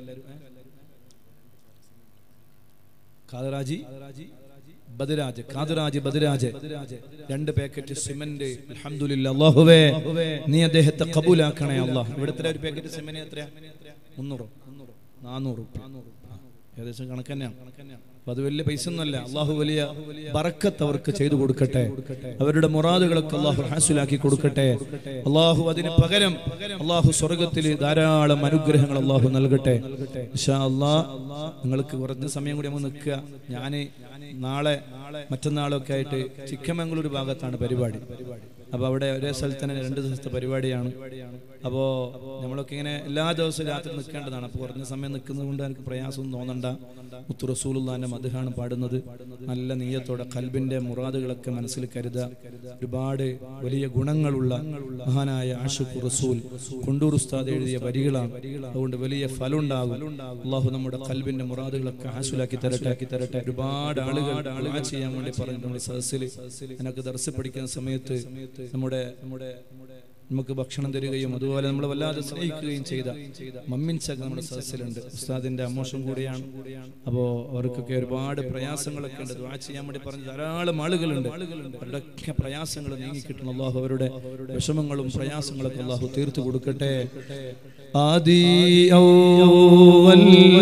കാതറാജി ബദരാജ് കാതറാജ് ബദരാജ് രണ്ട് പാക്കറ്റ് സിമന്റ് അൽഹംദുലില്ലാ അല്ലാഹുവേ നീ അദ്ദേഹത്തെ കബൂലാക്കണേ അല്ലാഹ് ഇവിടുത്തെ ഒരു പാക്കറ്റ് സിമന്റ് എത്രയാ മുന്നൂറോ നാനൂറ് ഏകദേശം കണക്ക് തന്നെയാണ് അപ്പൊ അത് വലിയ പൈസ ഒന്നുമല്ല അള്ളാഹു വലിയ ബറക്കത്ത് അവർക്ക് ചെയ്തു കൊടുക്കട്ടെ അവരുടെ മുറാദുകളൊക്കെ അള്ളാഹു ഹാസുലാക്കി കൊടുക്കട്ടെ അള്ളാഹു അതിന് പകരം അള്ളാഹു സ്വർഗത്തിൽ ധാരാളം അനുഗ്രഹങ്ങൾ അള്ളാഹു നൽകട്ടെ ഇൻഷാ അള്ളാ നിങ്ങൾക്ക് കുറഞ്ഞ സമയം കൂടി നമ്മൾ നിൽക്കുക ഞാന് നാളെ മറ്റന്നാളൊക്കെ ആയിട്ട് ചിക്കമംഗളൂർ ഭാഗത്താണ് പരിപാടി അപ്പോൾ അവിടെ ഒരേ സ്ഥലത്ത് തന്നെ രണ്ട് ദിവസത്തെ പരിപാടിയാണ് അപ്പോൾ നമ്മളൊക്കെ ഇങ്ങനെ എല്ലാ ദിവസവും രാത്രി നിൽക്കേണ്ടതാണ് അപ്പോൾ കുറഞ്ഞ സമയം നിൽക്കുന്നത് കൊണ്ട് എനിക്ക് പ്രയാസമൊന്നും തോന്നണ്ട മുത്തു റസൂലുള്ളാന്റെ മധുഹാണ് പാടുന്നത് നല്ല നീയത്തോടെ കൽബിന്റെ മുറാദുകളൊക്കെ മനസ്സിൽ കരുതുക ഒരുപാട് വലിയ ഗുണങ്ങളുള്ള മഹാനായ ആഷുഖു റസൂൽ കൊണ്ടൂർ ഉസ്താദ് എഴുതിയ വരികളാണ് അതുകൊണ്ട് വലിയ ഫലം ഉണ്ടാകും അള്ളാഹു നമ്മുടെ കൽബിന്റെ മുറാദുകളൊക്കെ ഹാസുലാക്കി തരട്ടെ ആക്കി തരട്ടെ ഒരുപാട് ആളുകൾ ദുആ ചെയ്യാൻ വേണ്ടി പറഞ്ഞു നമ്മുടെ സദസ്സിൽ എനിക്ക് ദർസ് പഠിക്കുന്ന സമയത്ത് നമ്മുടെ നമ്മുടെ നമുക്ക് ഭക്ഷണം തരികയും അതുപോലെ നമ്മൾ വല്ലാതെ സ്നേഹിക്കുകയും ചെയ്ത മമ്മിൻ ചക നമ്മുടെ സദസ്സിലുണ്ട് ഉസ്താദിന്റെ അമോഷം കൂടിയാണ് അപ്പോൾ അവർക്കൊക്കെ ഒരുപാട് പ്രയാസങ്ങളൊക്കെ ഉണ്ട് ദുആ ചെയ്യാൻ വേണ്ടി പറഞ്ഞ ധാരാളം ആളുകളുണ്ട് അവരുടെയൊക്കെ പ്രയാസങ്ങൾ നീങ്ങിക്കിട്ടണം അള്ളാഹു അവരുടെ വിഷമങ്ങളും പ്രയാസങ്ങളൊക്കെ അള്ളാഹു തീർത്തു കൊടുക്കട്ടെ ആദി ഔവൽ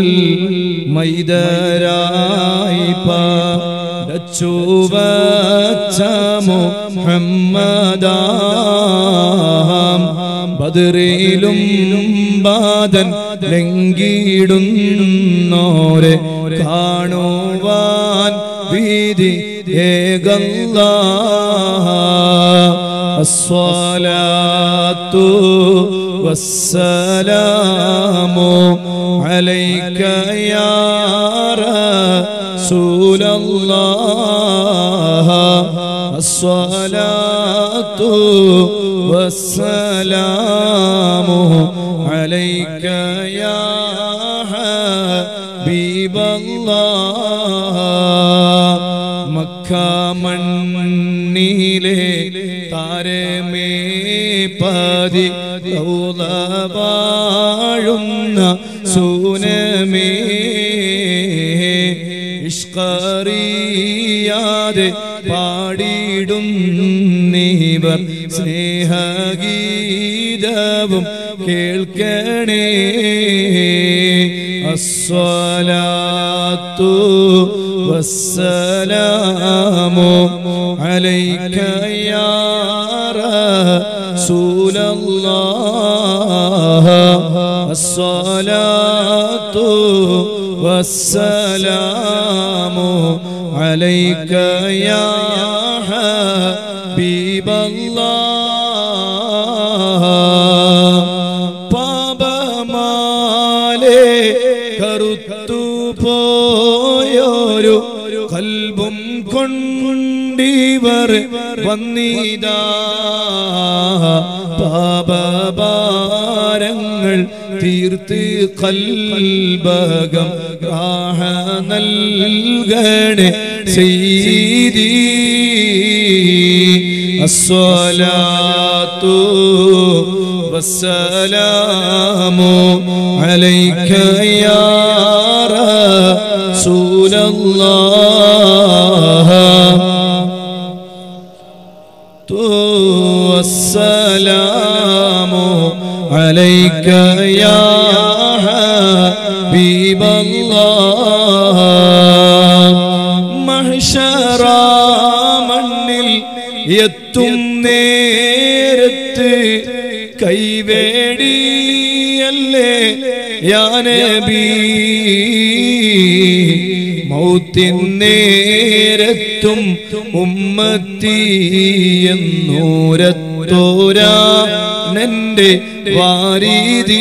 മൈദരായി പടച്ചുവച്ച മുഹമ്മദാം ബദറിലും ബാദൻ ലംഘിടുന്നോരെ കാണുവാൻ വീതി ഏകല്ല الصلاة والسلام عليك يا رسول الله الصلاة والسلام عليك يا حبيب الله മക്കാമണ്ണിലെ താരമേ പതി വാഴുന്ന സൂനമേ ഇഷ്കറിയാതെ പാടിടുന്നീവർ സ്നേഹഗീതവും കേൾക്കണേ അസ്വലാത്തു والسلام عليك يا رسول الله الصلاة والسلام عليك يا حبيب الله പാപമാലേ കറുത്തു പോയോരു കൽബും കൊണ്ടിവർ വന്നിതാ പാപഭാരങ്ങൾ തീർത്ത് കൽബകം രാഹ നൽകണേ ചെയ്തി അസ്വലാത്തു والسلام عليك يا رسول الله والسلام عليك يا حبيب الله محشر മണ്ണിൽ എത്തും നേരത്ത് കൈവേടിയല്ലേ യാനബി മൗത്തിൻ നേരത്തും ഉമ്മത്തി എന്നൂരത്തോരാ നന്റെ വാരീതി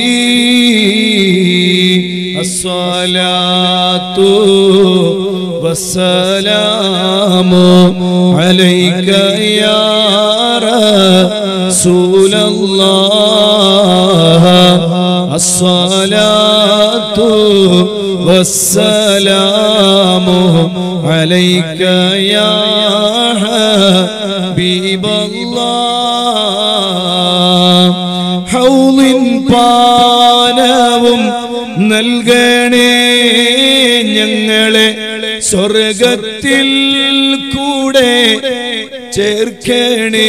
അസ്വലാത്തു والسلام عليك يا رسول الله الصلاة والسلام عليك يا حبيب الله حوض പാനവും നൽകണേ ഞങ്ങളെ സ്വർഗത്തിൽ കൂടെ ചേർക്കണേ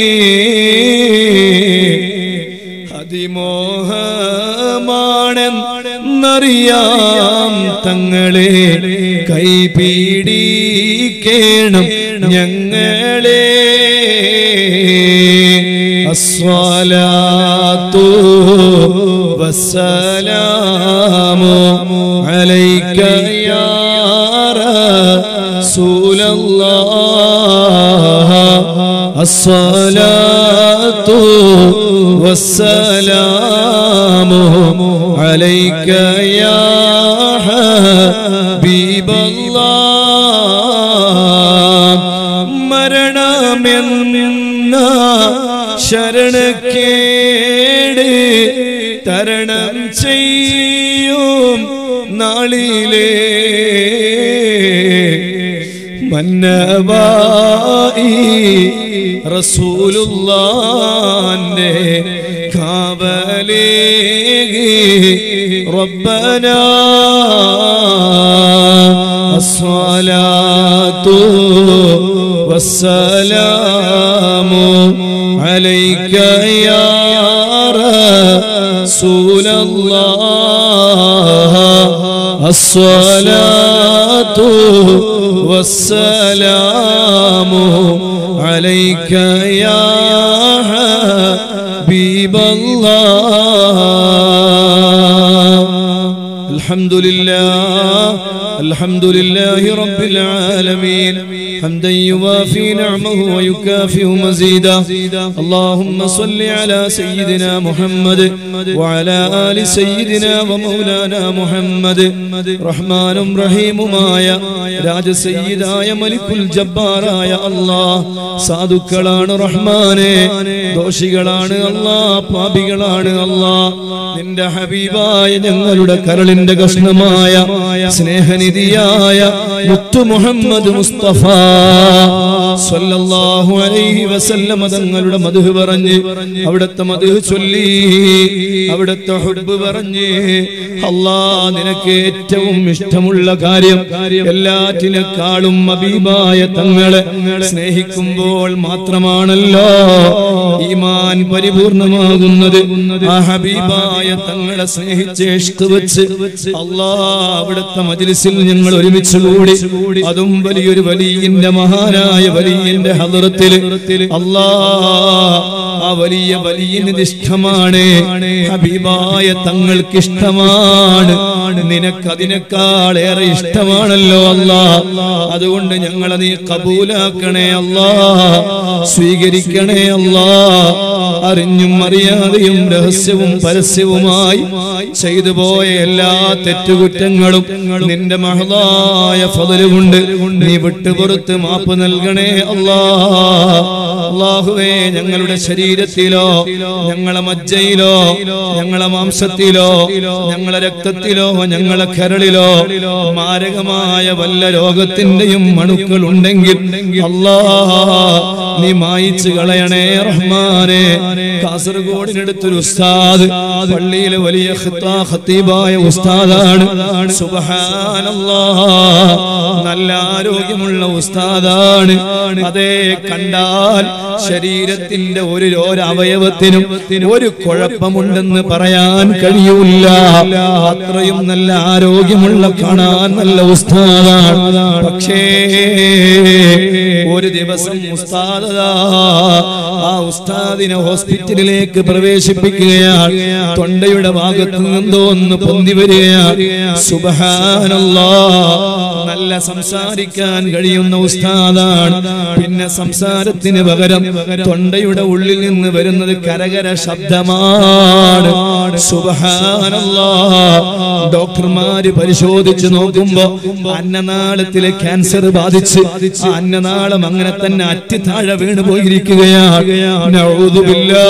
അതിമോഹമാണെന്നറിയാം തങ്ങളെ കൈപീടിക്കേണം ഞങ്ങളെ അസ്വലാത്തു വസ്സലാമു അലൈക യാ റസൂലല്ലാഹ് الصلاة والسلام عليك يا حبيب الله മരണമെന്ന ശരണക്കേട് തരണം ചെയ്യും നാളിലേ മന്നവായി റസൂലുള്ളാന്റെ കാവലേ റബ്ബന الصلاة والسلام عليك يا رسول الله الصلاة والسلام عليك يا حبيب الله الحمد لله الحمد لله رب العالمين حمدا يوافي نعمه ويكافئ مزيدا اللهم صل على سيدنا محمد وعلى آل سيدنا ومولانا محمد رحمن رحيم مايا രാജസയ്യിദായ മലിക്കുൽ ജബ്ബാറായ അല്ലാ സാധുക്കളാണ് റഹ്മാനെ ദോഷികളാണ് അല്ലാ പാപികളാണ് അല്ലാ നിന്റെ ഹബീബായ ഞങ്ങളുടെ കരളിന്റെ കഷ്ണമായ സ്നേഹനിധിയായ മുത്തു മുഹമ്മദ് മുസ്തഫ സല്ലല്ലാഹു അലൈഹി വസല്ലമ തങ്ങളുടെ മധു പറഞ്ഞ് അവിടുത്തെ മധു ചൊല്ലി അവിടുത്തെ ഹുബ്ബ് പറഞ്ഞ് അല്ലാ നിനക്ക് ഏറ്റവും ഇഷ്ടമുള്ള കാര്യം എല്ലാറ്റിനേക്കാളും അബീബായ തങ്ങളെ സ്നേഹിക്കുമ്പോൾ മാത്രമാണല്ലോ ഈമാൻ പരിപൂർണമാകുന്നത് ആ ഹബീബായ തങ്ങളെ സ്നേഹിച്ച് ഇഷ്ക് വെച്ച് അല്ലാ അവിടുത്തെ മജ്ലിസിൽ ഞങ്ങൾ ഒരുമിച്ച് കൂടി അതും വലിയൊരു വലിയന്റെ മഹാനായ വലിയന്റെ ഹദറത്തില് അല്ലാ ആ വലിയ വലിയന് ഇഷ്ടമാണ് ഹബീബായ തങ്ങൾക്ക് ഇഷ്ടമാണ് നിനക്ക് അതിനേക്കാളേറെ ഇഷ്ടമാണല്ലോ അല്ലാ അതുകൊണ്ട് ഞങ്ങളെ നീ കബൂലാക്കണേ അല്ലാ സ്വീകരിക്കണേ അല്ലാ അറിഞ്ഞും അറിയാതെയും രഹസ്യവും പരസ്യവുമായി ചെയ്തു പോയ എല്ലാ തെറ്റുകുറ്റങ്ങളും നിന്റെ മഹളായ ഫതല് കൊണ്ട് നീ വിട്ടുപുറത്ത് മാപ്പ് നൽകണേ അല്ലാ അള്ളാഹുവേ ഞങ്ങളുടെ ശരീരത്തിലോ ഞങ്ങളെ മജ്ജയിലോ ഞങ്ങളെ മാംസത്തിലോ ഞങ്ങളെ രക്തത്തിലോ ഞങ്ങളെ കരളിലോ മാരകമായ വല്ല രോഗത്തിന്റെയും അണുക്കൾ ഉണ്ടെങ്കിൽ അല്ലാ നീ മായിച്ചു കളയണേ റഹ്മാനെ കാസർഗോഡിനടുത്തൊരു ഉസ്താദ് പള്ളിയിലെ വലിയ ഖിത്താ ഖത്തീബായ ഉസ്താദാണ് സുബ്ഹാനല്ലാ നല്ല ആരോഗ്യമുള്ള ഉസ്താദാണ് അതേ കണ്ടാൽ ശരീരത്തിന്റെ ഒരു ഒരു അവയവത്തിനും ഒരു കുഴപ്പമുണ്ടെന്ന് പറയാൻ കഴിയൂല അത്രയും നല്ല ആരോഗ്യമുള്ള കാണാൻ നല്ല ഉസ്താദാണ് പക്ഷേ ഒരു ദിവസം ഉസ്താദാ ആ ഉസ്താദിനെ ഹോസ്പിറ്റലിലേക്ക് പ്രവേശിപ്പിക്കുകയാണ് തൊണ്ടയുടെ ഭാഗത്ത് നിന്നെന്തോ ഒന്ന് പൊന്തി വരികയാണ് സുബഹാനല്ലാ നല്ല സംസാരിക്കാൻ കഴിയുന്ന ഉസ്താദാണ് പിന്നെ സംസാരത്തിന് പകരം തൊണ്ടയുടെ ഉള്ളിൽ നിന്ന് വരുന്നത് കരകര ശബ്ദമാണ് സുബഹാനല്ലാ ഡോക്ടർമാര് പരിശോധിച്ച് നോക്കുമ്പോ അന്നനാളത്തിലെ ക്യാൻസർ ബാധിച്ച് ആ അന്നനാളം അങ്ങനെ തന്നെ അറ്റി താഴെ വീണു പോയിരിക്കുകയാണ് നഊദുബില്ലാ.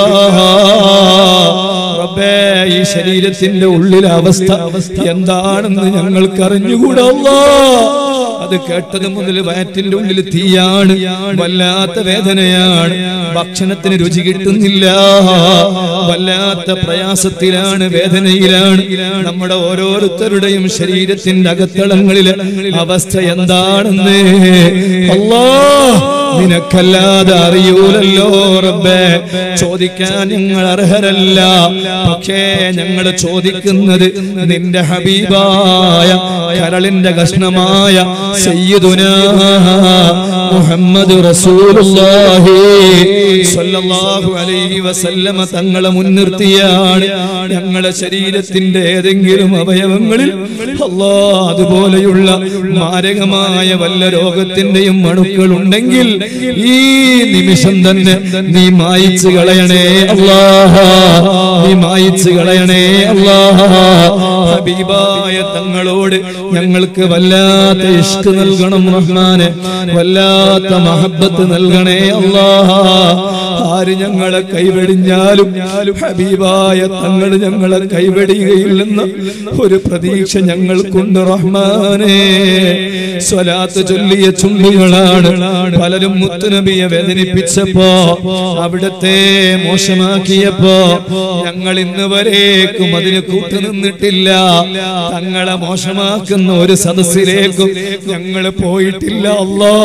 റബ്ബേ ഈ ശരീരത്തിന്റെ ഉള്ളിലെ അവസ്ഥ എന്താണെന്ന് ഞങ്ങൾക്ക് അറിഞ്ഞുകൂടാ അല്ലാ. അത് കേട്ടത് മുതൽ വയറ്റിന്റെ ഉള്ളിൽ തീയാണ് വല്ലാത്ത വേദനയാണ് ഭക്ഷണത്തിന് രുചി കിട്ടുന്നില്ല വല്ലാത്ത പ്രയാസത്തിലാണ് വേദനയിലാണ് നമ്മുടെ ഓരോരുത്തരുടെയും ശരീരത്തിന്റെ അകത്തളങ്ങളിലെ അവസ്ഥ എന്താണെന്ന് അല്ലാ നിനക്കല്ലാതെ അറിയൂലല്ലോ റബ്ബേ ചോദിക്കാൻ ഞങ്ങൾ അർഹരല്ല പക്ഷേ ഞങ്ങൾ ചോദിക്കുന്നത് നിന്റെ ഹബീബായ കരളിന്റെ കഷ്ണമായ സയ്യിദുന മുഹമ്മദ് റസൂലുള്ളാഹി സ്വല്ലല്ലാഹു അലൈഹി വസല്ലമ തങ്ങളെ മുൻനിർത്തിയാണ് ഞങ്ങളെ ശരീരത്തിന്റെ ഏതെങ്കിലും അവയവങ്ങളിൽ അല്ലാ അതുപോലെയുള്ള മാരകമായ വല്ല രോഗത്തിന്റെയും അണുക്കൾ ഉണ്ടെങ്കിൽ ഈ നിമിഷം തന്നെ നീ മായിച്ചു കളയണേ അല്ലാ നീ മായിച്ചു കളയണേ അല്ലാ ഹബീബായ തങ്ങളോട് ഞങ്ങൾക്ക് വല്ലാത്ത ഇഷ്ക് നൽകണം റഹ്മാനെ വല്ലാത്ത മഹബത്ത് നൽകണേ അല്ലാ ആര് ഞങ്ങളെ കൈവെടിഞ്ഞാലും ഹബീബായ തങ്ങൾ ഞങ്ങളെ കൈവെടിയുകയില്ലെന്ന ഒരു പ്രതീക്ഷ ഞങ്ങൾക്കുണ്ട് റഹ്മാനെ സ്വലാത്ത് ചൊല്ലിയ ചുണ്ടുകളാണ് പലരും മുത്തുനബിയെ വേദനിപ്പിച്ചപ്പോ അവിടത്തെ മോശമാക്കിയപ്പോ ഞങ്ങൾ ഇന്ന് വരേക്കും അതിന് കൂട്ടുനിന്നിട്ടില്ല തങ്ങളെ മോശമാക്കുന്ന ഒരു സദസ്സിലേക്കും ഞങ്ങൾ പോയിട്ടില്ല അല്ലാ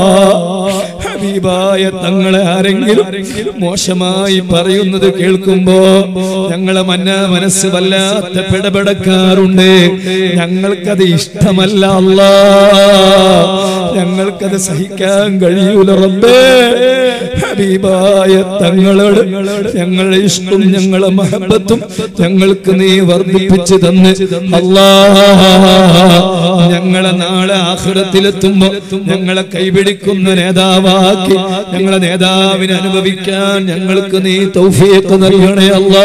ഹബീബായ തങ്ങളെ ആരെങ്കിലും മോശമായി പറയുന്നത് കേൾക്കുമ്പോ ഞങ്ങളെ മന്ന മനസ്സ് വല്ലാത്ത പിടപെടക്കാറുണ്ട് ഞങ്ങൾക്കത് ഇഷ്ടമല്ല അല്ലാ ഞങ്ങൾക്കത് സഹിക്കാൻ കഴിയൂല റബ്ബേ ഹബീബായ തങ്ങളോട് ഞങ്ങളെ ഇഷ്ടം ഞങ്ങളെ മഹബത്തും ഞങ്ങൾക്ക് നീ വർദ്ധിപ്പിച്ചു തന്ന് അല്ലാ ഞങ്ങളെ നാളെ ആഹ്റത്തിലെത്തുമ്പോ ഞങ്ങളെ കൈപിടിക്കുന്ന നേതാവാക്കി ഞങ്ങളെ നേതാവിനെ അനുഭവിക്കാൻ ഞങ്ങൾക്ക് നീ തൗഫീഖ് നൽകണേ അല്ലാ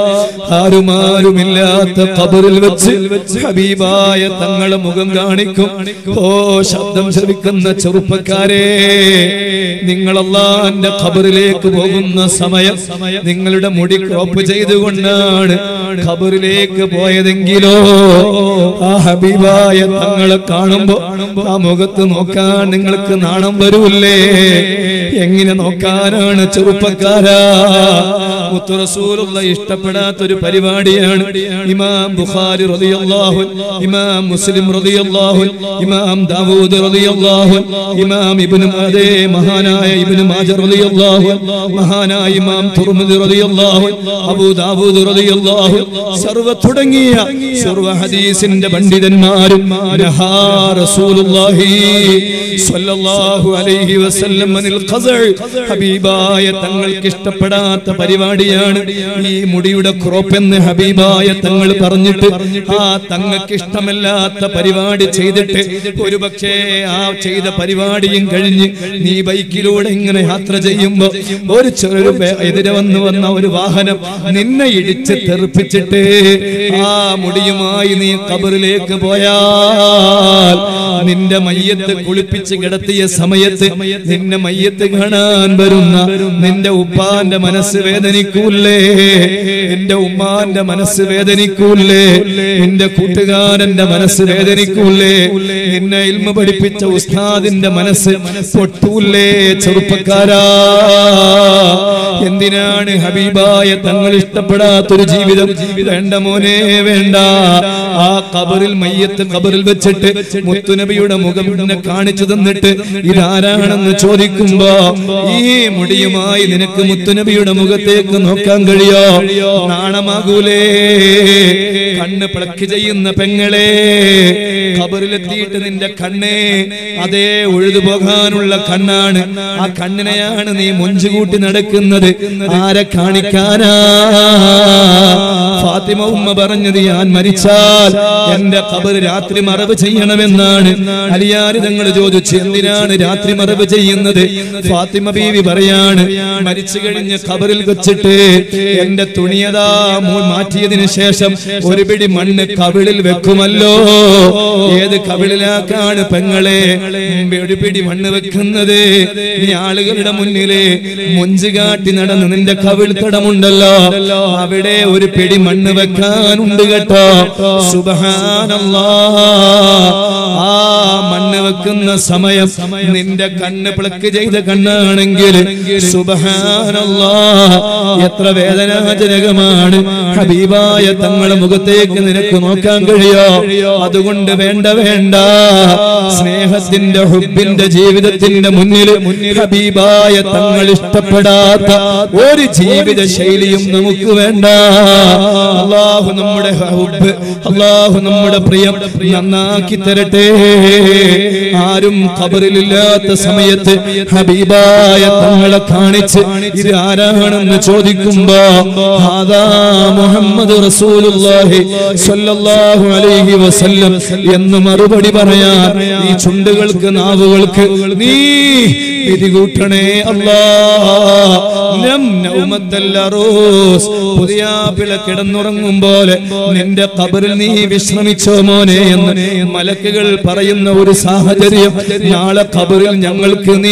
ആരുമാരുമില്ലാത്ത ഖബറിൽ വെച്ച് ഹബീബായ തങ്ങളെ മുഖം കാണിക്കും ഓ ശബ്ദം ശ്രവിക്കുന്ന ചെറുപ്പക്കാരെ നിങ്ങളല്ലാന്റെ ഖബറിലേക്ക് പോകുന്ന സമയം നിങ്ങളുടെ മുടി ക്രോപ്പ് ചെയ്തുകൊണ്ടാണ് ഖബറിലേക്ക് പോയതെങ്കിലോ ആ ഹബീബായ തങ്ങളെ കാണുമ്പോ ആ മുഖത്ത് നോക്കാൻ നിങ്ങൾക്ക് നാണം വരൂല്ലേ എങ്ങനെ നോക്കാനാണ് ചെറുപ്പക്കാരാ മുത്തു റസൂലുള്ള ഇഷ്ടപ്പെടാത്ത ഒരു പരിപാടിയാണ് ഇമാം ബുഖാരി റളിയല്ലാഹു ഇമാം മുസ്ലിം റളിയല്ലാഹു ഇമാം ദാവൂദ് റളിയല്ലാഹു ഇമാം ഇബ്നു അതേ മഹാനായ ഇബ്നു മാജ റളിയല്ലാഹു മഹാനായ ഇമാം തുർമുദി റളിയല്ലാഹു അബൂ ദാവൂദ് റളിയല്ലാഹു സർവ തുടങ്ങിയ സർവ ഹദീസിന്റെ പണ്ഡിതന്മാരും നഹാ റസൂലുള്ളാഹി സ്വല്ലല്ലാഹു അലൈഹി വസല്ലം അനിൽ ഖസൽ ഹബീബായ തങ്ങൾക്ക് ഇഷ്ടപ്പെടാത്ത പരിപാടിയാണ് ഈ മുടിയുടെ ക്രോപ്പ് എന്ന് ഹബീബായ തങ്ങൾ പറഞ്ഞിട്ട് ആ തങ്ങൾക്ക് ഇഷ്ടമല്ലാത്ത പരിപാടി ചെയ്തിട്ട് ഒരു പക്ഷേ ആ ചെയ്ത പരിപാടിയും കഴിഞ്ഞ് നീ ബൈക്കിലൂടെ ഇങ്ങനെ യാത്ര ചെയ്യുമ്പോ ഒരു ചെറു എതിരെ വന്ന് വന്ന ഒരു വാഹനം നിന്നെ ഇടിച്ച് തെറിപ്പിച്ചിട്ട് ആ മുടിയുമായി നീ കബറിലേക്ക് പോയാൽ നിന്റെ മയ്യത്ത് കുളിപ്പിച്ച് കിടത്തിയ സമയത്ത് നിന്നെ മയ്യത്ത് കാണാൻ വരുന്ന നിന്റെ ഉപ്പാന്റെ മനസ്സ് വേദനിക്കൂലേ നിന്റെ ഉമ്മാന്റെ മനസ്സ് വേദനിക്കൂലേ നിന്റെ കൂട്ടുകാരന്റെ മനസ്സ് വേദനിക്കൂലേ നിന്നെ ഇൽമ പഠിപ്പിച്ച ഉസ്താദിന്റെ മനസ്സ് പൊട്ടൂലേ ചെറുപ്പക്കാരാ എന്തിനാണ് ഹബീബായ തങ്ങൾ ഇഷ്ടപ്പെടാത്തൊരു ജീവിതം വേണ്ട മോനെ വേണ്ട ആ കബറിൽ മയ്യത്ത് കബറിൽ വെച്ചിട്ട് മുത്തുനബിയുടെ മുഖം പിന്നെ കാണിച്ചു തന്നിട്ട് ഇതാരാണെന്ന് ചോദിക്കുമ്പോ ഈ മുടിയുമായി നിനക്ക് മുത്തുനബിയുടെ മുഖത്തേക്ക് നോക്കാൻ കഴിയോ നാണമാകൂലേ കണ്ണ് പിളക്ക് ചെയ്യുന്ന പെങ്ങളെ കബറിലെത്തിയിട്ട് നിന്റെ കണ്ണേ അതേ ഒഴുതു പോകാനുള്ള കണ്ണാണ് ആ കണ്ണിനെയാണ് നീ മുഞ്ചുകൂട്ടി നടക്കുന്നത് ആരെ കാണിക്കാനാ ഫാത്തിമ ഉമ്മ പറഞ്ഞത് ഞാൻ മരിച്ചാൽ എന്റെ കബർ രാത്രി മറവ് ചെയ്യണമെന്നാണ് അലിയാരി തങ്ങൾ ചോദിച്ചു എന്തിനാണ് രാത്രി മറവ് ചെയ്യുന്നത് ഫാത്തിമ ബീവി പറയാണ് മരിച്ചു കഴിഞ്ഞ് കബറിൽ വെച്ചിട്ട് എന്റെ തുണിയതാ മൂ- മാറ്റിയതിനു ശേഷം ഒരു പിടി മണ്ണ് കവിളിൽ വെക്കുമല്ലോ ഏത് കവിളിലാക്കാണ് പെങ്ങളെ ഒരു പിടി മണ്ണ് വെക്കുന്നത് നീ ആളുകളുടെ മുന്നിലെ മുഞ്ചു കാട്ടി നടന്ന് നിന്റെ കവിൾ തടമുണ്ടല്ലോ അവിടെ ഒരു പിടി മണ്ണ് വെക്കാനുണ്ട് കേട്ടോ സുബഹാനല്ലാ ആ മണ്ണ് വെക്കുന്ന സമയം നിന്റെ കണ്ണ് പിളക്ക് ചെയ്ത കണ്ണാണെങ്കിൽ സുബഹാനല്ലാ എത്ര വേദനാജനകമാണ് ഹബീബായ തങ്ങളുടെ മുഖത്തേക്ക് നിനക്ക് നോക്കാൻ കഴിയോ അതുകൊണ്ട് വേണ്ട വേണ്ട സ്നേഹത്തിന്റെ ഹുബിന്റെ ജീവിതത്തിന്റെ മുന്നിൽ ഹബീബായ തങ്ങൾ ഇഷ്ടപ്പെടാത്ത ഒരു ജീവിത ശൈലിയും നമുക്ക് വേണ്ട അള്ളാഹു നമ്മുടെ ഹുബ് അള്ളാഹു നമ്മുടെ പ്രിയം നന്നാക്കി തരട്ടെ ആരും ഖബറിലില്ലാത്ത സമയത്ത് സമയത്ത് ഹബീബായ തങ്ങളെ കാണിച്ച് ഇത് ആരാണെന്ന് ചോദിക്കുമ്പോ ഹാദാ മുഹമ്മദ് റസൂലുള്ളാഹി സ്വല്ലല്ലാഹു അലൈഹി വസല്ലം എന്ന് മറുപടി പറയാൻ ഈ ചുണ്ടുകൾക്ക് നാവുകൾക്ക് നീ വിധി കൂട്ടണേ അല്ലാ ലം നൗമത്തൽ അറൂസ് പുതിയ പിള കിടന്നുറങ്ങും പോലെ നിന്റെ കബറിൽ നീ വിശ്രമിച്ചോ മോനെ എന്ന് മലക്കുകൾ പറയുന്ന ഒരു സാഹചര്യം നാളെ കബറിൽ ഞങ്ങൾക്ക് നീ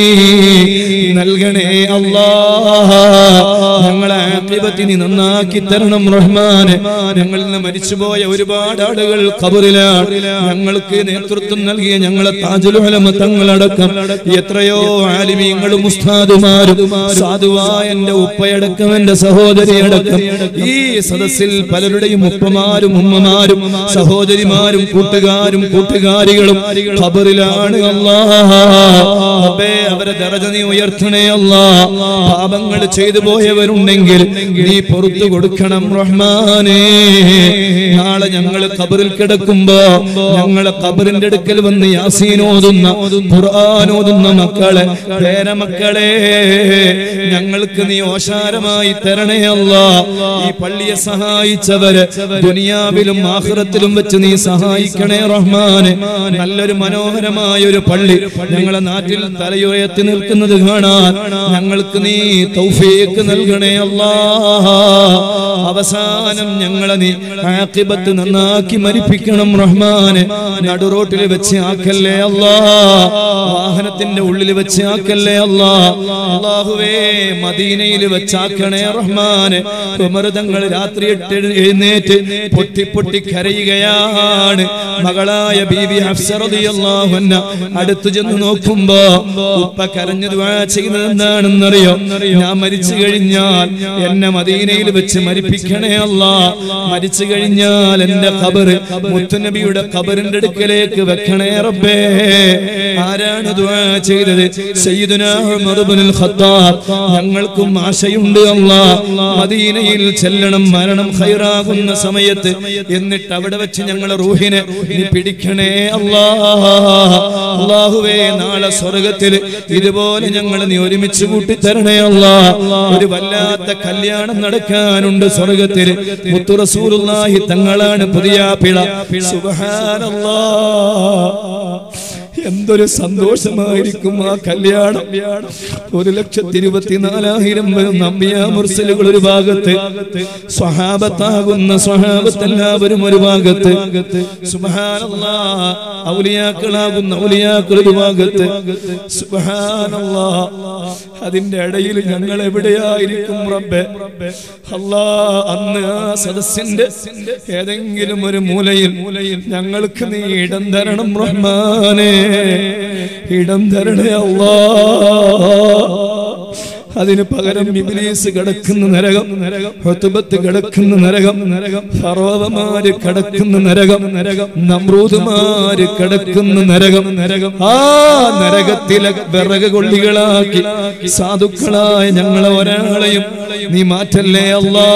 നൽകണേ അല്ലാ ഞങ്ങളെ ആഖിബത്ത് നീ നന്നാക്കി തരണം റഹ്മാനെ ഞങ്ങളിൽ നിന്ന് മരിച്ചുപോയ ഒരുപാട് ആളുകൾ കബറിലാണ് ഞങ്ങൾക്ക് നേതൃത്വം നൽകിയ ഞങ്ങളെ താജുലുഹലമ തങ്ങളടക്കം എത്രയോ ആലിമീങ്ങളും ഉസ്താദുമാരും സാധുവായ എന്റെ ഉപ്പയടക്കം എന്റെ സഹോദരിയടക്കം ഈ സദസ്സിൽ പലരുടെയും ഉപ്പമാരും ഉമ്മമാരും സഹോദരിമാരും കൂട്ടുകാരും കൂട്ടുകാരികളും ഖബറിലാണ് അല്ലാ റബ്ബേ അവരെ ദറജ നീ ഉയർത്തണേ അല്ലാ പാപങ്ങൾ ചെയ്തു പോയവരുണ്ടെങ്കിൽ നീ പുറത്തു കൊടുക്കണം റഹ്മാനേ നാളെ ഞങ്ങൾ ഖബറിൽ കിടക്കുമ്പോ ഞങ്ങളെ ഖബറിന്റെ അടുക്കൽ വന്ന് യാസീൻ ഓതുന്ന ഖുർആൻ ഓതുന്ന മക്കളെ പേരമക്കളെ ഞങ്ങൾക്ക് നീ ഓശാരമായി തരണേ അല്ല ഈ പള്ളിയെ സഹായിച്ചവര് ദുനിയാവിലും ആഖിറത്തിലും വെച്ച് നീ സഹായിക്കണേ റഹ്മാനെ നല്ലൊരു മനോഹരമായ ഒരു പള്ളി ഞങ്ങളെ നാട്ടിൽ തലയുയർത്തി നിൽക്കുന്നത് കാണാൻ ഞങ്ങൾക്ക് നീ തൗഫീക്ക് നൽകണേ അല്ലാ അവസാനം ഞങ്ങളെ നീ ആഖിബത്ത് നന്നാക്കി മരിപ്പിക്കണം റഹ്മാനെ നടുറോട്ടിൽ വെച്ച് ആക്കല്ലേ അല്ലാ വാഹനത്തിന്റെ ഉള്ളിൽ വെച്ച് ആക്കല്ലേ അല്ലാ അള്ളാഹുവേ മദീനയിൽ വെച്ചാക്കണേ റഹ്മാനെ കുമരതങ്ങൾ രാത്രി എട്ട് എഴുന്നേറ്റ് പൊട്ടി പൊട്ടി കരയുകയാണ് മകളായ ബീബി അഫ്സറിയല്ലാഹുന്ന അടുത്തു ചെന്ന് നോക്കുമ്പോ ഉപ്പ കരഞ്ഞു ദുആ ചെയ്യുന്നത് എന്താണെന്നറിയോ ഞാൻ മരിച്ചു കഴിഞ്ഞാൽ എന്നെ മദീനയിൽ വെച്ച് മരിപ്പിക്കണേ അല്ല മരിച്ചു കഴിഞ്ഞാൽ എന്റെ ഖബർ മുത്തുനബിയുടെ ഖബറിന്റെ അടുക്കലേക്ക് വെക്കണേ റബ്ബേ ആരാണ് ദുആ ചെയ്തത് സയ്യിദുനാ ഉമർ ഇബ്നുൽ ഖത്താബ് ഞങ്ങൾക്കും ആശയുണ്ട് അല്ലാ മദീനയിൽ ചെല്ലണം മരണം ഖൈറാകുന്ന സമയത്ത് എന്നിട്ട് അവിടെ വെച്ച് ഞങ്ങളെ റൂഹിനെ നീ പിടിക്കണേ അല്ലാ അല്ലാഹുവേ നാളെ സ്വർഗത്തിൽ ഇതുപോലെ ഞങ്ങൾ നീ ഒരുമിച്ച് കൂട്ടി തരണേ അല്ലാ ഒരു വല്ലാത്ത കല്യാണം നടക്കാനുണ്ട് സ്വർഗത്തിൽ മുത്തു റസൂലുള്ളാഹി തങ്ങളാണ് പുതിയ പിള സുബ്ഹാനല്ലാ എന്തൊരു സന്തോഷമായിരിക്കും ആ കല്യാണം ഒരു ലക്ഷത്തി ഇരുപത്തിനാലായിരം വരുന്ന അമ്പിയ മുർസലുകൾ ഒരു ഭാഗത്ത് സ്വഹാബത്താകുന്ന സ്വഹാബത്ത് എല്ലാവരും ഒരു ഭാഗത്ത് സുബ്ഹാനല്ലാ ഔലിയാക്കളാകുന്ന ഔലിയാക്കൾ ഒരു ഭാഗത്ത് സുബ്ഹാനല്ലാ അതിന്റെ ഇടയിൽ ഞങ്ങൾ എവിടെയായിരിക്കും റബ്ബെ അല്ലാ അന്ന് ആ സദസ്സിന്റെ ഏതെങ്കിലും ഒരു മൂലയിൽ മൂലയിൽ ഞങ്ങൾക്ക് നീ ഇടം തരണം റഹ്മാനേ ഇടം തരണേ അല്ലാ അതിന് പകരം ഇബ്ലീസ് കിടക്കുന്ന നരകം നരകം ഹുതുബത്ത് കിടക്കുന്ന നരകം നരകം ഫറോവമാര് കിടക്കുന്ന നരകം നരകം നമ്രൂദുമാര് കിടക്കുന്ന നരകം നരകം ആ നരകത്തിലെ വിറക് കൊള്ളികളാക്കി സാധുക്കളായ ഞങ്ങളെ ഒരാളെയും നീ മാറ്റല്ലേ അല്ലാ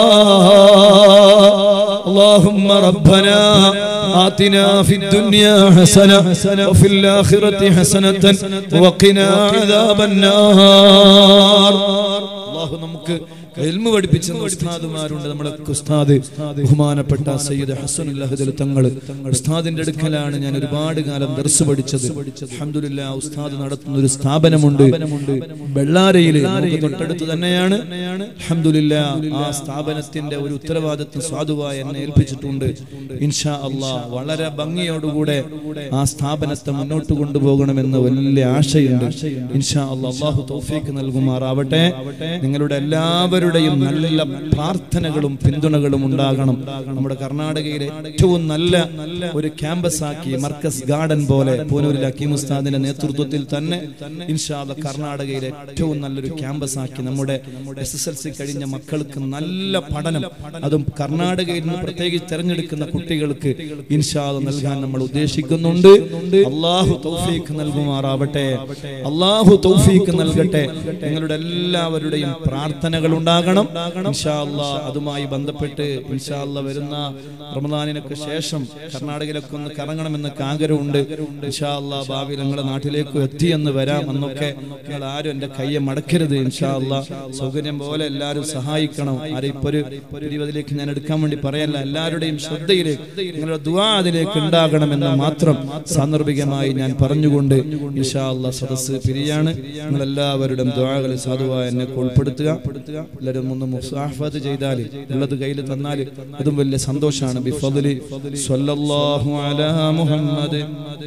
اللهم ربنا آتنا في الدنيا حسنة وفي الآخرة حسنة وقنا عذاب النار الله നമുക്ക് എൽമ പഠിപ്പിച്ച ഉസ്താദുമാരുണ്ട് നമ്മുടെ ഉസ്താദ് ബഹുമാനപ്പെട്ട സയ്യിദ് ഹസനുൽ അഹദൽ തങ്ങൾ ഉസ്താദിന്റെ അടുക്കലാണ് ഞാൻ ഒരുപാട് കാലം ദർസ് പഠിച്ചത് അൽഹംദുലില്ലാ ഉസ്താദ് നടത്തുന്ന ഒരു സ്ഥാപനമുണ്ട് ബെള്ളാരയിൽ തൊട്ടടുത്ത് തന്നെയാണ് അൽഹംദുലില്ലാ ആ സ്ഥാപനത്തിന്റെ ഒരു ഉത്തരവാദിത്വം സാധുവായി എന്നെ ഏൽപ്പിച്ചിട്ടുണ്ട് ഇൻഷാ അള്ളാ വളരെ ഭംഗിയോടുകൂടെ ആ സ്ഥാപനത്തെ മുന്നോട്ട് കൊണ്ടുപോകണമെന്ന് വലിയ ആശയുണ്ട് ഇൻഷാ അള്ളാ അള്ളാഹു തൗഫീക്ക് നൽകുമാറാവട്ടെ നിങ്ങളുടെ എല്ലാവരുടെയും നല്ല പ്രാർത്ഥനകളും പിന്തുണകളും ഉണ്ടാകണം നമ്മുടെ കർണാടകയിലെ ഏറ്റവും നല്ല ഒരു ക്യാമ്പസ് ആക്കി മർക്കസ് ഗാർഡൻ പോലെ പൂനൂരിൽ അക്കീം ഉസ്താദിന്റെ നേതൃത്വത്തിൽ തന്നെ ഇൻഷാല്ല കർണാടകയിലെ ഏറ്റവും നല്ലൊരു ക്യാമ്പസ് ആക്കി നമ്മുടെ എസ് എസ് എൽ സി കഴിഞ്ഞ മക്കൾക്ക് നല്ല പഠനം അതും കർണാടകയിൽ നിന്ന് പ്രത്യേകിച്ച് തെരഞ്ഞെടുക്കുന്ന കുട്ടികൾക്ക് ഇൻഷാദ് നൽകാൻ നമ്മൾ ഉദ്ദേശിക്കുന്നുണ്ട് അള്ളാഹു തൗഫീഖ് നൽകുമാറാവട്ടെ അള്ളാഹു തൗഫീഖ് നൽകട്ടെ നിങ്ങളുടെ എല്ലാവരുടെയും പ്രാർത്ഥനകൾ ഉണ്ടാകണം ഉണ്ടാകണം ഇൻഷാ അല്ലാ അതുമായി ബന്ധപ്പെട്ട് ഇൻഷാ അല്ലാ വരുന്ന റമദാനിനൊക്കെ ശേഷം കർണാടകയിലൊക്കെ ഒന്ന് കറങ്ങണമെന്നൊക്കെ ആഗ്രഹമുണ്ട് ഇൻഷാ അല്ലാ ഭാവിയിൽ നിങ്ങളുടെ നാട്ടിലേക്ക് എത്തിയെന്ന് വരാം എന്നൊക്കെ നിങ്ങൾ ആരും എൻ്റെ കയ്യെ മടക്കരുത് ഇൻഷാ അല്ലാ സൗകര്യം പോലെ എല്ലാവരും സഹായിക്കണം ആരും ഇപ്പൊ ഒരു ഇരുപതിലേക്ക് ഞാൻ എടുക്കാൻ വേണ്ടി പറയല്ല എല്ലാവരുടെയും ശ്രദ്ധയിലേക്ക് നിങ്ങളുടെ ദുആ അതിലേക്ക് ഉണ്ടാകണമെന്ന് മാത്രം സാന്ദർഭികമായി ഞാൻ പറഞ്ഞുകൊണ്ട് ഇൻഷാ അല്ലാ സദസ്സ് പിരിയാണ് നിങ്ങൾ എല്ലാവരുടെയും ദുആകളിൽ സാധുവായ എന്നെ ഉൾപ്പെടുത്തുക എല്ലാവരും ഒന്ന് മുസാഫത്ത് ചെയ്താൽ ഉള്ളത് കയ്യിൽ തന്നാൽ അതും വലിയ സന്തോഷമാണ് ബിഫദ്ലി സ്വല്ലല്ലാഹു അലാ മുഹമ്മദ്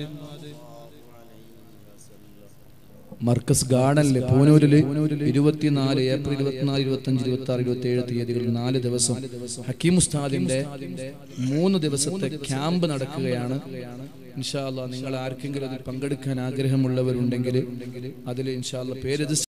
മർക്കസ് ഗാർഡനില് പൂനൂരില് ഇരുപത്തിനാല് ഏപ്രിൽ ഇരുപത്തിനാല് ഇരുപത്തി അഞ്ച് ഇരുപത്തി ആറ് ഇരുപത്തി ഏഴ് തീയതികളിൽ നാല് ദിവസം ഹക്കീം ഉസ്താദിന്റെ മൂന്ന് ദിവസത്തെ ക്യാമ്പ് നടക്കുകയാണ് ഇൻഷാല്ല നിങ്ങൾ ആർക്കെങ്കിലും അതിൽ പങ്കെടുക്കാൻ ആഗ്രഹമുള്ളവരുണ്ടെങ്കിൽ അതിൽ ഇൻഷാല്ല പേര് രജിസ്റ്റർ